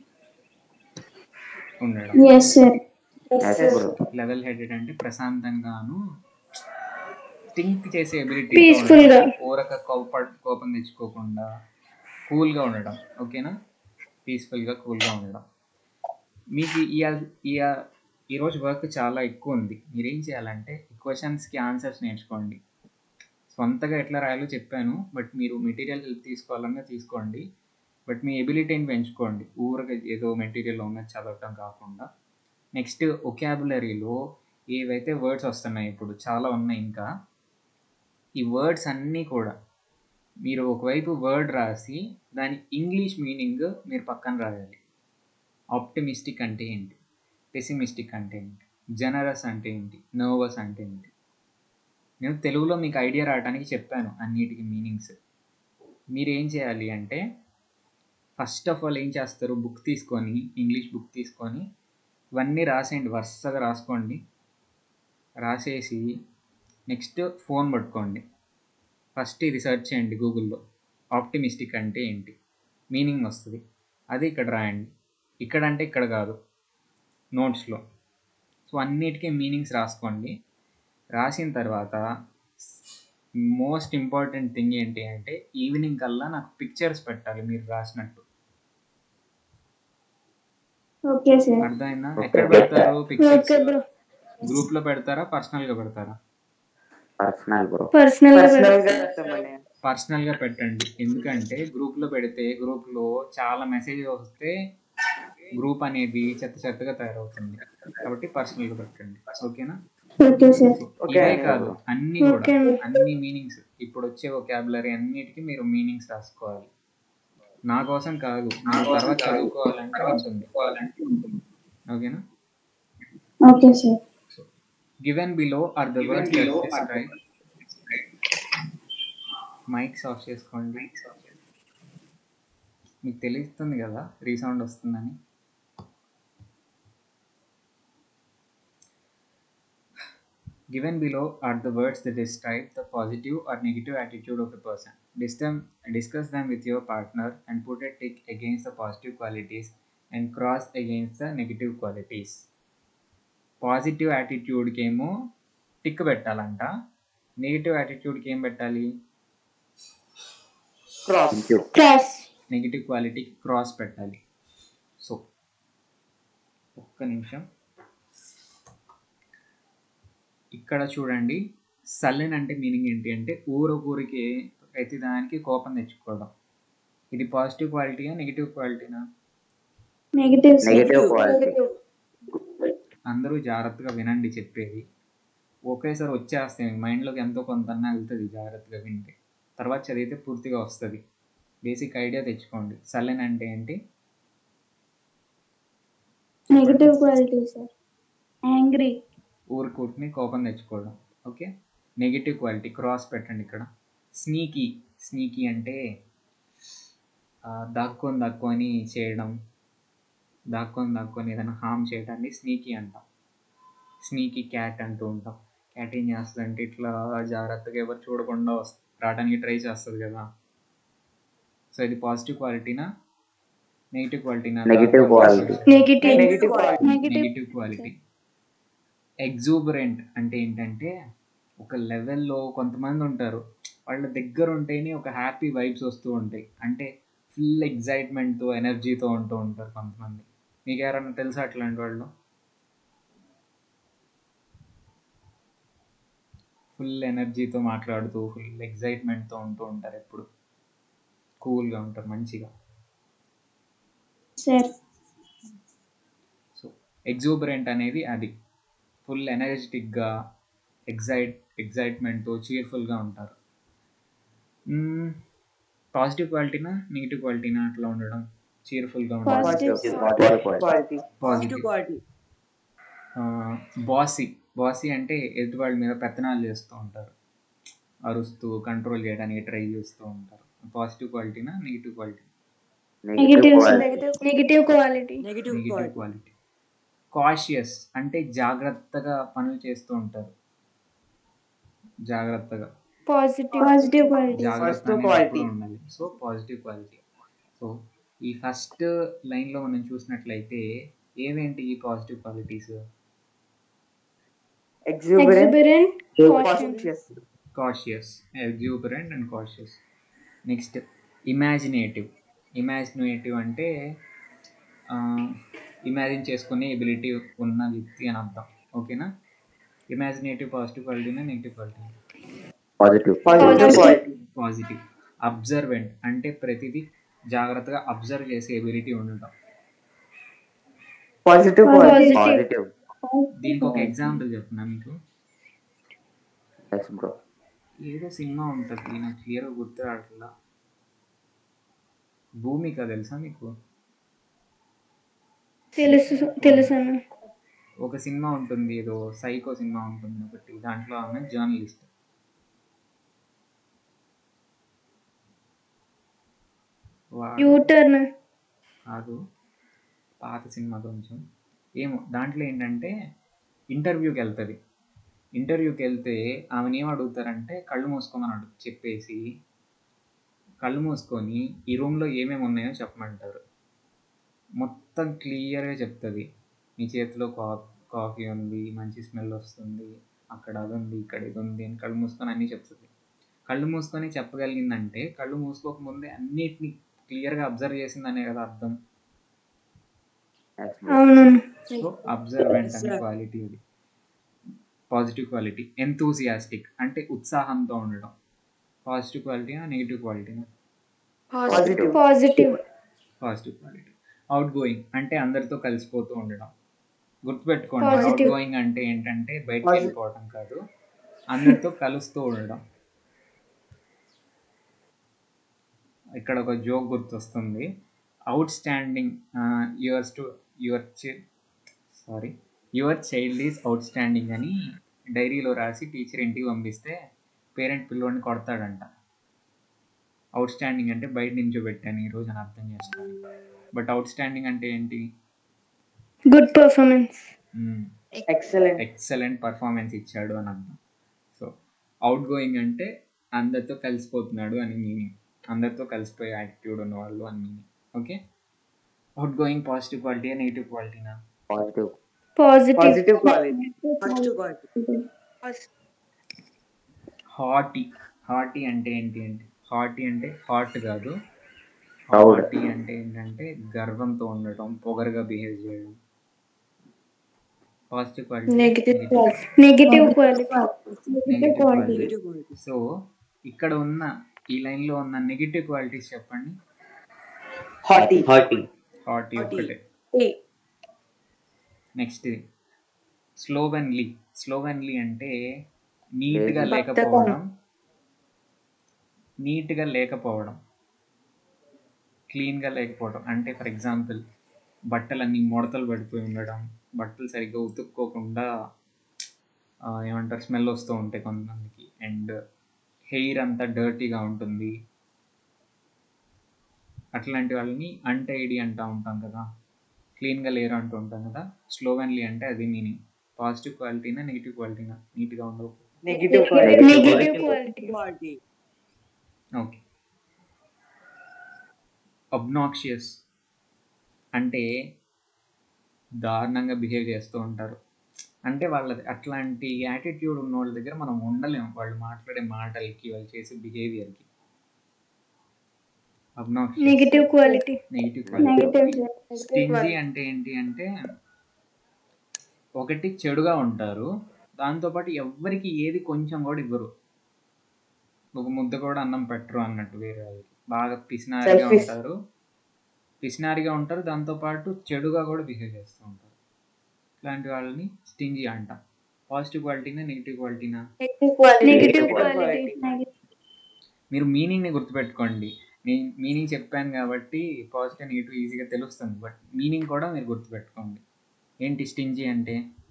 ఉండడం yes sir Yes, bro. Level headed అంటే ప్రశాంతంగాను థింక్ చేసే ఎబిలిటీ Peaceful గా. ఊరక కోప కోపం తెచ్చుకోకుండా కూల్గా ఉండడం ఓకేనా పీస్ఫుల్గా కూల్గా ఉండడం మీకు ఈ ఈ ఈరోజు వర్క్ చాలా ఎక్కువ ఉంది మీరేం చేయాలంటే ఈ క్వశ్చన్స్కి ఆన్సర్స్ నేర్చుకోండి సొంతగా ఎట్లా రాయాలో చెప్పాను బట్ మీరు మెటీరియల్ హెల్ప్ తీసుకోవాలన్నా తీసుకోండి బట్ మీ ఎబిలిటీని పెంచుకోండి ఊరక ఏదో మెటీరియల్ ఉన్నది చదవటం కాకుండా నెక్స్ట్ ఒకాబులరీలో ఏవైతే వర్డ్స్ వస్తున్నాయి ఇప్పుడు చాలా ఉన్నాయి ఇంకా ఈ వర్డ్స్ అన్నీ కూడా మీరు ఒకవైపు వర్డ్ రాసి దాని ఇంగ్లీష్ మీనింగ్ మీరు పక్కన రాయాలి ఆప్టిమిస్టిక్ అంటే ఏంటి పెసిమిస్టిక్ అంటే ఏంటి జనరస్ అంటే ఏంటి నర్వస్ అంటే ఏంటి నేను తెలుగులో మీకు ఐడియా రావడానికి చెప్పాను అన్నిటికి మీనింగ్స్ మీరు ఏం చేయాలి అంటే ఫస్ట్ ఆఫ్ ఆల్ ఏం చేస్తారు బుక్ తీసుకొని ఇంగ్లీష్ బుక్ తీసుకొని ఇవన్నీ రాసేయండి వరుసగా రాసుకోండి రాసేసి నెక్స్ట్ ఫోన్ పట్టుకోండి ఫస్ట్ ఇది సెర్చ్ చేయండి గూగుల్లో ఆప్టిమిస్టిక్ అంటే ఏంటి మీనింగ్ వస్తుంది అది ఇక్కడ రాయండి ఇక్కడ అంటే ఇక్కడ కాదు నోట్స్లో సో అన్నిటికీ మీనింగ్స్ రాసుకోండి రాసిన తర్వాత మోస్ట్ ఇంపార్టెంట్ థింగ్ ఏంటి అంటే ఈవినింగ్ కల్లా నాకు పిక్చర్స్ పెట్టాలి మీరు రాసినట్టు ఓకే సార్ అర్థమైందా Okay, ఎక్కడ okay, పెడతారు ఓకే పిక్చర్స్ బ్రో గ్రూప్ లో పెడతారా పర్సనల్ గా పెడతారా పర్సనల్ బ్రో పర్సనల్ గా పర్సనల్ పెడతా గా పెట్టమని పర్సనల్ గా పెట్టండి ఎందుకంటే గ్రూప్ లో పెడితే గ్రూప్ లో చాలా మెసేజ్ వస్తే గ్రూప్ అనేది చెత్త చెత్తగా తయారవుతుంది కాబట్టి పర్సనల్ గా పెట్టండి ఓకేనా ఓకే సార్ ఓకే ఇవే అండి. కాదు అన్ని కూడా ఓకే అండి. అన్ని మీనింగ్స్ ఇప్పుడు వచ్చే ఒకాబులరీ అన్నిటికీ మీరు మీనింగ్స్ రాసుకోవాలి నా కోసం కాదు మీరు తర్వాత చదువుకోవాలంటే ఉంటుంది ఓకేనా okay sir given below are the words right mics off చేసుకోండి మీకు తెలుస్తుంది కదా రీసౌండ్ వస్తుందని Given below are the words that describe the positive or negative attitude of a person. Dis- them- discuss them with your partner and put a tick against the positive qualities and cross against the negative qualities. Positive యాటిట్యూడ్కి ఏమో tick పెట్టాలంట negative యాటిట్యూడ్కి ఏం పెట్టాలి cross cross negative క్వాలిటీకి cross పెట్టాలి so ఒక్క నిమిషం ఇక్కడ చూడండి సల్లెన్ అంటే మీనింగ్ ఏంటి అంటే ఊరొకూరికి ప్రతి దానికి కోపం తెచ్చుకోవడం ఇది పాజిటివ్ క్వాలిటీయా నెగిటివ్ క్వాలిటీనా నెగిటివ్ సార్ నెగటివ్ క్వాలిటీ అందరూ జాగ్రత్తగా వినండి చెప్పేది ఒకేసారి వచ్చేస్తాయి మైండ్లోకి ఎంతో కొంత వెళ్తుంది జాగ్రత్తగా వింటే తర్వాత చదివితే పూర్తిగా వస్తుంది బేసిక్ ఐడియా తెచ్చుకోండి సల్లెన్ అంటే ఏంటి నెగిటివ్ క్వాలిటీ సార్ యాంగ్రీ ఊరుకూటిని కోపం తెచ్చుకోవడం ఓకే నెగిటివ్ క్వాలిటీ క్రాస్ పెట్టండి ఇక్కడ స్నీకీ స్నీకీ అంటే ఆ, దాక్కొని దాక్కొని చేయడం దాక్కొని దాక్కొని ఏదైనా హామ్ చేయడాన్ని స్నీకీ అంటాం స్నీకీ క్యాట్ అంటూ ఉంటాం క్యాట్ ఏం చేస్తుంది అంటే ఇట్లా జాగ్రత్తగా ఎవరు చూడకుండా వస్- రావడానికి ట్రై చేస్తుంది కదా సో ఇది పాజిటివ్ క్వాలిటీనా నెగిటివ్ క్వాలిటీనా negative quality negative negative quality negative negative quality exuberant అంటే ఏంటంటే ఒక లెవెల్లో కొంతమంది ఉంటారు వాళ్ళ దగ్గర ఉంటేనే ఒక హ్యాపీ వైబ్స్ వస్తూ ఉంటాయి అంటే ఫుల్ ఎగ్జైట్మెంట్తో ఎనర్జీతో ఉంటూ ఉంటారు కొంతమంది మీకు ఎవరన్నా తెలుసా అట్లాంటి వాళ్ళు ఫుల్ ఎనర్జీతో మాట్లాడుతూ ఫుల్ ఎగ్జైట్మెంట్తో ఉంటూ ఉంటారు ఎప్పుడు కూల్గా ఉంటారు మంచిగా సార్ సో ఎగ్జూబరెంట్ అనేది అది ఫుల్ ఎనర్జెటిక్గా ఎగ్జైట్ ఎగ్జైట్మెంట్తో చీర్ఫుల్గా ఉంటారు పాజిటివ్ క్వాలిటీనా నెగిటివ్ క్వాలిటీనా అట్లా ఉండడం చీర్ఫుల్గా ఉండడం positive positive quality quality positive positive quality bossy bossy అంటే ఎదుటి వాళ్ళ మీద పెత్తనాలు చేస్తూ ఉంటారు అరుస్తూ కంట్రోల్ చేయడానికి ట్రై చేస్తూ ఉంటారు పాజిటివ్ క్వాలిటీనా negative quality negative Negative, sir. Quality negative quality negative negative quality quality cautious అంటే జాగ్రత్తగా పనులు చేస్తూ ఉంటారు జాగ్రత్తగా పాజిటివ్ పాజిటివ్ క్వాలిటీ జాగ్రత్త Positive అనేది quality. ఎప్పుడూ ఉండాలి సో పాజిటివ్ క్వాలిటీ సో ఈ ఫస్ట్ లైన్లో మనం చూసినట్లయితే ఏవేంటి ఈ positive qualities exuberant exuberant caution cautious cautious exuberant and cautious next imaginative imaginative అంటే ఇమాజిన్ చేసుకునే ఎబిలిటీ ఉన్న వ్యక్తి అని అర్థం ఓకేనా ఇమాజినేటివ్ పాజిటివ్ క్వాలిటీనా negative quality positive positive quality positive observant అంటే ప్రతిదీ జాగ్రత్తగా అబ్జర్వ్ చేసే ఎబిలిటీ ఉండటం పాజిటివ్ క్వాలిటీ పాజిటివ్ దీనికి ఒక ఎగ్జాంపుల్ చెప్తున్నా మీకు ఎస్ బ్రో ఏదో సినిమా ఉంటుంది నాకు క్లియర్గా గుర్తు రావట్లా భూమిక తెలుసా మీకు తెలుసు తెలుసు అన్న ఒక సినిమా ఉంటుంది ఏదో సైకో సినిమా ఉంటుంది ఒకటి దాంట్లో ఆమె జర్నలిస్ట్ యూటర్న్ కాదు పాత సినిమా కొంచెం ఏమో దాంట్లో ఏంటంటే ఇంటర్వ్యూకి వెళ్తుంది ఇంటర్వ్యూకి వెళ్తే ఆమెను ఏం అడుగుతారంటే కళ్ళు మూసుకోమని అడుగు చెప్పేసి కళ్ళు మూసుకొని ఈ రూమ్లో ఏమేమి ఉన్నాయో చెప్పమంటారు మొత్తం క్లియర్గా చెప్తుంది మీ చేతిలో కా కాఫీ ఉంది మంచి స్మెల్ వస్తుంది అక్కడ అది ఉంది ఇక్కడ ఇది ఉంది అని కళ్ళు మూసుకొని అన్నీ చెప్తుంది కళ్ళు మూసుకొని చెప్పగలిగిందంటే కళ్ళు మూసుకోక ముందే అన్నిటిని క్లియర్గా అబ్జర్వ్ చేసిందనే కదా అర్థం అవునవును సో అబ్జర్వెంట్ Yes, అనే sir. క్వాలిటీ ఇది పాజిటివ్ క్వాలిటీ ఎంతూసియాస్టిక్ అంటే ఉత్సాహంతో ఉండడం పాజిటివ్ క్వాలిటీనా నెగిటివ్ క్వాలిటీనా Positive. Positive positive quality outgoing అంటే అందరితో కలిసిపోతూ ఉండడం గుర్తుపెట్టుకోండి అవుట్ Positive. గోయింగ్ అంటే ఏంటంటే బయటకు Positive. వెళ్ళిపోవడం కాదు అందరితో కలుస్తూ ఉండడం ఇక్కడ ఒక జోక్ గుర్తొస్తుంది outstanding your to your sorry your child is outstanding అని డైరీలో రాసి టీచర్ ఇంటికి పంపిస్తే పేరెంట్ పిల్లోడిని కొడతాడంట అవుట్ స్టాండింగ్ అంటే బయట నించోబెట్టాను ఈ రోజు అని అర్థం చేసుకోవాలి బట్ అవుట్ స్టాండింగ్ అంటే ఏంటి good performance Excellent. Excellent performance ఇచ్చాడు అని అర్థం సో అవుట్ గోయింగ్ అంటే అందరితో కలిసిపోతున్నాడు అని మీనింగ్ అందరితో కలిసిపోయే యాటిట్యూడ్ ఉన్నవాళ్ళు అని meaning okay outgoing positive quality negative క్వాలిటీనా positive positive Positive quality. First quality. First. Haughty haughty అంటే ఏంటి అంటే హాటీ అంటే హాట్ కాదు Proud. హాటీ అంటే ఏంటంటే గర్వంతో ఉండటం పొగరుగా బిహేవ్ చేయడం positive quality Negative quality. Negative quality negative quality Negative quality. So ఇక్కడ ఉన్న ఈ లైన్ లో ఉన్న నెగిటివ్ క్వాలిటీస్ చెప్పండి Haughty. Haughty. Haughty Haughty. ఒకటే E. నెక్స్ట్ ఇది స్లోవెన్లీ స్లోవెన్లీ అంటే నీట్గా Lazy. లేకపోవడం నీట్గా లేకపోవడం క్లీన్గా లేకపోవడం అంటే ఫర్ ఎగ్జాంపుల్ బట్టలన్నీ ముడతలు పడిపోయి ఉండడం బట్టలు సరిగ్గా ఉతుక్కోకుండా ఆ, ఏమంటారు స్మెల్ వస్తూ ఉంటాయి కొంతమందికి అండ్ హెయిర్ అంతా డర్టీగా ఉంటుంది అట్లాంటి వాళ్ళని అన్టైడీ అంటూ ఉంటాం కదా క్లీన్గా లేరు అంటూ ఉంటాం కదా స్లోవెన్లీ అంటే అది మీనింగ్ పాజిటివ్ క్వాలిటీనా నెగిటివ్ క్వాలిటీనా నీట్గా ఉండవు Negative quality. Negative quality Quality. Okay obnoxious అంటే దారుణంగా బిహేవ్ చేస్తూ ఉంటారు అంటే వాళ్ళది అట్లాంటి యాటిట్యూడ్ ఉన్న వాళ్ళ దగ్గర మనం ఉండలేము వాళ్ళు మాట్లాడే మాటలకి వాళ్ళు చేసే బిహేవియర్కి obnoxious negative quality negative quality Negative. Stingy అంటే ఏంటి అంటే ఒకటి చెడుగా ఉంటారు దాంతోపాటు ఎవ్వరికి ఏది కొంచెం కూడా ఇవ్వరు ఒక ముద్ద కూడా అన్నం పెట్టరు అన్నట్టు వేరే వాళ్ళకి బాగా పిసినారిగా Selfish. ఉంటారు పిసినారిగా ఉంటారు దాంతోపాటు చెడుగా కూడా బిహేవ్ చేస్తూ ఉంటారు ఇట్లాంటి వాళ్ళని స్టింజీ అంటాం పాజిటివ్ క్వాలిటీనా నెగిటివ్ క్వాలిటీనా Negative quality. Negative Negative quality quality. మీరు మీనింగ్ని గుర్తుపెట్టుకోండి నేను మీనింగ్ చెప్పాను కాబట్టి పాజిటివ్ నెగిటివ్ ఈజీగా తెలుస్తుంది బట్ మీనింగ్ కూడా మీరు గుర్తుపెట్టుకోండి ఏంటి స్టింజీ అంటే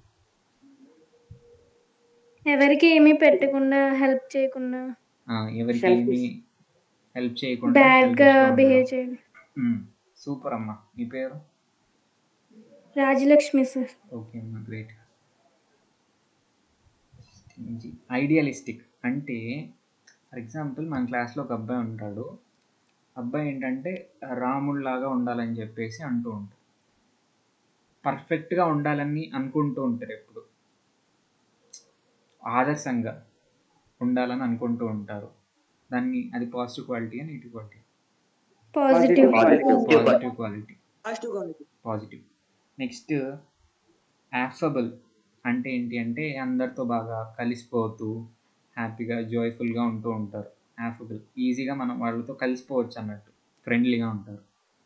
ఎవరికి ఏమీ పెట్టకుండా హెల్ప్ చేయకుండా ఆ, ఎవరికి Selfish. ఏమి హెల్ప్ చేయకుండా బ్యాడ్ గా selfish గా బిహేవ్ ఉండడం. చేయడం మ్మ్. సూపర్ అమ్మా మీ పేరు రాజలక్ష్మి సార్ ఓకే అమ్మా గ్రేట్ ఐడియలిస్టిక్ అంటే ఫర్ ఎగ్జాంపుల్ మన క్లాస్లో ఒక అబ్బాయి ఉంటాడు అబ్బాయి ఏంటంటే రాముడిలాగా ఉండాలని చెప్పేసి అంటూ ఉంటాడు పర్ఫెక్ట్గా ఉండాలని అనుకుంటూ ఉంటారు ఎప్పుడు ఆదర్శంగా ఉండాలని అనుకుంటూ ఉంటారు దాన్ని అది positive quality negative quality positive Positive. Positive quality Positive quality. Positive next affable అంటే ఏంటి అంటే అందరితో బాగా కలిసిపోతూ హ్యాపీగా జాయ్ఫుల్గా ఉంటూ ఉంటారు యాఫబుల్ ఈజీగా మనం వాళ్ళతో కలిసిపోవచ్చు అన్నట్టు ఫ్రెండ్లీగా ఉంటారు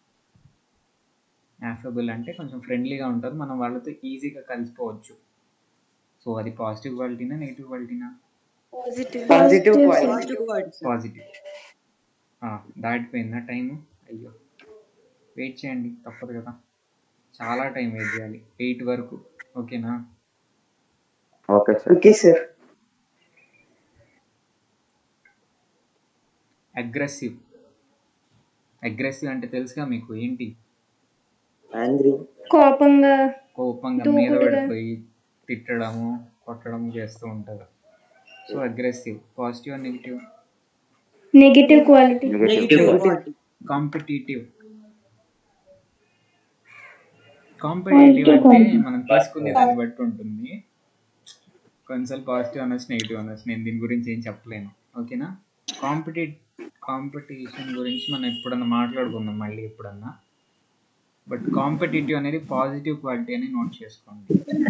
యాఫబుల్ అంటే కొంచెం ఫ్రెండ్లీగా ఉంటారు మనం వాళ్ళతో ఈజీగా కలిసిపోవచ్చు సో అది పాజిటివ్ క్వాలిటీనా నెగిటివ్ క్వాలిటీనా Positive. Positive quality. sir. Positive quality. sir. Positive దాటిపోయిందా టైము అయ్యో వెయిట్ చేయండి తప్పదు కదా చాలా టైం వెయిట్ చేయాలి ఎయిట్ వరకు ఓకేనా okay sir Okay, sir. Aggressive aggressive అంటే తెలుసుగా మీకు ఏంటి Angry. కోపంగా కోపంగా దూకుడుగా. మీద పడిపోయి తిట్టడము కొట్టడం చేస్తూ ఉంటారు so aggressive positive negative negative quality negative Negative quality. Competitive competitive అంటే మనం తీసుకునే దాన్ని బట్టి ఉంటుంది కొన్నిసార్లు పాజిటివ్ అనొచ్చు నెగిటివ్ అనొచ్చు నేను దీని గురించి ఏం చెప్పలేను ఓకేనా కాంపిటే కాంపిటీషన్ గురించి మనం ఎప్పుడన్నా మాట్లాడుకుందాం మళ్ళీ ఎప్పుడన్నా బట్ కాంపిటేటివ్ అనేది పాజిటివ్ క్వాలిటీ అని నోట్ చేసుకోండి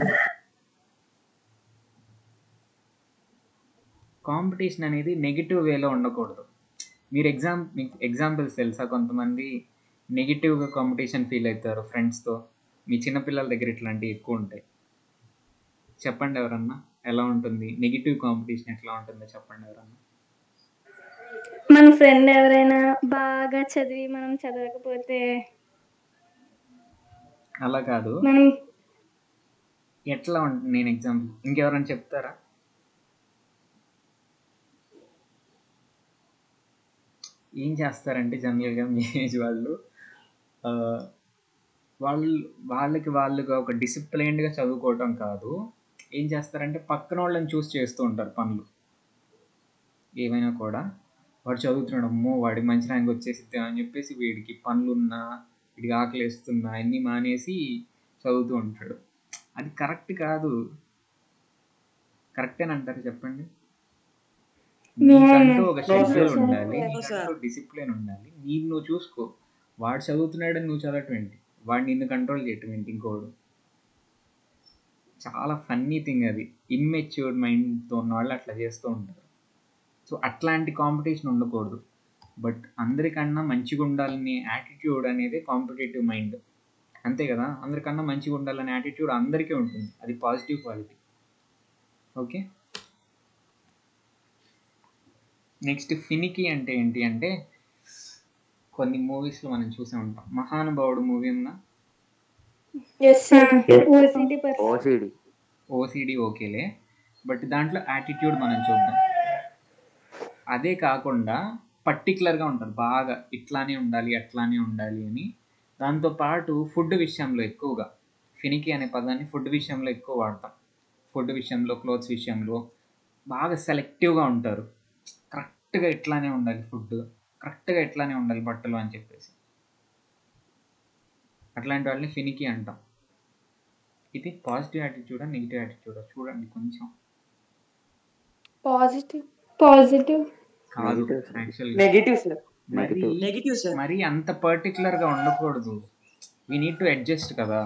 కాంపిటీషన్ అనేది నెగిటివ్ వేలో ఉండకూడదు మీరు ఎగ్జామ్ మీకు ఎగ్జాంపుల్స్ తెలుసా కొంతమంది నెగిటివ్గా కాంపిటీషన్ ఫీల్ అవుతారు ఫ్రెండ్స్తో మీ చిన్నపిల్లల దగ్గర ఇట్లాంటివి ఎక్కువ ఉంటాయి చెప్పండి ఎవరన్నా ఎలా ఉంటుంది నెగిటివ్ కాంపిటీషన్ ఎట్లా ఉంటుందో చెప్పండి ఎవరన్నా మన ఫ్రెండ్ ఎవరైనా బాగా చదివి మనం చదవకపోతే అలా కాదు మనం ఎట్లా ఉంటుంది నేను ఎగ్జాంపుల్ ఇంకెవరైనా చెప్తారా ఏం చేస్తారంటే జనరల్గా మీ ఏజ్ వాళ్ళు ఆ, వాళ్ళు వాళ్ళకి వాళ్ళుగా ఒక డిసిప్లైన్డ్గా చదువుకోవటం కాదు ఏం చేస్తారంటే పక్కన వాళ్ళని చూస్ చేస్తూ ఉంటారు పనులు ఏమైనా కూడా వాడు చదువుతున్నాడు అమ్మో వాడికి మంచి ర్యాంక్ వచ్చేసిద్ది అని చెప్పేసి వీడికి పనులున్నా వీడికి ఆకలి వేస్తున్నా అన్నీ మానేసి చదువుతూ ఉంటాడు అది కరెక్ట్ కాదు కరెక్ట్ అని అంటారు చెప్పండి నీకంటూ ఒక No, షెడ్యూల్ sir. ఉండాలి No, నీకంటూ sir. డిసిప్లిన్ ఉండాలి నీకు నువ్వు చూసుకో వాడు చదువుతున్నాడని నువ్వు చదవటం ఏంటి వాడు నిన్ను కంట్రోల్ చేయటం ఏంటి ఇంకోడు చాలా ఫన్నీ థింగ్ అది ఇమ్మెచ్యూర్డ్ మైండ్తో ఉన్న వాళ్ళు అట్లా చేస్తూ ఉంటారు సో అట్లాంటి కాంపిటీషన్ ఉండకూడదు బట్ అందరికన్నా మంచిగా ఉండాలనే యాటిట్యూడ్ అనేది కాంపిటేటివ్ మైండ్ అంతే కదా అందరికన్నా మంచిగా ఉండాలనే యాటిట్యూడ్ అందరికీ ఉంటుంది అది పాజిటివ్ క్వాలిటీ ఓకే నెక్స్ట్ ఫినికి అంటే ఏంటి అంటే కొన్ని మూవీస్లో మనం చూసే ఉంటాం మహానుభావుడు మూవీ ఉందా yes sir OCD person OCD OCD ఓకేలే బట్ దాంట్లో యాటిట్యూడ్ మనం చూద్దాం అదే కాకుండా పర్టికులర్గా ఉంటుంది బాగా ఇట్లానే ఉండాలి అట్లానే ఉండాలి అని దాంతోపాటు ఫుడ్ విషయంలో ఎక్కువగా ఫినికి అనే పదాన్ని ఫుడ్ విషయంలో ఎక్కువ వాడతాం ఫుడ్ విషయంలో క్లోత్స్ విషయంలో బాగా సెలెక్టివ్గా ఉంటారు కరెక్ట్గా ఇట్లానే ఉండాలి ఫుడ్ కరెక్ట్గా ఇట్లానే ఉండాలి బట్టలు అని చెప్పేసి అట్లాంటి వాళ్ళని ఫినికి అంటాం ఇది పాజిటివ్ యాటిట్యూడా నెగిటివ్ యాటిట్యూడా చూడండి కొంచెం పాజిటివ్ పాజిటివ్ కాదు Negative, sir. యాక్చువల్గా నెగిటివ్ సార్ మరి Negative. నెగిటివ్ సార్ మరి అంత పర్టికులర్గా ఉండకూడదు వీ నీడ్ టు అడ్జస్ట్ కదా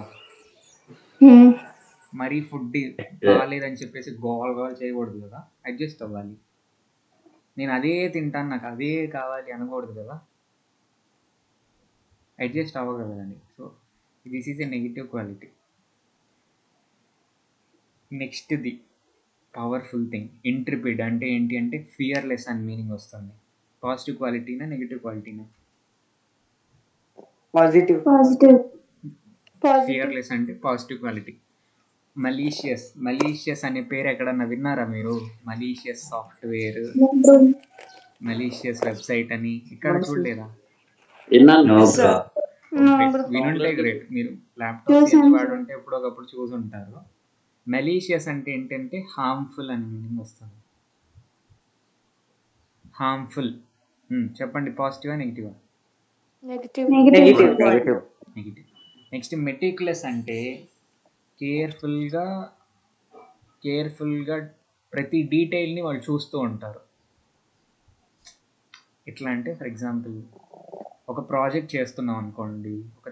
మరి ఫుడ్ బాగాలేదని చెప్పేసి గోల్ గోల్ చేయకూడదు కదా అడ్జస్ట్ అవ్వాలి నేను అదే తింటాను నాకు అదే కావాలి అనకూడదు కదా అడ్జస్ట్ అవ్వగలదండి so this is a negative quality నెక్స్ట్ది పవర్ఫుల్ థింగ్ ఇంట్రిపిడ్ అంటే ఏంటి అంటే ఫియర్లెస్ అని మీనింగ్ వస్తుంది పాజిటివ్ క్వాలిటీనా నెగిటివ్ క్వాలిటీనా పాజిటివ్ పాజిటివ్ పాజిటివ్ ఫియర్లెస్ అంటే పాజిటివ్ క్వాలిటీ మలీషియస్ మలీషియస్ అనే పేరు ఎక్కడన్నా విన్నారా మీరు మలీషియస్ సాఫ్ట్వేర్ మలీషియస్ వెబ్సైట్ అని ఇక్కడ చూడలేదా విన్నాను No, Yes, sir. bro. వినుంటే గ్రేట్ మీరు ల్యాప్టాప్ చేసి వాడుంటే ఎప్పుడో ఒకప్పుడు చూసి ఉంటారు మలీషియస్ అంటే ఏంటంటే హార్మ్ఫుల్ అని మీనింగ్ వస్తుంది హార్మ్ఫుల్ చెప్పండి పాజిటివా నెగిటివా negative negative negative negative next meticulous అంటే కేర్ఫుల్గా కేర్ఫుల్గా ప్రతి డీటెయిల్ని వాళ్ళు చూస్తూ ఉంటారు ఎట్లా అంటే ఫర్ ఎగ్జాంపుల్ ఒక ప్రాజెక్ట్ చేస్తున్నాం అనుకోండి ఒక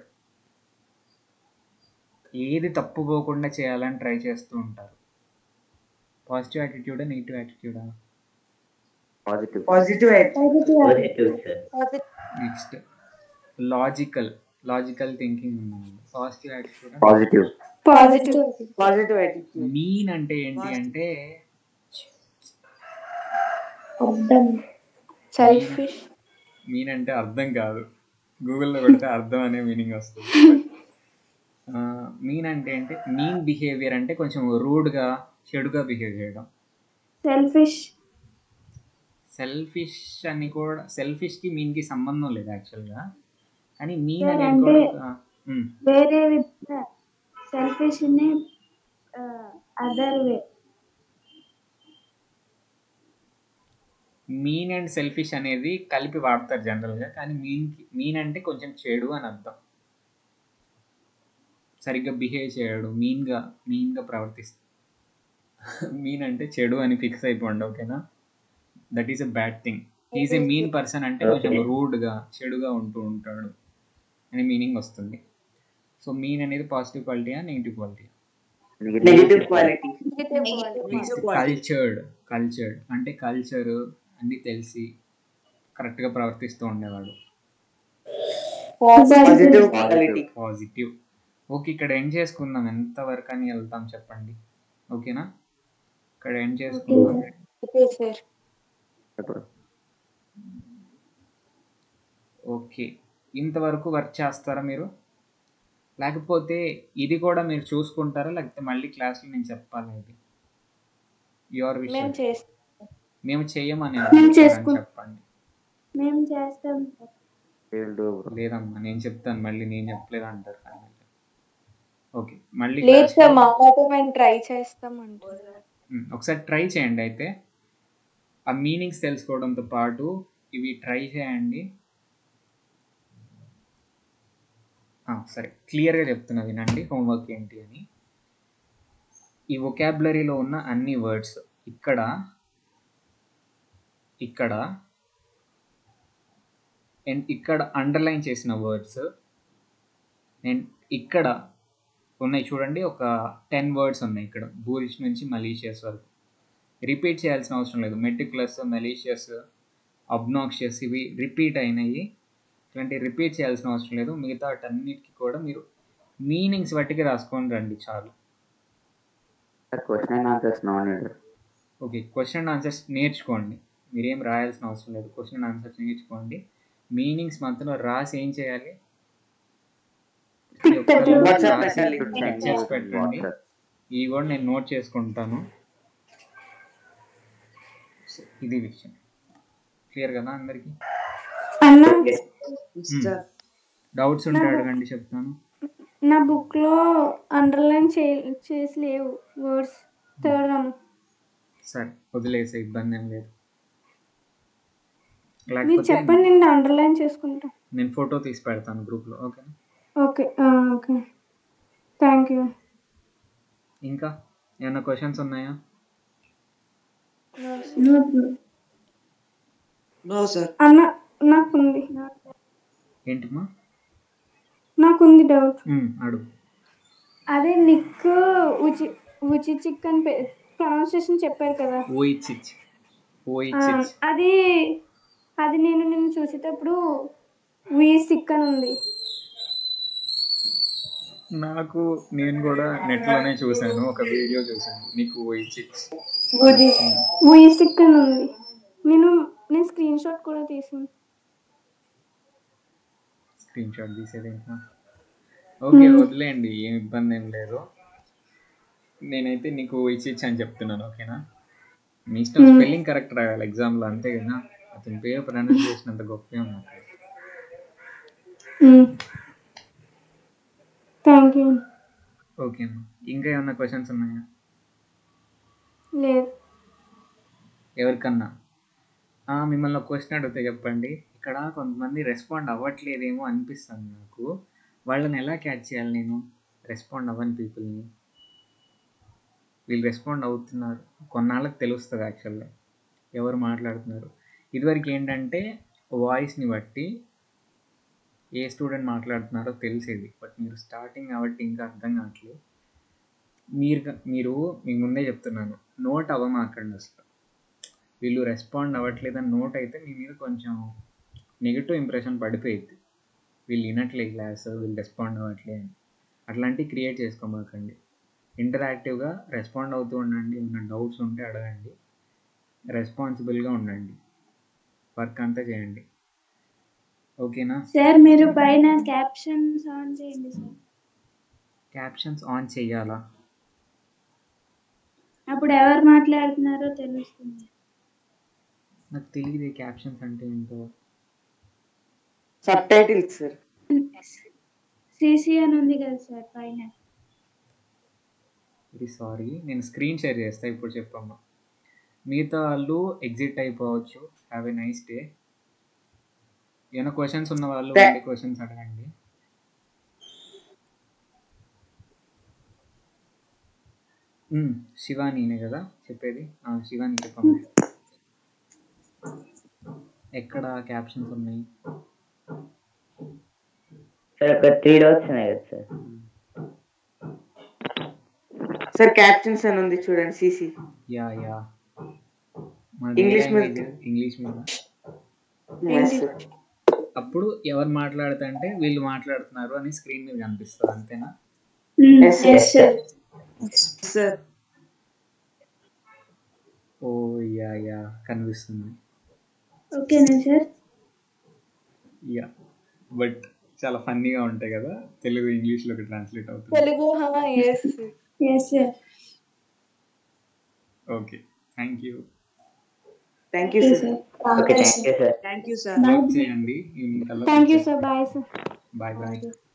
ఏది తప్పు పోకుండా చేయాలని ట్రై చేస్తూ ఉంటారు పాజిటివ్ యాటిట్యూడా నెగిటివ్ యాటిట్యూడా positive positive positive sir next logical logical thinking ఉందండి పాజిటివ్ యాటిట్యూడా positive positive positive attitude mean అంటే ఏంటి అంటే అర్థం సెల్ఫిష్ మీన్ అంటే అర్థం కాదు గూగుల్లో పెడితే అర్థం అనే మీనింగ్ వస్తుంది మీన్ అంటే ఏంటి మీన్ బిహేవియర్ అంటే కొంచెం రూడ్గా చెడుగా బిహేవ్ చేయడం సెల్ఫిష్ సెల్ఫిష్ అని కూడా సెల్ఫిష్కి మీన్కి సంబంధం లేదు యాక్చువల్గా కానీ మీన్ Sir, అనేది అంటే- కూడా ఒక- ఉమ్, వేరే విధంగా సెల్ఫిష్ ని other way mean and selfish అనేది కలిపి వాడతారు జనరల్గా కానీ మీన్కి మీన్ అంటే కొంచెం చెడు అని అర్థం సరిగ్గా బిహేవ్ చేయడు మీన్గా మీన్గా ప్రవర్తిస్తాడు మీన్ అంటే చెడు అని ఫిక్స్ అయిపోండి ఓకేనా that is a bad thing is a mean person అంటే కొంచెం రూడ్గా చెడుగా ఉంటూ ఉంటాడు అనే మీనింగ్ వస్తుంది సో మీన్ అనేది పాజిటివ్ క్వాలిటీయా negative quality negative quality cultured cultured అంటే కల్చర్ అన్నీ తెలిసి కరెక్ట్గా ప్రవర్తిస్తూ ఉండేవాడు పాజిటివ్ క్వాలిటీ పాజిటివ్ ఓకే ఇక్కడ ఎండ్ చేసుకుందాం ఎంత వరకు అని వెళ్తాం చెప్పండి ఓకేనా ఇక్కడ ఎండ్ చేసుకుందాం ఓకే సార్ ఓకే ఇంతవరకు వర్క్ చేస్తారా మీరు లేకపోతే ఇది కూడా మీరు చూసుకుంటారా లేకపోతే మళ్ళీ క్లాస్లో నేను చెప్పాలి ఇది యువర్ మేము విషయం చేస్తాం మేము చెయ్యమని మేము చేసుకుం- చెప్పండి మేము చేస్తాం సార్ లేదమ్మా నేను చెప్తాను మళ్ళీ నేను చెప్పలేదు అంటారు కానీ ఓకే మళ్ళీ లేదు class సార్ లో- మా మాట మేము ట్రై చేస్తాం అంటున్నారు ఉమ్, ఒకసారి ట్రై చేయండి అయితే ఆ మీనింగ్స్ తెలుసుకోవడంతో పాటు ఇవి ట్రై చేయండి ఆ, సరే క్లియర్గా చెప్తున్నా వినండి హోంవర్క్ ఏంటి అని ఈ వొకాబులరీలో ఉన్న అన్ని వర్డ్స్ ఇక్కడ ఇక్కడ అండ్ ఇక్కడ అండర్లైన్ చేసిన వర్డ్స్ నేను ఇక్కడ ఉన్నాయి చూడండి ఒక టెన్ వర్డ్స్ ఉన్నాయి ఇక్కడ బూరిష్ నుంచి మలీషియస్ వరకు రిపీట్ చేయాల్సిన అవసరం లేదు మెటిక్యులస్ మెలీషియస్ అబ్నాక్షియస్ ఇవి రిపీట్ అయినాయి ఇట్లాంటి రిపీట్ చేయాల్సిన అవసరం లేదు మిగతా వాటన్నిటికీ కూడా మీరు మీనింగ్స్ బట్టికి రాసుకొని రండి చాలు question and answers no need okay question and answers నేర్చుకోండి మీరేం రాయాల్సిన అవసరం లేదు క్వశ్చన్ అండ్ ఆన్సర్స్ నేర్చుకోండి మీనింగ్స్ మాత్రం రాసి ఏం చేయాలి ప్రతి ఒక్కరు WhatsApp రాసి పెట్టాలి. check చేసి పెట్టండి ఇవి కూడా నేను నోట్ చేసుకుంటాను So, ఇది విషయం క్లియర్ కదా అందరికి అన్న డౌట్స్ ఉంటే అడగండి చెప్తాను నా బుక్లో అండర్లైన్ చే చేసి లేవు వర్డ్స్ థర్డ్ వన్ సరే వదిలేసే ఇబ్బంది ఏం లేదు మీరు లేకపోతే చెప్పండి నేను అండర్లైన్ చేసుకుంటా నేను ఫోటో తీసి పెడతాను గ్రూప్లో ఓకేనా ఓకే ఓకే థ్యాంక్ యూ ఇంకా ఏమైనా క్వశ్చన్స్ ఉన్నాయా నో సార్ అన్న నాకుంది ఏంటిమా నాకుంది డౌట్ ఉమ్, అడుగు అదే నిక్ ఉచి ఉచి చికెన్ ప్రొనౌన్సియేషన్ చెప్పారు కదా ఓయిచిచ్ ఆ, ఓయిచిచ్ అది అది నేను నిన్ను చూసేటప్పుడు వీ సిక్ అని ఉంది నాకు నేను కూడా నెట్లోనే చూశాను ఒక వీడియో చూశాను నీకు ఓయిచిచ్ వీ సిక్ అని ఉంది నేను నేను స్క్రీన్ షాట్ కూడా తీసాను స్క్రీన్ షాట్ తీసేది ఇంకా ఓకే వదిలేయండి ఏం ఇబ్బంది ఏం లేదు నేనైతే నీకు ఇచ్చిచ్చి అని చెప్తున్నాను ఓకేనా మీ ఇష్టం Hmm. స్పెల్లింగ్ కరెక్ట్ రాయాలి ఎగ్జామ్లో అంతే కదా అతని పేరు ప్రొనౌన్స్ చేసినంత గొప్ప ఉంది థ్యాంక్ యూ ఓకే అమ్మా ఇంకా ఏమన్నా క్వశ్చన్స్ ఉన్నాయా లేదు ఎవరికన్నా ఆ, మిమ్మల్ని ఒక క్వశ్చన్ అడిగితే చెప్పండి ఇక్కడ కొంతమంది రెస్పాండ్ అవ్వట్లేదేమో అనిపిస్తుంది నాకు వాళ్ళని ఎలా క్యాచ్ చేయాలి నేను రెస్పాండ్ అవ్వని పీపుల్ని వీళ్ళు రెస్పాండ్ అవుతున్నారు కొన్నాళ్ళకి తెలుస్తుంది యాక్చువల్గా ఎవరు మాట్లాడుతున్నారు ఇదివరకు ఏంటంటే వాయిస్ని బట్టి ఏ స్టూడెంట్ మాట్లాడుతున్నారో తెలిసేది బట్ మీరు స్టార్టింగ్ కాబట్టి ఇంకా అర్థం కావట్లేదు మీరు క- మీరు మీ ముందే చెప్తున్నాను నోట్ అవ్వమాకండి అసలు వీళ్ళు రెస్పాండ్ అవ్వట్లేదని నోట్ అయితే మీ మీద కొంచెం నెగిటివ్ ఇంప్రెషన్ పడిపోయింది వీళ్ళు వినట్లే క్లాస్ వీళ్ళు రెస్పాండ్ అవ్వట్లే అని అట్లాంటివి క్రియేట్ చేసుకోమాకండి ఇంటరాక్టివ్గా రెస్పాండ్ అవుతూ ఉండండి ఏమైనా డౌట్స్ ఉంటే అడగండి రెస్పాన్సిబుల్గా ఉండండి వర్క్ అంతా చేయండి ఓకేనా సార్ మీరు పైన క్యాప్షన్స్ ఆన్ చేయండి సార్ క్యాప్షన్స్ ఆన్ చెయ్యాలా అప్పుడు ఎవరు మాట్లాడుతున్నారో తెలుస్తుంది నాకు తెలియదు క్యాప్షన్స్ అంటే ఏంటో సబ్ టైటిల్స్ సార్ సిసి అని ఉంది కదా సార్ పైన వెరీ సారీ నేను స్క్రీన్ షేర్ చేస్తా ఇప్పుడు చెప్పమ్మా మిగతా వాళ్ళు ఎగ్జిట్ అయిపోవచ్చు హ్యావ్ ఎ నైస్ డే ఏమైనా క్వశ్చన్స్ ఉన్న వాళ్ళు Tha- మళ్ళీ క్వశ్చన్స్ అడగండి మ్మ్, శివానీనే కదా చెప్పేది ఆ, శివాని చెప్పమ్మా ఎక్కడ క్యాప్షన్స్ ఉన్నాయి సార్ ఒక త్రీ డౌట్స్ ఉన్నాయి కదా సార్ మ్మ్. సార్ క్యాప్షన్స్ అని ఉంది చూడండి సిసి యా యా మన ఇంగ్లీష్ మీద ఇంగ్లీష్ మీద Yes, sir. అప్పుడు ఎవరు మాట్లాడుతుంటే వీళ్ళు మాట్లాడుతున్నారు అని స్క్రీన్ మీద కనిపిస్తుంది అంతేనా Yes, sir. Yes, sir. Sir oh yeah yeah కనిపిస్తుంది ఓకేనా సార్ యా బట్ చాలా ఫన్నీగా ఉంటాయి కదా తెలుగు ఇంగ్లీష్లోకి ట్రాన్స్లేట్ అవుతుంది Telugu yes yes sir okay thank you thank you sir okay thank you sir thank you sir work చేయండి ఈవినింగ్ కల్లా thank you sir bye sir bye bye